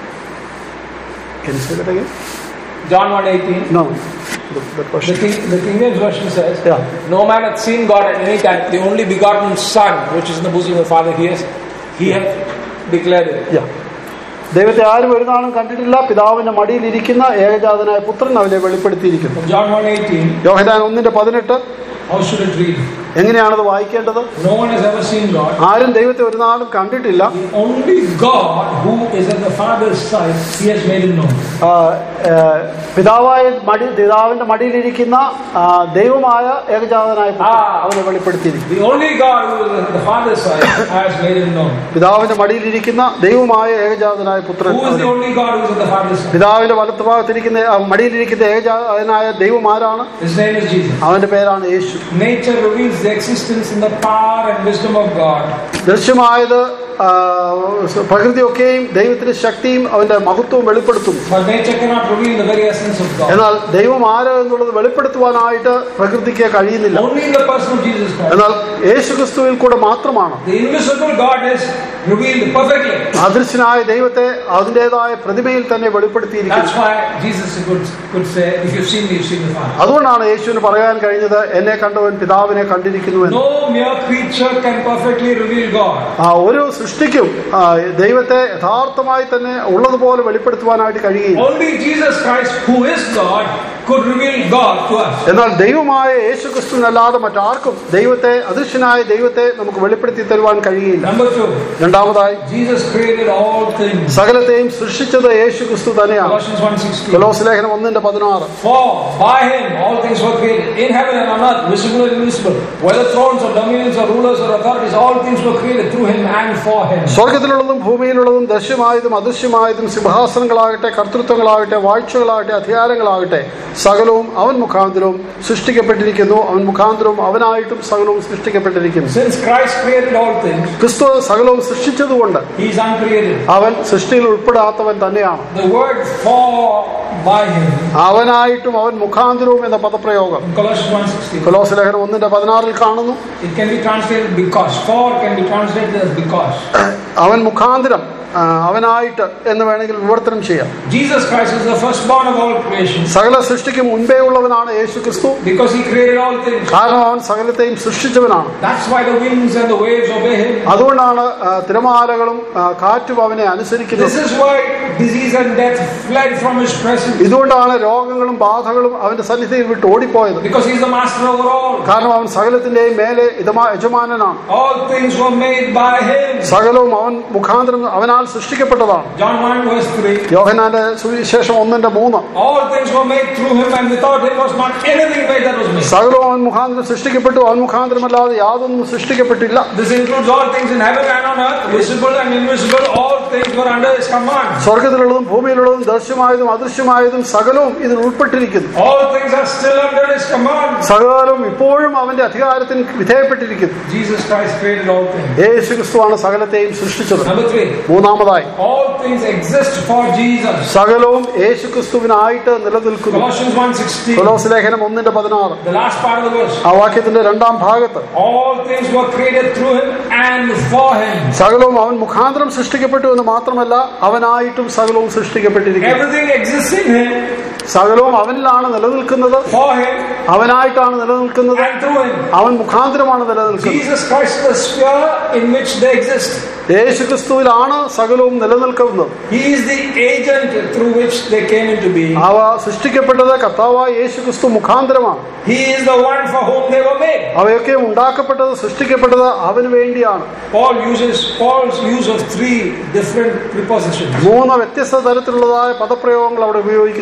Speaker 2: Can you say that again?
Speaker 3: John 1.18.
Speaker 2: No. The, the
Speaker 3: The
Speaker 2: question.
Speaker 3: King, the King James version says,
Speaker 2: Yeah.
Speaker 3: No man hath seen God at any time. The only begotten Son, which is in the bosom of the Father, he has, he hath declared it.
Speaker 2: Yeah. ദൈവത്തെ ആരും ഒരു നാളും കണ്ടിട്ടില്ല പിതാവിന്റെ മടിയിലിരിക്കുന്ന ഏകജാതനായ പുത്രൻ അവനെ വെളിപ്പെടുത്തിയിരിക്കുന്നു
Speaker 1: From John 1.18,
Speaker 2: യോഹനാൻ ഒന്നിന്റെ പതിനെട്ട്
Speaker 1: how should it read?
Speaker 2: എങ്ങനെയാണത് വായിക്കേണ്ടത്
Speaker 1: No one has ever seen God.
Speaker 2: ആരും ദൈവത്തെ ഒരു നാളും കണ്ടിട്ടില്ല
Speaker 1: The only God who is at the Father's side, He has made him known.
Speaker 2: ആ, ഏ, പിതാവായ മടി പിതാവിന്റെ മടിയിലിരിക്കുന്ന ആ, ദൈവമായ ഏകജാതനായ പുത്രൻ
Speaker 3: ആ.
Speaker 2: അവനെ വെളിപ്പെടുത്തിയിരിക്കുന്നു
Speaker 1: The only God who is at the Father's side has made him known.
Speaker 2: പിതാവിന്റെ മടിയിലിരിക്കുന്ന ദൈവമായ ഏകജാതനായ പുത്രൻ
Speaker 1: Who is the
Speaker 2: അവനെ-
Speaker 1: only God who is at the Father's side?
Speaker 2: പിതാവിന്റെ വലത്ത് ഭാഗത്തിരിക്കുന്ന ആ, മടിയിലിരിക്കുന്ന ഏകജാതനായ ദൈവം ആരാണ്
Speaker 1: His name is Jesus.
Speaker 2: അവന്റെ പേരാണ് യേശു
Speaker 1: Nature reveals the existence and the power and wisdom of God.
Speaker 2: ദൃശ്യമായത് ആ, പ്രകൃതിയൊക്കെയും ദൈവത്തിന്റെ ശക്തിയും അവന്റെ മഹത്വവും വെളിപ്പെടുത്തും
Speaker 1: But nature cannot reveal the very essence of God.
Speaker 2: എന്നാൽ ദൈവം ആര് എന്നുള്ളത് വെളിപ്പെടുത്തുവാനായിട്ട് പ്രകൃതിക്ക് കഴിയുന്നില്ല
Speaker 1: Only in the person of Jesus Christ.
Speaker 2: എന്നാൽ യേശു ക്രിസ്തുവിൽ കൂടെ മാത്രമാണ്
Speaker 1: The invisible God is revealed perfectly.
Speaker 2: അദൃശ്യനായ ദൈവത്തെ അതിൻ്റെതായ പ്രതിമയിൽ തന്നെ വെളിപ്പെടുത്തിയിരിക്കുന്നത്
Speaker 1: That's why Jesus could, could say, If you've seen me, you've seen the Father.
Speaker 2: അതുകൊണ്ടാണ് യേശുവിന് പറയാൻ കഴിഞ്ഞത് എന്നെ കണ്ടവൻ പിതാവിനെ കണ്ടിരിക്കുന്നു എന്ന്
Speaker 1: No mere creature can perfectly reveal God.
Speaker 2: ആ ഒരു സൃഷ്ടിക്കും ആ, ദൈവത്തെ യഥാർത്ഥമായി തന്നെ ഉള്ളതുപോലെ വെളിപ്പെടുത്തുവാനായിട്ട് കഴിയുകയില്ല
Speaker 1: Only Jesus Christ, who is God, could reveal God to us.
Speaker 2: എന്നാൽ ദൈവമായ യേശു ക്രിസ്തുവിനല്ലാതെ മറ്റാർക്കും ദൈവത്തെ അദൃശ്യനായ ദൈവത്തെ നമുക്ക് വെളിപ്പെടുത്തി തരുവാൻ കഴിയുകയില്ല
Speaker 1: Number two,
Speaker 2: രണ്ടാമതായി
Speaker 1: Jesus created all things.
Speaker 2: സകലത്തെയും സൃഷ്ടിച്ചത് യേശു ക്രിസ്തു തന്നെയാണ്
Speaker 1: Colossians 1.16
Speaker 2: കൊലോസ് ലേഖനം ഒന്നിന്റെ പതിനാറ്
Speaker 1: For by him all things were created, in heaven and on earth, visible and invisible, whether thrones or dominions or rulers or authorities, all things were created through him and for him.
Speaker 2: സ്വർഗത്തിലുള്ളതും ഭൂമിയിലുള്ളതും ദൃശ്യമായതും അദൃശ്യമായതും സിംഹാസനങ്ങളാകട്ടെ കർത്തൃത്വങ്ങളാകട്ടെ വാഴ്ചകളാകട്ടെ അധികാരങ്ങളാകട്ടെ സകലവും അവൻ മുഖാന്തരവും സൃഷ്ടിക്കപ്പെട്ടിരിക്കുന്നു അവൻ മുഖാന്തരവും അവനായിട്ടും സകലവും സൃഷ്ടിക്കപ്പെട്ടിരിക്കുന്നു
Speaker 1: Since Christ created all things,
Speaker 2: ക്രിസ്തു സകലവും സൃഷ്ടിച്ചതുകൊണ്ട്
Speaker 1: he is uncreated.
Speaker 2: അവൻ സൃഷ്ടിയിൽ ഉൾപ്പെടാത്തവൻ തന്നെയാണ്
Speaker 1: The word for by him,
Speaker 2: അവനായിട്ടും അവൻ മുഖാന്തരവും എന്ന പദപ്രയോഗം
Speaker 1: in Colossians 1.16,
Speaker 2: കൊലോസ് ലേഖനം ഒന്നിന്റെ പതിനാറിൽ കാണുന്നു
Speaker 1: it can be translated because. For can be translated as because.
Speaker 2: അവൻ മുഖാന്തരം ആ, അവനായിട്ട് എന്ന് വേണമെങ്കിൽ വിവർത്തനം ചെയ്യാം
Speaker 1: Jesus Christ is the firstborn of all creation
Speaker 2: സകല സൃഷ്ടിക്ക് മുൻപേ ഉള്ളവനാണ് യേശു ക്രിസ്തു
Speaker 1: because he created all things.
Speaker 2: കാരണം അവൻ സകലത്തെയും സൃഷ്ടിച്ചവനാണ്
Speaker 1: That's why the winds and the waves obey him.
Speaker 2: അതുകൊണ്ടാണ് ആ, തിരമാലകളും ആ, കാറ്റും അവനെ
Speaker 1: This
Speaker 2: അനുസരിക്കുന്നത്
Speaker 1: is why disease and death fled from his presence
Speaker 2: ഇതുകൊണ്ടാണ് രോഗങ്ങളും ബാധകളും അവന്റെ സന്നിധിയിൽ വിട്ട് ഓടിപ്പോയത്
Speaker 1: because he's the master over all.
Speaker 2: കാരണം അവൻ സകലത്തിന്റെയും മേലെ യജമാ- യജമാനനാണ്
Speaker 1: All things were made by him.
Speaker 2: സകലവും അവൻ മുഖാന്തരം അവനാൽ സൃഷ്ടിക്കപ്പെട്ടതാണ്
Speaker 1: John 1 verse 3.
Speaker 2: യോഹനാന്റെ സുവിശേഷം ഒന്നിന്റെ മൂന്ന്
Speaker 1: All things were made through him, and without him was not anything made that was made.
Speaker 2: സകലവും അവൻ മുഖാന്തരം സൃഷ്ടിക്കപ്പെട്ടു അവൻ മുഖാന്തരമല്ലാതെ യാതൊന്നും സൃഷ്ടിക്കപ്പെട്ടില്ല
Speaker 1: This includes all things in heaven and on earth, visible and invisible. All things were under his command.
Speaker 2: സ്വർഗത്തിലുള്ളതും ഭൂമിയിലുള്ളതും ദൃശ്യമായതും അദൃശ്യമായതും സകലവും ഇതിൽ ഉൾപ്പെട്ടിരിക്കുന്നു
Speaker 1: All things are still under his command.
Speaker 2: സകലവും ഇപ്പോഴും അവന്റെ അധികാരത്തിന് വിധേയപ്പെട്ടിരിക്കുന്നു
Speaker 1: Jesus Christ created all things.
Speaker 2: യേശു ക്രിസ്തുവാണ് സകലത്തെയും സൃഷ്ടിച്ചത്
Speaker 1: Number three,
Speaker 2: മൂന്നാമതായി
Speaker 1: all things exist for Jesus.
Speaker 2: സകലവും യേശു ക്രിസ്തുവിനായിട്ട് നിലനിൽക്കുന്നു
Speaker 1: Colossians 1.16,
Speaker 2: കൊലോസ് ലേഖനം ഒന്നിന്റെ പതിനാറ്
Speaker 1: the last part of the verse.
Speaker 2: ആ വാക്യത്തിന്റെ രണ്ടാം ഭാഗത്ത്
Speaker 1: All things were created through him and for him.
Speaker 2: സകലവും അവൻ മുഖാന്തരം സൃഷ്ടിക്കപ്പെട്ടു എന്ന് മാത്രമല്ല അവനായിട്ടും സകലവും സൃഷ്ടിക്കപ്പെട്ടിരിക്കുന്നു
Speaker 1: Everything exists in him,
Speaker 2: സകലവും അവനിലാണ് നിലനിൽക്കുന്നത്
Speaker 1: for him,
Speaker 2: അവനായിട്ടാണ് നിലനിൽക്കുന്നത്
Speaker 1: and through him.
Speaker 2: അവൻ മുഖാന്തരമാണ് നിലനിൽക്കുന്നത്
Speaker 1: Jesus Christ is the sphere in which they exist.
Speaker 2: യേശു ക്രിസ്തുവിലാണ് സകലവും നിലനിൽക്കുന്നത്
Speaker 1: He is the agent through which they came into being.
Speaker 2: അവ സൃഷ്ടിക്കപ്പെട്ടത് കർത്താവായ യേശു ക്രിസ്തു മുഖാന്തരമാണ്
Speaker 1: He is the one for whom they were made.
Speaker 2: അവയൊക്കെ ഉണ്ടാക്കപ്പെട്ടത് സൃഷ്ടിക്കപ്പെട്ടത് അവന് വേണ്ടിയാണ്
Speaker 1: Paul uses Paul's use of three different prepositions.
Speaker 2: മൂന്ന് വ്യത്യസ്ത തരത്തിലുള്ളതായ പദപ്രയോഗങ്ങൾ അവിടെ
Speaker 1: This
Speaker 2: ഉപയോഗിക്കുന്നുണ്ട്
Speaker 1: is one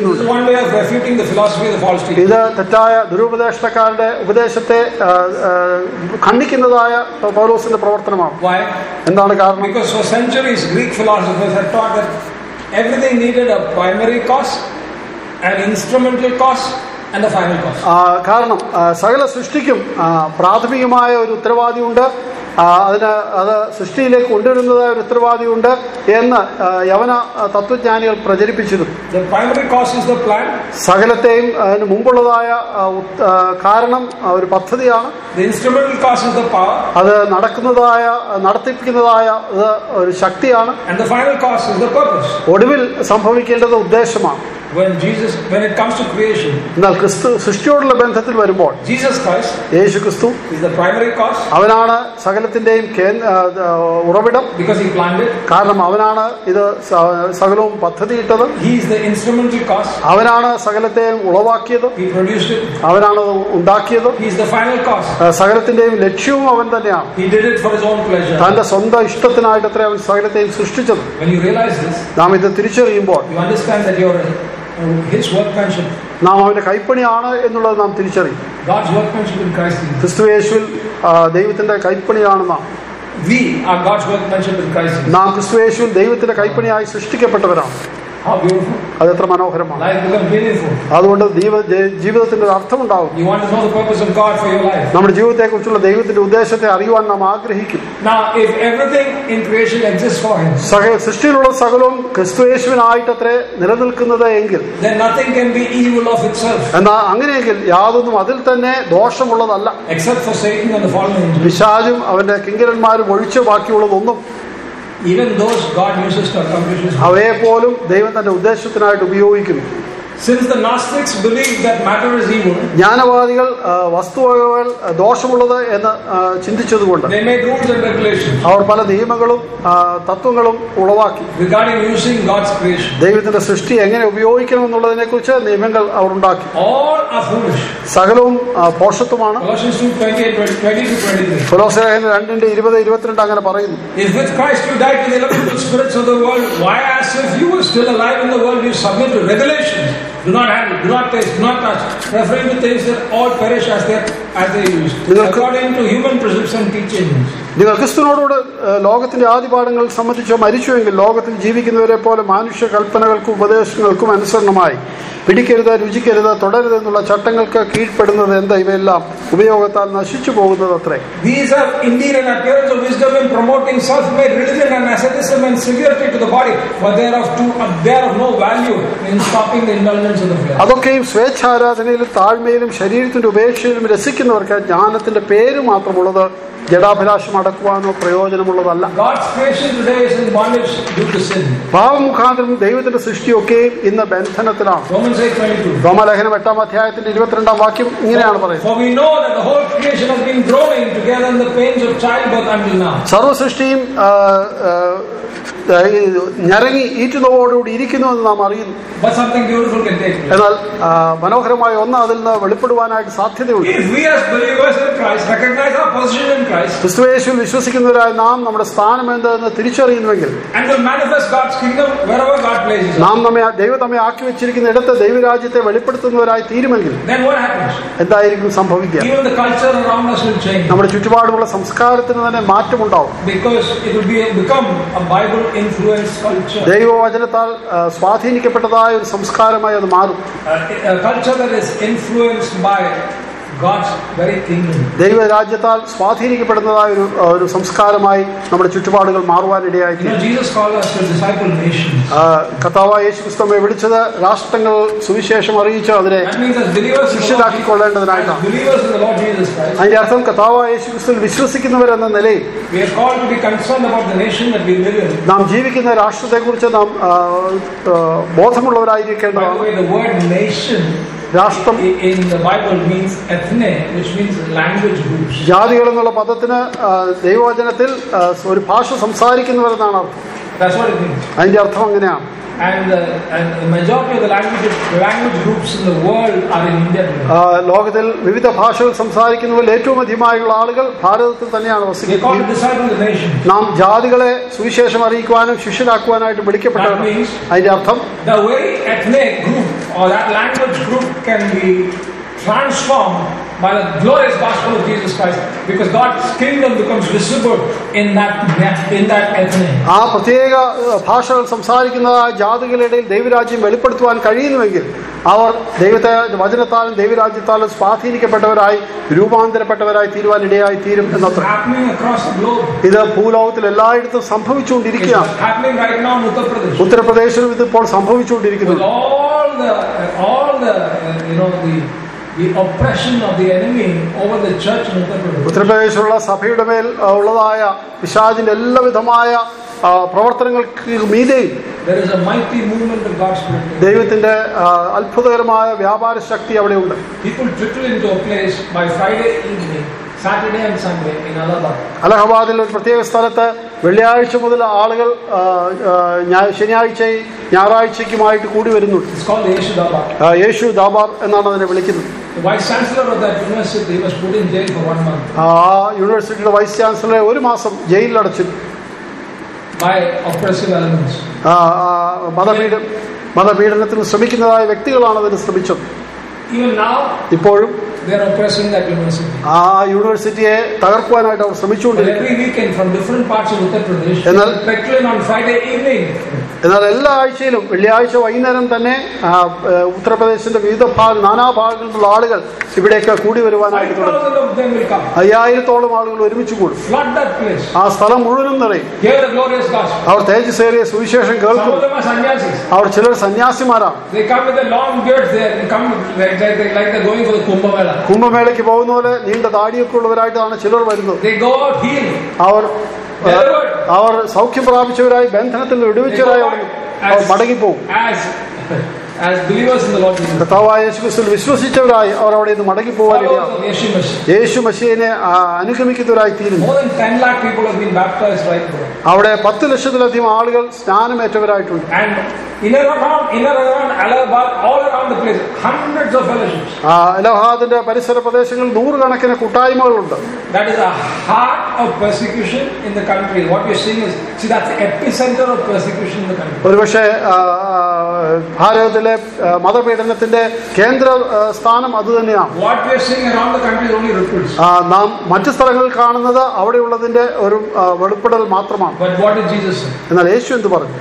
Speaker 1: way of refuting the philosophy of the false teachers.
Speaker 2: ഇത് തെറ്റായ ദുരുപദേഷ്ടക്കാരുടെ ഉപദേശത്തെ ആ, ആ, ഖണ്ഡിക്കുന്നതായ പൗലോസിന്റെ പ്രവർത്തനമാണ്
Speaker 1: Why?
Speaker 2: എന്താണ് കാരണം
Speaker 1: Because for centuries, Greek philosophers had taught that everything needed a primary cause, an instrumental cause, and a final cause.
Speaker 2: ആ, കാരണം ആ, സകല സൃഷ്ടിക്കും ആ, പ്രാഥമികമായ ഒരു ഉത്തരവാദിയുണ്ട് ആ, അതിന് അത് സൃഷ്ടിയിലേക്ക് കൊണ്ടുവരുന്നതായ ഒരു ഉത്തരവാദിയുണ്ട് എന്ന് ആ, യവന ആ, തത്വജ്ഞാനികൾ പ്രചരിപ്പിച്ചിരുന്നു
Speaker 1: The primary cause is the plan,
Speaker 2: സകലത്തെയും അതിന് മുമ്പുള്ളതായ ആ, ഉത്- ആ, കാരണം ആ, ഒരു പദ്ധതിയാണ്
Speaker 1: the instrumental cause is the power,
Speaker 2: അത് നടക്കുന്നതായ നടത്തിപ്പിക്കുന്നതായ ഇത് ഒരു ശക്തിയാണ്
Speaker 1: and the final cause is the purpose.
Speaker 2: ഒടുവിൽ സംഭവിക്കേണ്ടത് ഉദ്ദേശമാണ്
Speaker 1: When Jesus, when it comes to creation,
Speaker 2: എന്നാൽ ക്രിസ്തു സൃഷ്ടിയോടുള്ള ബന്ധത്തിൽ വരുമ്പോൾ
Speaker 1: Jesus Christ
Speaker 2: യേശു ക്രിസ്തു
Speaker 1: is the primary cause
Speaker 2: അവനാണ് സകലത്തിന്റെയും കേന്ദ്ര ആ, ആ, ഉറവിടം
Speaker 1: because he planned it.
Speaker 2: കാരണം അവനാണ് ഇത് സ- സകലവും പദ്ധതിയിട്ടത്
Speaker 1: He is the instrumental cause.
Speaker 2: അവനാണ് സകലത്തെയും ഉളവാക്കിയത്
Speaker 1: He produced it.
Speaker 2: അവനാണ് അത് ഉണ്ടാക്കിയത്
Speaker 1: He is the final cause.
Speaker 2: ആ, സകലത്തിന്റെയും ലക്ഷ്യവും അവൻ തന്നെയാണ്
Speaker 1: He did it for his own pleasure.
Speaker 2: തന്റെ സ്വന്തം ഇഷ്ടത്തിനായിട്ട് അത്ര അവൻ സകലത്തെയും സൃഷ്ടിച്ചത്
Speaker 1: When you realize this,
Speaker 2: നാം ഇത് തിരിച്ചറിയുമ്പോൾ
Speaker 1: you understand that you're uh, his workmanship,
Speaker 2: നാം അവന്റെ കൈപ്പണിയാണ് എന്നുള്ളത് നാം തിരിച്ചറിയും
Speaker 1: God's workmanship in Christ Jesus.
Speaker 2: ക്രിസ്തു യേശുവിൽ ആ, ദൈവത്തിന്റെ കൈപ്പണിയാണ് നാം
Speaker 1: We are God's workmanship in Christ Jesus.
Speaker 2: നാം ക്രിസ്തു യേശുവിൽ ദൈവത്തിന്റെ കൈപ്പണിയായി സൃഷ്ടിക്കപ്പെട്ടവരാണ്
Speaker 1: How beautiful.
Speaker 2: അത് എത്ര മനോഹരമാണ്
Speaker 1: Life becomes meaningful.
Speaker 2: അതുകൊണ്ട് ദൈവ- ജ- ജീവിതത്തിന്റെ ഒരു അർത്ഥമുണ്ടാവും
Speaker 1: You want to know the purpose of God for your life.
Speaker 2: നമ്മുടെ ജീവിതത്തെക്കുറിച്ചുള്ള ദൈവത്തിന്റെ ഉദ്ദേശത്തെ അറിയുവാൻ നാം ആഗ്രഹിക്കും
Speaker 1: Now, if everything in creation exists for Him,
Speaker 2: സക സൃഷ്ടിയിലുള്ള സകലവും ക്രിസ്തു യേശുവിനായിട്ടത്രേ നിലനിൽക്കുന്നത് എങ്കിൽ
Speaker 1: then nothing can be evil of itself
Speaker 2: എന്നാൽ അങ്ങനെയെങ്കിൽ യാതൊന്നും അതിൽ തന്നെ ദോഷമുള്ളതല്ല
Speaker 1: except for Satan and the fallen angels.
Speaker 2: പിശാചും അവന്റെ കിങ്കരന്മാരും ഒഴിച്ച് ബാക്കിയുള്ളതൊന്നും
Speaker 1: Even those God uses to accomplish His will.
Speaker 2: അവയെ പോലും ദൈവം തന്റെ ഉദ്ദേശത്തിനായിട്ട് ഉപയോഗിക്കുന്നു
Speaker 1: Since the Gnostics believed that matter is evil,
Speaker 2: ജ്ഞാനവാദികൾ ആ, വസ്തുവകകൾ ആ, ദോഷമുള്ളത് എന്ന് ആ, ചിന്തിച്ചതുകൊണ്ട്
Speaker 1: they made rules and regulations
Speaker 2: അവർ പല നിയമങ്ങളും ആ, തത്വങ്ങളും ഉളവാക്കി
Speaker 1: regarding using God's creation.
Speaker 2: ദൈവത്തിന്റെ സൃഷ്ടി എങ്ങനെ ഉപയോഗിക്കണം എന്നുള്ളതിനെ കുറിച്ച് നിയമങ്ങൾ അവർ ഉണ്ടാക്കി
Speaker 1: All are foolish.
Speaker 2: സകലവും ആ, പോഷത്വമാണ്
Speaker 1: Colossians 2 28, 20 to 23.
Speaker 2: ഫിലോസഫിന് രണ്ടിന്റെ ഇരുപത് ഇരുപത്തിരണ്ട് അങ്ങനെ പറയുന്നു
Speaker 1: If with Christ you died to the elemental spirits of the world, why, as if you were still alive in the world, you submit to regulations? Do not handle, do not taste, do not touch, referring to things that all perish as they as they used, according to human precepts and teachings.
Speaker 2: നിങ്ങൾ ക്രിസ്തുവിനോടുകൂടെ ഏഹ്, ലോകത്തിന്റെ ആദിപാഠങ്ങൾ സംബന്ധിച്ച് മരിച്ചുവെങ്കിൽ ലോകത്തിൽ ജീവിക്കുന്നവരെ പോലെ മാനുഷ്യ കൽപ്പനകൾക്കും ഉപദേശങ്ങൾക്കും അനുസരണമായി പിടിക്കരുത് രുചിക്കരുത് തുടരുത് എന്നുള്ള ചട്ടങ്ങൾക്ക് കീഴ്പ്പെടുന്നത് എന്താ ഇവയെല്ലാം ഉപയോഗത്താൽ നശിച്ചു പോകുന്നത് അത്രേ
Speaker 1: These are indeed an appearance of wisdom in promoting self-made religion and asceticism and severity to the body, but they are of, too, they are of no value in stopping the indulgence of the flesh.
Speaker 2: അതൊക്കെയും സ്വേച്ഛാരാധനയിലും താഴ്മയിലും ശരീരത്തിന്റെ ഉപേക്ഷയിലും രസിക്കുന്നവർക്ക് ജ്ഞാനത്തിന്റെ പേര് മാത്രമുള്ളത് ജഡാഭിലാഷം അടക്കുവാനോ പ്രയോജനമുള്ളതല്ല
Speaker 1: God's creation today is in bondage due to sin.
Speaker 2: ഭാവമുഖാന്തരം ദൈവത്തിന്റെ സൃഷ്ടിയൊക്കെയും ഇന്ന് ബന്ധനത്തിലാണ്
Speaker 1: Romans 8:22.
Speaker 2: റോമലേഖനം എട്ടാം അധ്യായത്തിന്റെ ഇരുപത്തിരണ്ടാം വാക്യം ഇങ്ങനെയാണ് പറയുന്നത്
Speaker 1: For we know that the whole creation has been groaning together in the pains of childbirth until now.
Speaker 2: സർവസൃഷ്ടിയും ആ, ആ, ആ, ഈ ഞരങ്ങി ഈറ്റുന്നതോടുകൂടി ഇരിക്കുന്നു എന്ന് നാം അറിയുന്നു
Speaker 1: But something beautiful can take place.
Speaker 2: എന്നാൽ ആ, മനോഹരമായ ഒന്ന് അതിൽ നിന്ന് വെളിപ്പെടുവാനായിട്ട് സാധ്യതയുണ്ട്
Speaker 1: If we as believers in Christ recognize our position in Christ
Speaker 2: ക്രിസ്തുവേശുവിൽ വിശ്വസിക്കുന്നവരായ നാം നമ്മുടെ സ്ഥാനം എന്തെന്ന് തിരിച്ചറിയുന്നുവെങ്കിൽ
Speaker 1: and will manifest God's kingdom wherever God places us,
Speaker 2: നാം നമ്മെ ദൈവം നമ്മെ ആക്കി വെച്ചിരിക്കുന്ന ഇടത്ത് ദൈവരാജ്യത്തെ വെളിപ്പെടുത്തുന്നവരായി തീരുമെങ്കിൽ
Speaker 1: then what happens?
Speaker 2: എന്തായിരിക്കും സംഭവിക്കുക
Speaker 1: Even the culture around us will change
Speaker 2: നമ്മുടെ ചുറ്റുപാടുമുള്ള സംസ്കാരത്തിന് തന്നെ മാറ്റമുണ്ടാവും
Speaker 1: because it will be become a Bible influenced culture.
Speaker 2: ദൈവവചനത്താൽ ആ, സ്വാധീനിക്കപ്പെട്ടതായ ഒരു സംസ്കാരമായി അത് മാറും
Speaker 1: A, a culture that is influenced by God's very kingdom.
Speaker 2: ദൈവരാജ്യത്താൽ സ്വാധീനിക്കപ്പെടുന്നതായ ഒരു ഒരു സംസ്കാരമായി നമ്മുടെ ചുറ്റുപാടുകൾ
Speaker 1: You
Speaker 2: മാറുവാനിടയായി
Speaker 1: know, Jesus called us to disciple nations.
Speaker 2: കഥാവായ യേശു ക്രിസ്തുവെ വിളിച്ചത് രാഷ്ട്രങ്ങൾ സുവിശേഷം അറിയിച്ച് അതിനെ
Speaker 1: That means as believers in the Lord,
Speaker 2: ശിഷ്യരാക്കിക്കൊള്ളേണ്ടതിനായിട്ടാണ്
Speaker 1: as believers in the Lord Jesus Christ,
Speaker 2: അതിന്റെ അർത്ഥം കഥാവായ യേശു ക്രിസ്തുവിൽ വിശ്വസിക്കുന്നവരെന്ന നിലയിൽ
Speaker 1: we are called to be concerned about the nation that we live in.
Speaker 2: നാം ജീവിക്കുന്ന രാഷ്ട്രത്തെക്കുറിച്ച് നാം ആ, ആ,
Speaker 1: By
Speaker 2: ബോധമുള്ളവരായിരിക്കേണ്ടതാണ്
Speaker 1: the way, the word nation
Speaker 2: രാഷ്ട്രം
Speaker 1: i- in the Bible means ethne, which means language groups.
Speaker 2: ജാതികൾ എന്നുള്ള പദത്തിന് ആ, ദൈവവചനത്തിൽ ആ, ഒരു ഭാഷ സംസാരിക്കുന്നവരെന്നാണ് അർത്ഥം
Speaker 1: That's what it means.
Speaker 2: അതിന്റെ അർത്ഥം അങ്ങനെയാണ്
Speaker 1: And, uh, and the majority of the language, language groups in the world are in India today.
Speaker 2: ആ, ലോകത്തിൽ വിവിധ ഭാഷകൾ സംസാരിക്കുന്നവരിൽ ഏറ്റവും അധികമായുള്ള ആളുകൾ ഭാരതത്തിൽ തന്നെയാണ്
Speaker 1: We are called
Speaker 2: വസിക്കുന്നത്
Speaker 1: to disciple the nation.
Speaker 2: നാം ജാതികളെ സുവിശേഷം അറിയിക്കുവാനും ശിഷ്യരാക്കുവാനായിട്ട് വിളിക്കപ്പെട്ടവർ
Speaker 1: That means
Speaker 2: അതിന്റെ അർത്ഥം
Speaker 1: the very ethnic group or that language group can be transformed by the glorious gospel of Jesus Christ because God's kingdom becomes visible in that in that ethnic.
Speaker 2: ആ പ്രത്യേക ഏഹ്, ഭാഷകൾ സംസാരിക്കുന്നതായ ജാതികളുടെ ഇടയിൽ ദൈവരാജ്യം വെളിപ്പെടുത്തുവാൻ കഴിയുന്നുവെങ്കിൽ അവർ ദൈവത്തെ വചനത്താലും ദൈവരാജ്യത്താലും സ്വാധീനിക്കപ്പെട്ടവരായി രൂപാന്തരപ്പെട്ടവരായി തീരുവാൻ ഇടയായി തീരും
Speaker 1: It's
Speaker 2: എന്നത്ര
Speaker 1: happening across the globe.
Speaker 2: ഇത് ഭൂലോകത്തിൽ എല്ലായിടത്തും
Speaker 1: It's
Speaker 2: സംഭവിച്ചുകൊണ്ടിരിക്കുകയാണ്
Speaker 1: happening right now in Uttar Pradesh.
Speaker 2: ഉത്തർപ്രദേശിലും ഇതിപ്പോൾ
Speaker 1: With
Speaker 2: സംഭവിച്ചുകൊണ്ടിരിക്കുന്നു
Speaker 1: all the all the uh, you know the the oppression of the enemy over the church in Uttar Pradesh.
Speaker 2: ഉത്തർപ്രദേശിലുള്ള സഭയുടെ മേൽ ആ, ഉള്ളതായ പിശാചിന്റെ എല്ലാവിധമായ ആ, പ്രവർത്തനങ്ങൾക്ക് മീതെയും
Speaker 1: There is a mighty movement of God's Spirit.
Speaker 2: ദൈവത്തിന്റെ ആ, അത്ഭുതകരമായ വ്യാപാര ശക്തി അവിടെയുണ്ട്
Speaker 1: People trickle into a place by Friday evening, Saturday and Sunday in Allahabad.
Speaker 2: അലഹബാദിൽ ഒരു പ്രത്യേക സ്ഥലത്ത് വെള്ളിയാഴ്ച മുതൽ ആളുകൾ ആ, ആ, ഞാ- ശനിയാഴ്ചയും ഞായറാഴ്ചയ്ക്കുമായിട്ട് കൂടി വരുന്നുണ്ട്
Speaker 1: It's called the Yeshudaba.
Speaker 2: ആ, യേശു ദാബാർ എന്നാണ് അതിനെ വിളിക്കുന്നത്
Speaker 1: The vice chancellor of that university was put in jail for one month
Speaker 2: ആ യൂണിവേഴ്സിറ്റിയുടെ വൈസ് ചാൻസലറെ ഒരു മാസം ജയിലിൽ അടച്ചു
Speaker 1: by oppressive elements.
Speaker 2: ആ, ആ, മതപീഡ മതപീഡനത്തിന് ശ്രമിക്കുന്നതായ വ്യക്തികളാണ് അതിന് ശ്രമിച്ചത്
Speaker 1: Even now,
Speaker 2: ഇപ്പോഴും
Speaker 1: they are oppressing that university.
Speaker 2: ആ യൂണിവേഴ്സിറ്റിയെ തകർക്കുവാനായിട്ട് അവർ
Speaker 1: But
Speaker 2: ശ്രമിച്ചുകൊണ്ടിരിക്കുന്നു
Speaker 1: every weekend from different parts of Uttar Pradesh,
Speaker 2: And
Speaker 1: they
Speaker 2: then-
Speaker 1: trickle in on Friday evening.
Speaker 2: എന്നാൽ എല്ലാ ആഴ്ചയിലും വെള്ളിയാഴ്ച വൈകുന്നേരം തന്നെ ആ, ഏ, ഉത്തർപ്രദേശിന്റെ വിവിധ ഭാഗ നാനാഭാഗങ്ങളിലുള്ള ആളുകൾ ഇവിടേക്ക് കൂടി വരുവാനായിട്ട് തുടങ്ങി
Speaker 1: 5,000 of them will come.
Speaker 2: അയ്യായിരത്തോളം ആളുകൾ ഒരുമിച്ച് കൂടും
Speaker 1: Flood that place.
Speaker 2: ആ സ്ഥലം മുഴുവനും നിറയും
Speaker 1: Hear the glorious gospel.
Speaker 2: അവർ തേജസ്സേറിയ സുവിശേഷം
Speaker 1: Some
Speaker 2: കേൾക്കും
Speaker 1: of them are sannyasis.
Speaker 2: അവർ ചിലർ സന്യാസിമാരാണ്
Speaker 1: They come with the long beards there. They come like, like, like, like they're going for the Kumbh Mela.
Speaker 2: കുംഭമേളയ്ക്ക് പോകുന്ന പോലെ നീണ്ട താടിയൊക്കെ ഉള്ളവരായിട്ടാണ് ചിലർ വരുന്നത്
Speaker 1: They go out healed.
Speaker 2: അവർ ഏ, അവർ സൗഖ്യം പ്രാപിച്ചവരായി ബന്ധനത്തിൽ നിന്ന് വിടുവിച്ചവരായി അവർ അവർ മടങ്ങിപ്പോകും
Speaker 1: As, as believers in the Lord Jesus.
Speaker 2: കർത്താവായ യേശുക്രിസ്തുവിൽ വിശ്വസിച്ചവരായി അവർ അവിടെ നിന്ന് മടങ്ങി
Speaker 1: Followers
Speaker 2: പോകാനിടയാണ്
Speaker 1: of Yeshua Mashiach.
Speaker 2: യേശു മശീനെ അനുഗമിക്കുന്നവരായി തീരുന്നു
Speaker 1: More than 10 lakh people have been baptized right now.
Speaker 2: അവിടെ പത്ത് ലക്ഷത്തിലധികം ആളുകൾ സ്നാനമേറ്റവരായിട്ടുണ്ട്
Speaker 1: And in and around, in and around Allahabad, all around the place, hundreds of fellowships.
Speaker 2: ആ അലഹാദിന്റെ പരിസര പ്രദേശങ്ങളിൽ നൂറുകണക്കിന് കൂട്ടായ്മകളുണ്ട്
Speaker 1: That is a heart of persecution in the country. What we're seeing is, see, that's the epicenter of persecution in the country.
Speaker 2: ഒരുപക്ഷെ ആ, ആ, ഭാരതത്തിലെ ആ, മതപീഡനത്തിന്റെ കേന്ദ്ര ആ, സ്ഥാനം അതുതന്നെയാണ്
Speaker 1: What we're seeing around the country is only ripples.
Speaker 2: ആ, നാം മറ്റു സ്ഥലങ്ങളിൽ കാണുന്നത് അവിടെയുള്ളതിന്റെ ഒരു ആ, വെളിപ്പെടൽ മാത്രമാണ്
Speaker 1: But what did Jesus say?
Speaker 2: എന്നാൽ യേശു എന്ത് പറഞ്ഞു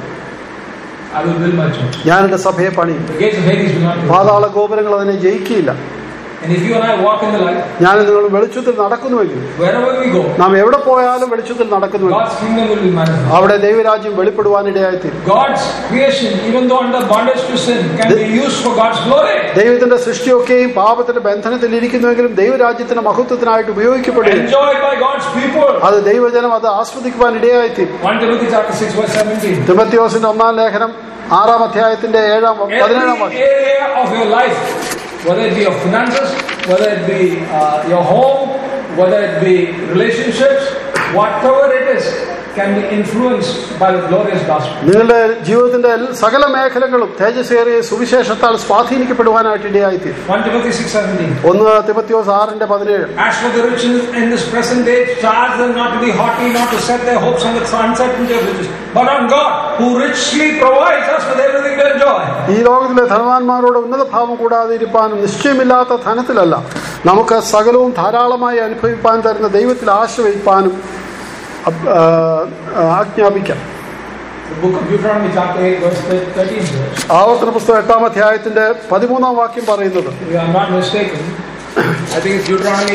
Speaker 1: I will build my church.
Speaker 2: ഞാൻ എന്റെ സഭയെ പണിയും
Speaker 1: The gates of Hades will not prevail.
Speaker 2: പാതാള ഗോപുരങ്ങൾ അതിനെ ജയിക്കുകയില്ല
Speaker 1: And if you and I walk in the light,
Speaker 2: ഞാൻ നിങ്ങൾ വെളിച്ചത്തിൽ നടക്കുന്നുവെങ്കിൽ
Speaker 1: wherever we go,
Speaker 2: നാം എവിടെ പോയാലും വെളിച്ചത്തിൽ നടക്കുന്നുവെങ്കിൽ
Speaker 1: God's kingdom will be manifest.
Speaker 2: അവിടെ ദൈവരാജ്യം വെളിപ്പെടുവാനിടയായിത്തീരും
Speaker 1: God's creation, even though under bondage to sin, can be used for God's glory.
Speaker 2: ദൈവത്തിന്റെ സൃഷ്ടിയൊക്കെയും പാപത്തിന്റെ ബന്ധനത്തിൽ ഇരിക്കുന്നുവെങ്കിലും ദൈവരാജ്യത്തിന്റെ മഹത്വത്തിനായിട്ട് ഉപയോഗിക്കപ്പെടുന്നു
Speaker 1: Enjoyed by God's people.
Speaker 2: അത് ദൈവജനം അത് ആസ്വദിക്കുവാൻ ഇടയായിത്തീരും
Speaker 1: 1 Timothy chapter 6 verse 17.
Speaker 2: തിമത്യോസിന്റെ ഒന്നാം ലേഖനം ആറാം അധ്യായത്തിന്റെ ഏഴാം പതിനേഴാം
Speaker 1: Every
Speaker 2: വാക്യം
Speaker 1: area of your life, whether it be your finances, whether it be uh, your home, whether it be relationships, whatever it is, can be influenced by the glorious gospel.
Speaker 2: നിങ്ങളുടെ ജീവിതത്തിന്റെ എല്ലാ- സകല മേഖലകളും തേജസ്സേറിയ സുവിശേഷത്താൽ സ്വാധീനിക്കപ്പെടുവാനായിട്ട് ഇടയായിത്തീരും
Speaker 1: 1 Timothy 6:17.
Speaker 2: ഒന്ന് തിമത്യോസ് ആറിന്റെ പതിനേഴ്
Speaker 1: As for the rich in- in this present age, charge them not to be haughty, not to set their hopes on the uncertainty of riches, but on God, who richly provides us with everything to enjoy.
Speaker 2: ഈ ലോകത്തിലെ ധനവാന്മാരോട് ഉന്നത ഭാവം കൂടാതെ ഇരിപ്പാനും നിശ്ചയമില്ലാത്ത ധനത്തിലല്ല നമുക്ക് സകലവും ധാരാളമായി അനുഭവിപ്പാൻ തരുന്ന ദൈവത്തിൽ ആശ്രയിപ്പാനും അപ്- ആ, ആ, ആജ്ഞാപിക്കാം
Speaker 1: The book of Deuteronomy, chapter 8, verse 13. says,
Speaker 2: ആവർത്തന പുസ്തകം എട്ടാം അധ്യായത്തിന്റെ പതിമൂന്നാം വാക്യം പറയുന്നത്
Speaker 1: If I'm not mistaken, I think it's Deuteronomy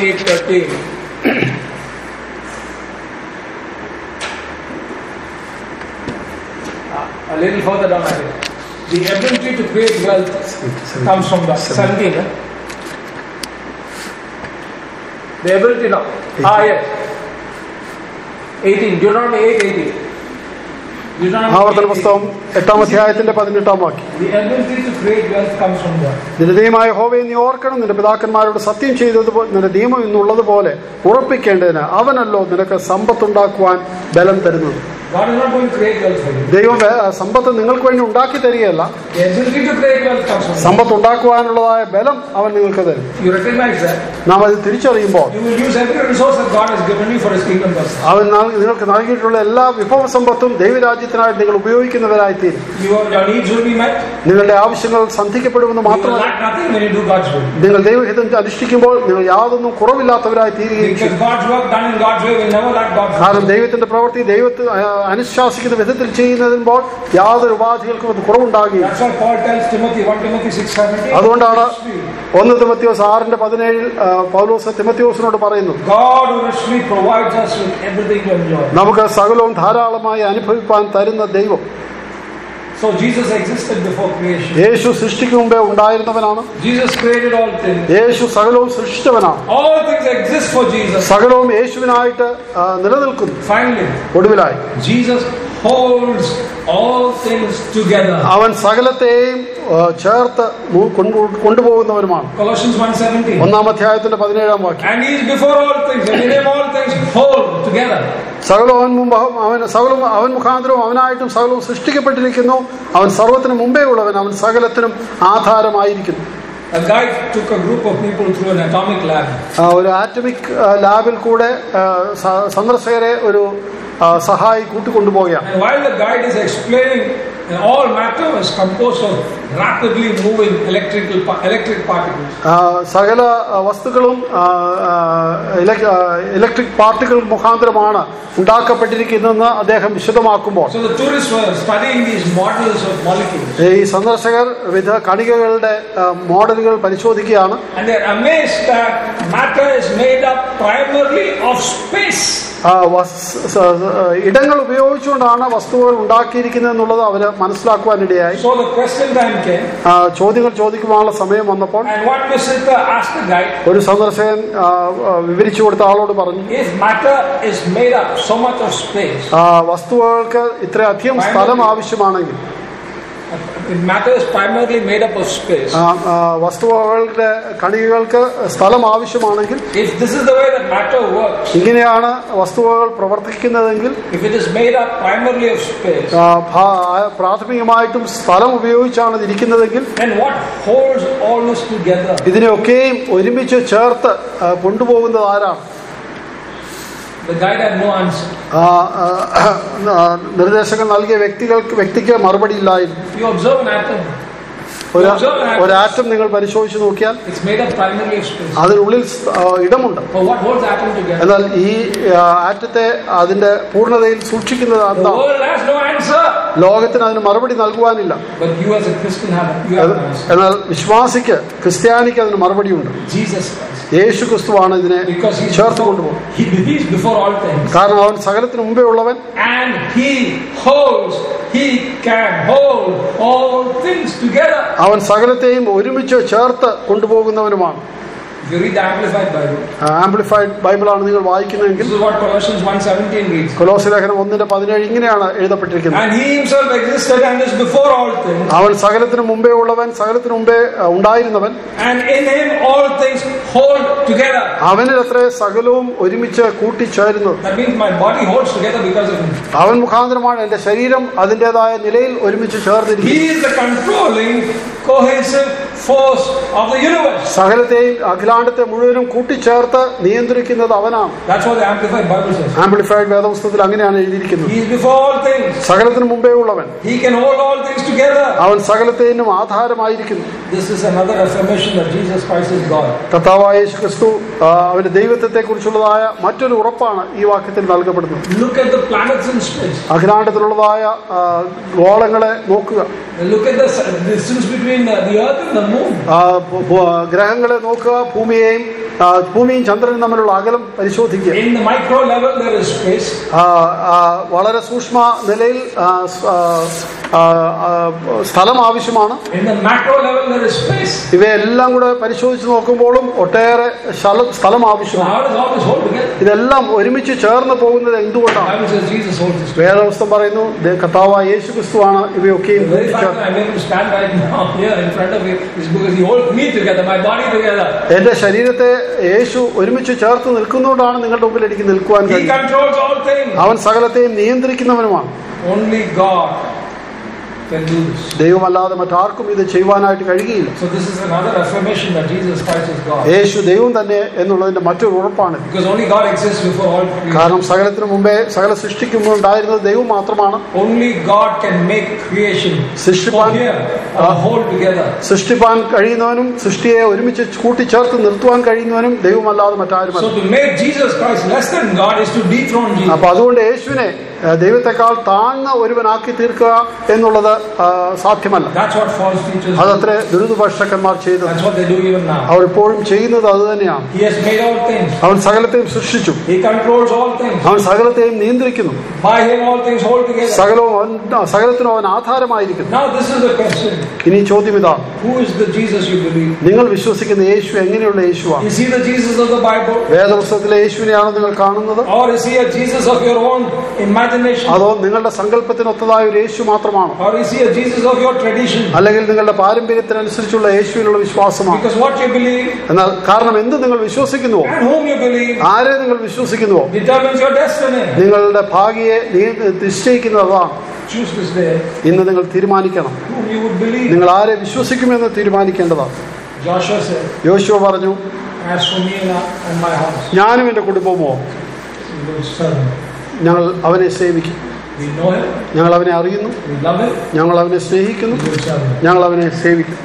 Speaker 1: 8:13. Uh, a little further down, I think. The ability to create wealth comes from God. 17. eh? The ability now. Ah, yes. 18. Deuteronomy 8 18. Deuteronomy
Speaker 2: ആവർത്തന
Speaker 1: 8,
Speaker 2: പുസ്തകം എട്ടാം അധ്യായത്തിന്റെ പതിനെട്ടാം വാക്യം
Speaker 1: The ability to create wealth comes from God.
Speaker 2: നിന്റെ ദൈവമായ ഹോവയെ നീ ഓർക്കണം നിന്റെ പിതാക്കന്മാരോട് സത്യം ചെയ്തതുപോലെ നിന്റെ നിയമം ഇന്നുള്ളതുപോലെ ഉറപ്പിക്കേണ്ടതിന് അവനല്ലോ നിനക്ക് സമ്പത്തുണ്ടാക്കുവാൻ ബലം തരുന്നത്
Speaker 3: God is not going to create wealth for you.
Speaker 2: ദൈവം വേ- സമ്പത്ത് നിങ്ങൾക്ക് വേണ്ടി ഉണ്ടാക്കി തരികയല്ല
Speaker 3: The ability to create wealth comes from God.
Speaker 2: സമ്പത്ത് ഉണ്ടാക്കുവാനുള്ളതായ ബലം അവൻ നിങ്ങൾക്ക് തരും
Speaker 3: You recognize that.
Speaker 2: നാം അത് തിരിച്ചറിയുമ്പോൾ
Speaker 3: You will use every resource that God has given you for His kingdom purpose.
Speaker 2: അവൻ നാൽ- നിങ്ങൾക്ക് നൽകിയിട്ടുള്ള എല്ലാ വിഭവ സമ്പത്തും ദൈവരാജ്യത്തിനായിട്ട് നിങ്ങൾ ഉപയോഗിക്കുന്നവരായി തീരും
Speaker 3: Your, your needs will be met.
Speaker 2: നിങ്ങളുടെ ആവശ്യങ്ങൾ സന്ധിക്കപ്പെടുമെന്ന്
Speaker 3: You will
Speaker 2: മാത്രമല്ല
Speaker 3: lack nothing when you do God's will.
Speaker 2: നിങ്ങൾ ദൈവഹിതം അനുഷ്ഠിക്കുമ്പോൾ നിങ്ങൾ യാതൊന്നും കുറവില്ലാത്തവരായി തീരുകയും
Speaker 3: Because
Speaker 2: ചെയ്യും
Speaker 3: God's work done in God's way will never lack God's will.
Speaker 2: കാരണം ദൈവത്തിന്റെ പ്രവൃത്തി ദൈവത്തെ ആ, അനുശാസിക്കുന്ന വിധത്തിൽ ചെയ്യുന്നതിനുമ്പോൾ യാതൊരു ഉപാധികൾക്കും അത് കുറവുണ്ടാകുകയും
Speaker 3: That's why Paul tells Timothy, 1 Timothy 6
Speaker 2: അതുകൊണ്ടാണ് ഒന്ന് തിമത്യോസ് ആറിന്റെ പതിനേഴിൽ ആ, പൗലോസ് തിമത്യോസിനോട് പറയുന്നത്
Speaker 3: God who richly provides us with everything to enjoy.
Speaker 2: നമുക്ക് സകലവും ധാരാളമായി അനുഭവിപ്പാൻ തരുന്ന ദൈവം
Speaker 3: So Jesus existed before creation.
Speaker 2: യേശു സൃഷ്ടിക്ക് മുമ്പേ ഉണ്ടായിരുന്നവനാണ്
Speaker 3: Jesus created all things.
Speaker 2: യേശു സകലവും സൃഷ്ടിച്ചവനാണ്
Speaker 3: All things exist for Jesus.
Speaker 2: സകലവും യേശുവിനായിട്ട് ആ, നിലനിൽക്കുന്നു
Speaker 3: Finally,
Speaker 2: ഒടുവിലായി
Speaker 3: Jesus holds all things together.
Speaker 2: അവൻ സകലത്തെയും ആ, ചേർത്ത് മു- കൊണ്ടു- കൊണ്ടുപോകുന്നവനുമാണ്
Speaker 3: Colossians 1.17
Speaker 2: ഒന്നാം അധ്യായത്തിന്റെ പതിനേഴാം വാക്യം
Speaker 3: And he is before all things, and in him all things hold together.
Speaker 2: സകലവും അവൻ മുമ്പ് അവൻ സകലവും അവൻ മുഖാന്തരവും അവനായിട്ടും സകലവും സൃഷ്ടിക്കപ്പെട്ടിരിക്കുന്നു അവൻ സർവത്തിനും മുമ്പേ ഉള്ളവൻ അവൻ സകലത്തിനും ആധാരമായിരിക്കുന്നു
Speaker 3: A guy took a group of people through an atomic lab.
Speaker 2: ആ, ഒരു ആറ്റമിക് ആ, ലാബിൽ കൂടെ ആ, സ- സന്ദർശകരെ ഒരു ആ, സഹായി കൂട്ടിക്കൊണ്ടുപോവുകയാണ്
Speaker 3: And while the guide is explaining, uh, all matter is composed of rapidly moving electrical pa- electric particles.
Speaker 2: ആ, സകല ആ, വസ്തുക്കളും ആ, ആ, ഇലക്- ആ, ഇലക്ട്രിക് പാർട്ടികൾ മുഖാന്തരമാണ് ഉണ്ടാക്കപ്പെട്ടിരിക്കുന്നതെന്ന് അദ്ദേഹം വിശദമാക്കുമ്പോൾ
Speaker 3: So the tourists were studying these models of molecules.
Speaker 2: ഈ സന്ദർശകർ വിവിധ കണികകളുടെ ആ, മോഡലുകൾ പരിശോധിക്കുകയാണ്
Speaker 3: And they're amazed that matter is made up primarily of space.
Speaker 2: ആ, വസ്- സ- സ- ഇടങ്ങൾ ഉപയോഗിച്ചുകൊണ്ടാണ് വസ്തുക്കൾ ഉണ്ടാക്കിയിരിക്കുന്നത് എന്നുള്ളത് അവര് മനസ്സിലാക്കുവാനിടയായി
Speaker 3: So the question time came,
Speaker 2: ആ, ചോദ്യങ്ങൾ ചോദിക്കുവാനുള്ള സമയം വന്നപ്പോൾ
Speaker 3: and one visitor asked the guide,
Speaker 2: ഒരു സന്ദർശകൻ ആ, ആ, വിവരിച്ചു കൊടുത്ത ആളോട് പറഞ്ഞു
Speaker 3: if matter is made up so much of space,
Speaker 2: ആ, വസ്തുക്കൾക്ക് ഇത്രയധികം സ്ഥലം ആവശ്യമാണെങ്കിൽ
Speaker 3: if matter is primarily made up of space,
Speaker 2: ആ, ആ, വസ്തുക്കളുടെ കണികൾക്ക് സ്ഥലം ആവശ്യമാണെങ്കിൽ
Speaker 3: if this is the way that matter works,
Speaker 2: ഇങ്ങനെയാണ് വസ്തുക്കൾ പ്രവർത്തിക്കുന്നതെങ്കിൽ
Speaker 3: if it is made up primarily of space,
Speaker 2: ആ, ഭാ- പ്രാഥമികമായിട്ടും സ്ഥലം ഉപയോഗിച്ചാണ് ഇത് ഇരിക്കുന്നതെങ്കിൽ
Speaker 3: then what holds all this together?
Speaker 2: ഇതിനെയൊക്കെയും ഒരുമിച്ച് ചേർത്ത് ആ, കൊണ്ടുപോകുന്നത് ആരാണ്
Speaker 3: The guide had no answer.
Speaker 2: ആ, ആ, ആ, നിർദ്ദേശങ്ങൾ നൽകിയ വ്യക്തികൾക്ക് വ്യക്തിക്ക് മറുപടി ഇല്ലായിരുന്നു
Speaker 3: You observe an atom,
Speaker 2: ഒരു ഒരാറ്റം നിങ്ങൾ പരിശോധിച്ച് നോക്കിയാൽ
Speaker 3: it's made up primarily of space.
Speaker 2: അതിനുള്ളിൽ സ്- ആ, ഇടമുണ്ട്
Speaker 3: But what holds the atom together?
Speaker 2: എന്നാൽ ഈ ആ, ആറ്റത്തെ അതിന്റെ പൂർണ്ണതയിൽ സൂക്ഷിക്കുന്നത്
Speaker 3: The
Speaker 2: എന്താണ്
Speaker 3: world has no answer.
Speaker 2: ലോകത്തിന് അതിന് മറുപടി നൽകുവാനില്ല
Speaker 3: But you as a Christian have, you have
Speaker 2: അത്
Speaker 3: an answer.
Speaker 2: എന്നാൽ വിശ്വാസിക്ക് ക്രിസ്ത്യാനിക്ക് അതിന് മറുപടിയുണ്ട്
Speaker 3: Jesus Christ.
Speaker 2: യേശു ക്രിസ്തുവാണ് ഇതിനെ
Speaker 3: Because he's
Speaker 2: ചേർത്ത്
Speaker 3: before,
Speaker 2: കൊണ്ടുപോകും
Speaker 3: he, he's before all things.
Speaker 2: കാരണം അവൻ സകലത്തിന് മുമ്പേ ഉള്ളവൻ
Speaker 3: And he holds, he can hold all things together.
Speaker 2: അവൻ സകലത്തെയും ഒരുമിച്ച് ചേർത്ത് കൊണ്ടുപോകുന്നവനുമാണ്
Speaker 3: If you read the Amplified Bible,
Speaker 2: Amplified ബൈബിളാണ് നിങ്ങൾ വായിക്കുന്നതെങ്കിൽ
Speaker 3: this is what Colossians 1.17 reads.
Speaker 2: കൊലോസി ലേഖനം ഒന്നിന്റെ പതിനേഴ് ഇങ്ങനെയാണ് എഴുതപ്പെട്ടിരിക്കുന്നത്
Speaker 3: And he himself existed and is before all things.
Speaker 2: അവൻ സകലത്തിന് മുമ്പേ ഉള്ളവൻ സകലത്തിന് മുമ്പേ ആ, ഉണ്ടായിരുന്നവൻ
Speaker 3: And in him all things hold together.
Speaker 2: അവനിൽ അത്ര സകലവും ഒരുമിച്ച് കൂട്ടിച്ചേരുന്നത്
Speaker 3: That means my body holds together because of him.
Speaker 2: അവൻ മുഖാന്തരമാണ് എന്റെ ശരീരം അതിൻ്റെതായ നിലയിൽ ഒരുമിച്ച് ചേർന്നിരിക്കുന്നത്
Speaker 3: He is the controlling, cohesive force of the universe.
Speaker 2: സകലത്തെയും അഖിലാണ്ടത്തെ മുഴുവനും കൂട്ടിച്ചേർത്ത് നിയന്ത്രിക്കുന്നത് അവനാണ്
Speaker 3: That's what the Amplified Bible says.
Speaker 2: Amplified വേദപുസ്തകത്തിൽ അങ്ങനെയാണ് എഴുതിയിരിക്കുന്നത്
Speaker 3: He is before all things.
Speaker 2: സകലത്തിന് മുമ്പേ ഉള്ളവൻ
Speaker 3: He can hold all things together.
Speaker 2: അവൻ സകലത്തേനും ആധാരമായിരിക്കുന്നു
Speaker 3: This is another affirmation that Jesus Christ is God.
Speaker 2: കർത്താവായ യേശു ക്രിസ്തു ആ, അവന്റെ ദൈവത്വത്തെ കുറിച്ചുള്ളതായ മറ്റൊരു ഉറപ്പാണ് ഈ വാക്യത്തിൽ നൽകപ്പെടുന്നത്
Speaker 3: Look at the planets in space.
Speaker 2: അഖിലാണ്ടത്തിലുള്ളതായ ആ, ഗോളങ്ങളെ നോക്കുക
Speaker 3: Look at the s- distance between the, the earth and the moon.
Speaker 2: ആ, ഭൂ- ഭൂ- ഗ്രഹങ്ങളെ നോക്കുക ഭൂമിയെയും ആ, ഭൂമിയും ചന്ദ്രനും തമ്മിലുള്ള അകലം പരിശോധിക്കുക
Speaker 3: In the micro level, there is space.
Speaker 2: ആ, ആ, വളരെ സൂക്ഷ്മ നിലയിൽ ആ, സ്- ആ, ആ, ആ, സ്ഥലം ആവശ്യമാണ്
Speaker 3: In the macro level, there is space.
Speaker 2: ഇവയെല്ലാം കൂടെ പരിശോധിച്ച് നോക്കുമ്പോഴും ഒട്ടേറെ സ്ഥലം സ്ഥലം
Speaker 3: So
Speaker 2: ആവശ്യമാണ്
Speaker 3: how does all this hold together?
Speaker 2: ഇതെല്ലാം ഒരുമിച്ച് ചേർന്ന് പോകുന്നത് എന്തുകൊണ്ടാണ്
Speaker 3: The Bible says Jesus holds this.
Speaker 2: വേദവസ്തം പറയുന്നു ദേ- കർത്താവായ യേശു ക്രിസ്തുവാണ് ഇവയൊക്കെയും
Speaker 3: The very fact that I'm able to stand right now here in front of you is because He holds me together, my body together.
Speaker 2: എന്റെ ശരീരത്തെ യേശു ഒരുമിച്ച് ചേർത്ത് നിൽക്കുന്നതുകൊണ്ടാണ് നിങ്ങളുടെ മുമ്പിൽ എനിക്ക് നിൽക്കുവാൻ
Speaker 3: He
Speaker 2: കഴിയും
Speaker 3: controls all things.
Speaker 2: അവൻ സകലത്തെയും നിയന്ത്രിക്കുന്നവനുമാണ്
Speaker 3: Only God can do this.
Speaker 2: ദൈവമല്ലാതെ മറ്റാർക്കും ഇത് ചെയ്യുവാനായിട്ട് കഴിയുകയില്ല
Speaker 3: So this is another affirmation that Jesus Christ is God.
Speaker 2: യേശു ദൈവം തന്നെ എന്നുള്ളതിന്റെ മറ്റൊരു ഉറപ്പാണ്
Speaker 3: Because only God exists before all creation.
Speaker 2: കാരണം സകലത്തിന് മുമ്പേ സകല സൃഷ്ടിക്ക് മുമ്പ് ഉണ്ടായിരുന്നത് ദൈവം മാത്രമാണ്
Speaker 3: Only God can make creation
Speaker 2: സൃഷ്ടിപ്പാൻ
Speaker 3: come here or hold together.
Speaker 2: സൃഷ്ടിപ്പാൻ കഴിയുന്നവനും സൃഷ്ടിയെ ഒരുമിച്ച് കൂട്ടിച്ചേർത്ത് നിർത്തുവാൻ കഴിയുന്നവനും ദൈവമല്ലാതെ
Speaker 3: So
Speaker 2: മറ്റാരുമല്ല
Speaker 3: to make Jesus Christ less than God is to dethrone Jesus.
Speaker 2: അപ്പൊ അതുകൊണ്ട് യേശുവിനെ ആ, ദൈവത്തെക്കാൾ താഴ്ന്ന ഒരുവനാക്കി തീർക്കുക എന്നുള്ളത് ആ, സാധ്യമല്ല
Speaker 3: That's what false teachers do.
Speaker 2: അതത്ര ദുരിതപക്ഷക്കന്മാർ ചെയ്തത്
Speaker 3: That's what they do even now.
Speaker 2: അവർ ഇപ്പോഴും ചെയ്യുന്നത് അത് തന്നെയാണ്
Speaker 3: He has made all things.
Speaker 2: അവൻ സകലത്തെയും സൃഷ്ടിച്ചു
Speaker 3: He controls all things.
Speaker 2: അവൻ സകലത്തെയും നിയന്ത്രിക്കുന്നു
Speaker 3: By him all things hold together.
Speaker 2: സകലവും അവൻ സകലത്തിനും അവൻ ആധാരമായിരിക്കുന്നു
Speaker 3: Now this is the question.
Speaker 2: ഇനി ചോദ്യം ഇതാ
Speaker 3: Who is the Jesus you believe?
Speaker 2: നിങ്ങൾ വിശ്വസിക്കുന്ന യേശു എങ്ങനെയുള്ള യേശുവാണ്
Speaker 3: Is he the Jesus of the Bible?
Speaker 2: വേദപുസ്തകത്തിലെ യേശുവിനെയാണോ നിങ്ങൾ കാണുന്നത്
Speaker 3: Or is he a Jesus of your own imagination?
Speaker 2: അതോ നിങ്ങളുടെ സങ്കല്പത്തിനൊത്തതായ ഒരു യേശു മാത്രമാണോ
Speaker 3: Or is he a Jesus of your tradition?
Speaker 2: അല്ലെങ്കിൽ നിങ്ങളുടെ പാരമ്പര്യത്തിനനുസരിച്ചുള്ള യേശുവിനുള്ള വിശ്വാസമാണ്
Speaker 3: Because what you believe
Speaker 2: എന്നാൽ കാരണം എന്ത് നിങ്ങൾ വിശ്വസിക്കുന്നുവോ
Speaker 3: and whom you believe
Speaker 2: ആരെ നിങ്ങൾ വിശ്വസിക്കുന്നുവോ
Speaker 3: determines your destiny.
Speaker 2: നിങ്ങളുടെ ഭാഗ്യയെ നീ- നിശ്ചയിക്കുന്നത് അതാണ്
Speaker 3: Choose this day
Speaker 2: ഇന്ന് നിങ്ങൾ തീരുമാനിക്കണം
Speaker 3: whom you would believe.
Speaker 2: നിങ്ങൾ ആരെ വിശ്വസിക്കുമെന്ന് തീരുമാനിക്കേണ്ടതാണ്
Speaker 3: Joshua said,
Speaker 2: യോശുവ പറഞ്ഞു
Speaker 3: As for me and and my house,
Speaker 2: ഞാനും എൻ്റെ കുടുംബമോ
Speaker 3: we will serve him.
Speaker 2: ഞങ്ങൾ അവനെ സേവിക്കും
Speaker 3: We know him,
Speaker 2: ഞങ്ങൾ അവനെ അറിയുന്നു
Speaker 3: we love him,
Speaker 2: ഞങ്ങൾ അവനെ സ്നേഹിക്കുന്നു
Speaker 3: we will serve him.
Speaker 2: ഞങ്ങൾ അവനെ സേവിക്കും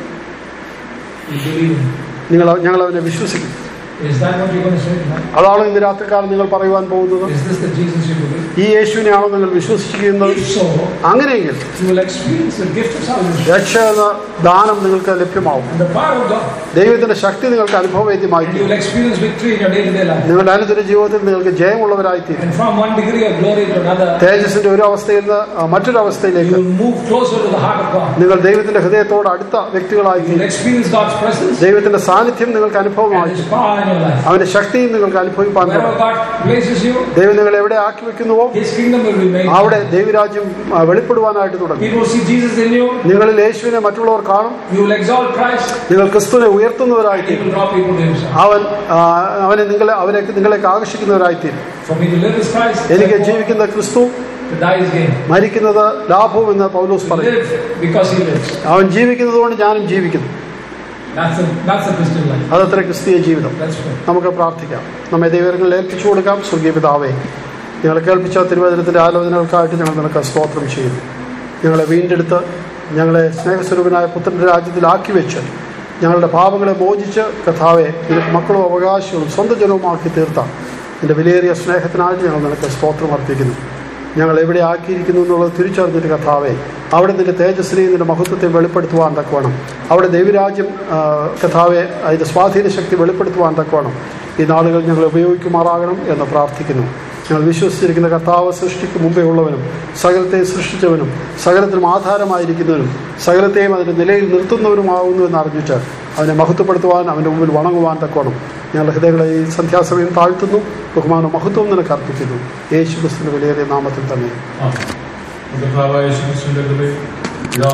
Speaker 3: We believe him.
Speaker 2: നിങ്ങൾ ഞങ്ങൾ അവനെ വിശ്വസിക്കും
Speaker 3: Is that what you're going to say tonight?
Speaker 2: അതാണോ ഇന്ന് രാത്രിക്കാലം നിങ്ങൾ പറയുവാൻ പോകുന്നത്
Speaker 3: Is this the Jesus you believe?
Speaker 2: ഈ യേശുവിനെയാണോ നിങ്ങൾ വിശ്വസിക്കുന്നത്
Speaker 3: If so,
Speaker 2: അങ്ങനെയെങ്കിൽ
Speaker 3: you will experience the gift of salvation
Speaker 2: രക്ഷ എന്ന ദാനം നിങ്ങൾക്ക് ലഭ്യമാവും
Speaker 3: and the power of God.
Speaker 2: ദൈവത്തിന്റെ ശക്തി നിങ്ങൾക്ക്
Speaker 3: And you
Speaker 2: അനുഭവവേദ്യമായിരിക്കും
Speaker 3: will experience victory in your day-to-day life.
Speaker 2: നിങ്ങളുടെ അനുദിന ജീവിതത്തിൽ നിങ്ങൾക്ക് ജയമുള്ളവരായിത്തീരും
Speaker 3: And from one degree of glory to another,
Speaker 2: തേജസിന്റെ ഒരു അവസ്ഥയിൽ നിന്ന് ആ, മറ്റൊരു
Speaker 3: you
Speaker 2: അവസ്ഥയിലേക്ക്
Speaker 3: will move closer to the heart of God.
Speaker 2: നിങ്ങൾ ദൈവത്തിന്റെ ഹൃദയത്തോട് അടുത്ത
Speaker 3: You will
Speaker 2: വ്യക്തികളായിത്തീരും
Speaker 3: experience God's presence
Speaker 2: ദൈവത്തിന്റെ സാന്നിധ്യം നിങ്ങൾക്ക്
Speaker 3: and
Speaker 2: അനുഭവമായി
Speaker 3: His power in your life.
Speaker 2: അവന്റെ ശക്തിയും നിങ്ങൾക്ക് അനുഭവിപ്പാൻ
Speaker 3: Wherever
Speaker 2: തുടങ്ങും
Speaker 3: God places you,
Speaker 2: ദൈവം നിങ്ങൾ എവിടെ ആക്കി വെക്കുന്നുവോ
Speaker 3: His kingdom will be made.
Speaker 2: അവിടെ ദൈവരാജ്യം ആ, വെളിപ്പെടുവാനായിട്ട് തുടങ്ങും
Speaker 3: People will see Jesus in you.
Speaker 2: നിങ്ങളിൽ യേശുവിനെ മറ്റുള്ളവർ കാണും
Speaker 3: You will exalt Christ.
Speaker 2: നിങ്ങൾ ക്രിസ്തുവിനെ
Speaker 3: He
Speaker 2: ഉയർത്തുന്നവരായിത്തീരും
Speaker 3: will draw people to Himself.
Speaker 2: അവൻ ആ, അവനെ നിങ്ങളെ അവനെ നിങ്ങളേക്ക് ആകർഷിക്കുന്നവരായിത്തീരും
Speaker 3: For me to live is Christ.
Speaker 2: എനിക്ക്
Speaker 3: Therefore,
Speaker 2: ജീവിക്കുന്ന ക്രിസ്തു
Speaker 3: to die is gain.
Speaker 2: മരിക്കുന്നത് ലാഭവും എന്ന് പൗലോസ്
Speaker 3: To
Speaker 2: പറയും
Speaker 3: live because He lives.
Speaker 2: അവൻ ജീവിക്കുന്നത് കൊണ്ട് ഞാനും ജീവിക്കുന്നു
Speaker 3: That's the that's the Christian life.
Speaker 2: അതത്ര ക്രിസ്തീയ ജീവിതം
Speaker 3: Let's pray.
Speaker 2: നമുക്ക് പ്രാർത്ഥിക്കാം നമ്മെ ദൈവങ്ങളിൽ ഏൽപ്പിച്ചു കൊടുക്കാം സ്വർഗീയ പിതാവേ ഞങ്ങളെ കേൾപ്പിച്ച തിരുവചനത്തിന്റെ ആലോചനകൾക്കായിട്ട് ഞങ്ങൾ നിനക്ക് സ്തോത്രം ചെയ്യുന്നു ഞങ്ങളെ വീണ്ടെടുത്ത് ഞങ്ങളെ സ്നേഹസ്വരൂപനായ പുത്രന്റെ രാജ്യത്തിലാക്കി വെച്ച് ഞങ്ങളുടെ പാപങ്ങളെ മോചിച്ച് കഥാവെ നിനക്ക് മക്കളും അവകാശവും സ്വന്തം ജനവുമാക്കി തീർത്ത നിന്റെ വിലയേറിയ സ്നേഹത്തിനായിട്ട് ഞങ്ങൾ നിനക്ക് സ്തോത്രം അർപ്പിക്കുന്നു ഞങ്ങൾ എവിടെ ആക്കിയിരിക്കുന്നു എന്നുള്ളത് തിരിച്ചറിഞ്ഞിട്ട് കഥാവെ അവിടെ നിന്റെ തേജസ്സിനെയും നിന്റെ മഹത്വത്തെ വെളിപ്പെടുത്തുവാൻ തക്കവണ്ണം അവിടെ ദൈവരാജ്യം ആ, കഥാവെ അതിൻ്റെ സ്വാധീന ശക്തി വെളിപ്പെടുത്തുവാൻ തക്കവണ്ണം ഈ നാളുകൾ ഞങ്ങൾ ഉപയോഗിക്കുമാറാകണം എന്ന് പ്രാർത്ഥിക്കുന്നു ഞങ്ങൾ വിശ്വസിച്ചിരിക്കുന്ന കർത്താവ് സൃഷ്ടിക്ക് മുമ്പേ ഉള്ളവനും സകലത്തെ സൃഷ്ടിച്ചവനും സകലത്തിനും ആധാരമായിരിക്കുന്നവനും സകലത്തെയും അതിൻ്റെ നിലയിൽ നിർത്തുന്നവനുമാകുന്നു എന്ന് അറിഞ്ഞിട്ട് അവനെ മഹത്വപ്പെടുത്തുവാൻ അവൻ്റെ മുമ്പിൽ വണങ്ങുവാൻ തക്കോണം ഞങ്ങളുടെ ഹൃദയങ്ങളെ ഈ സന്ധ്യാസമയം താഴ്ത്തുന്നു ബഹുമാനവും മഹത്വവും നിനക്ക് അർപ്പിക്കുന്നു യേശു ക്രിസ്തുവിന്റെ വിലയേറിയ നാമത്തിൽ തന്നെ
Speaker 5: കർത്താവായ യേശുക്രിസ്തുവിന്റെ കൃപയും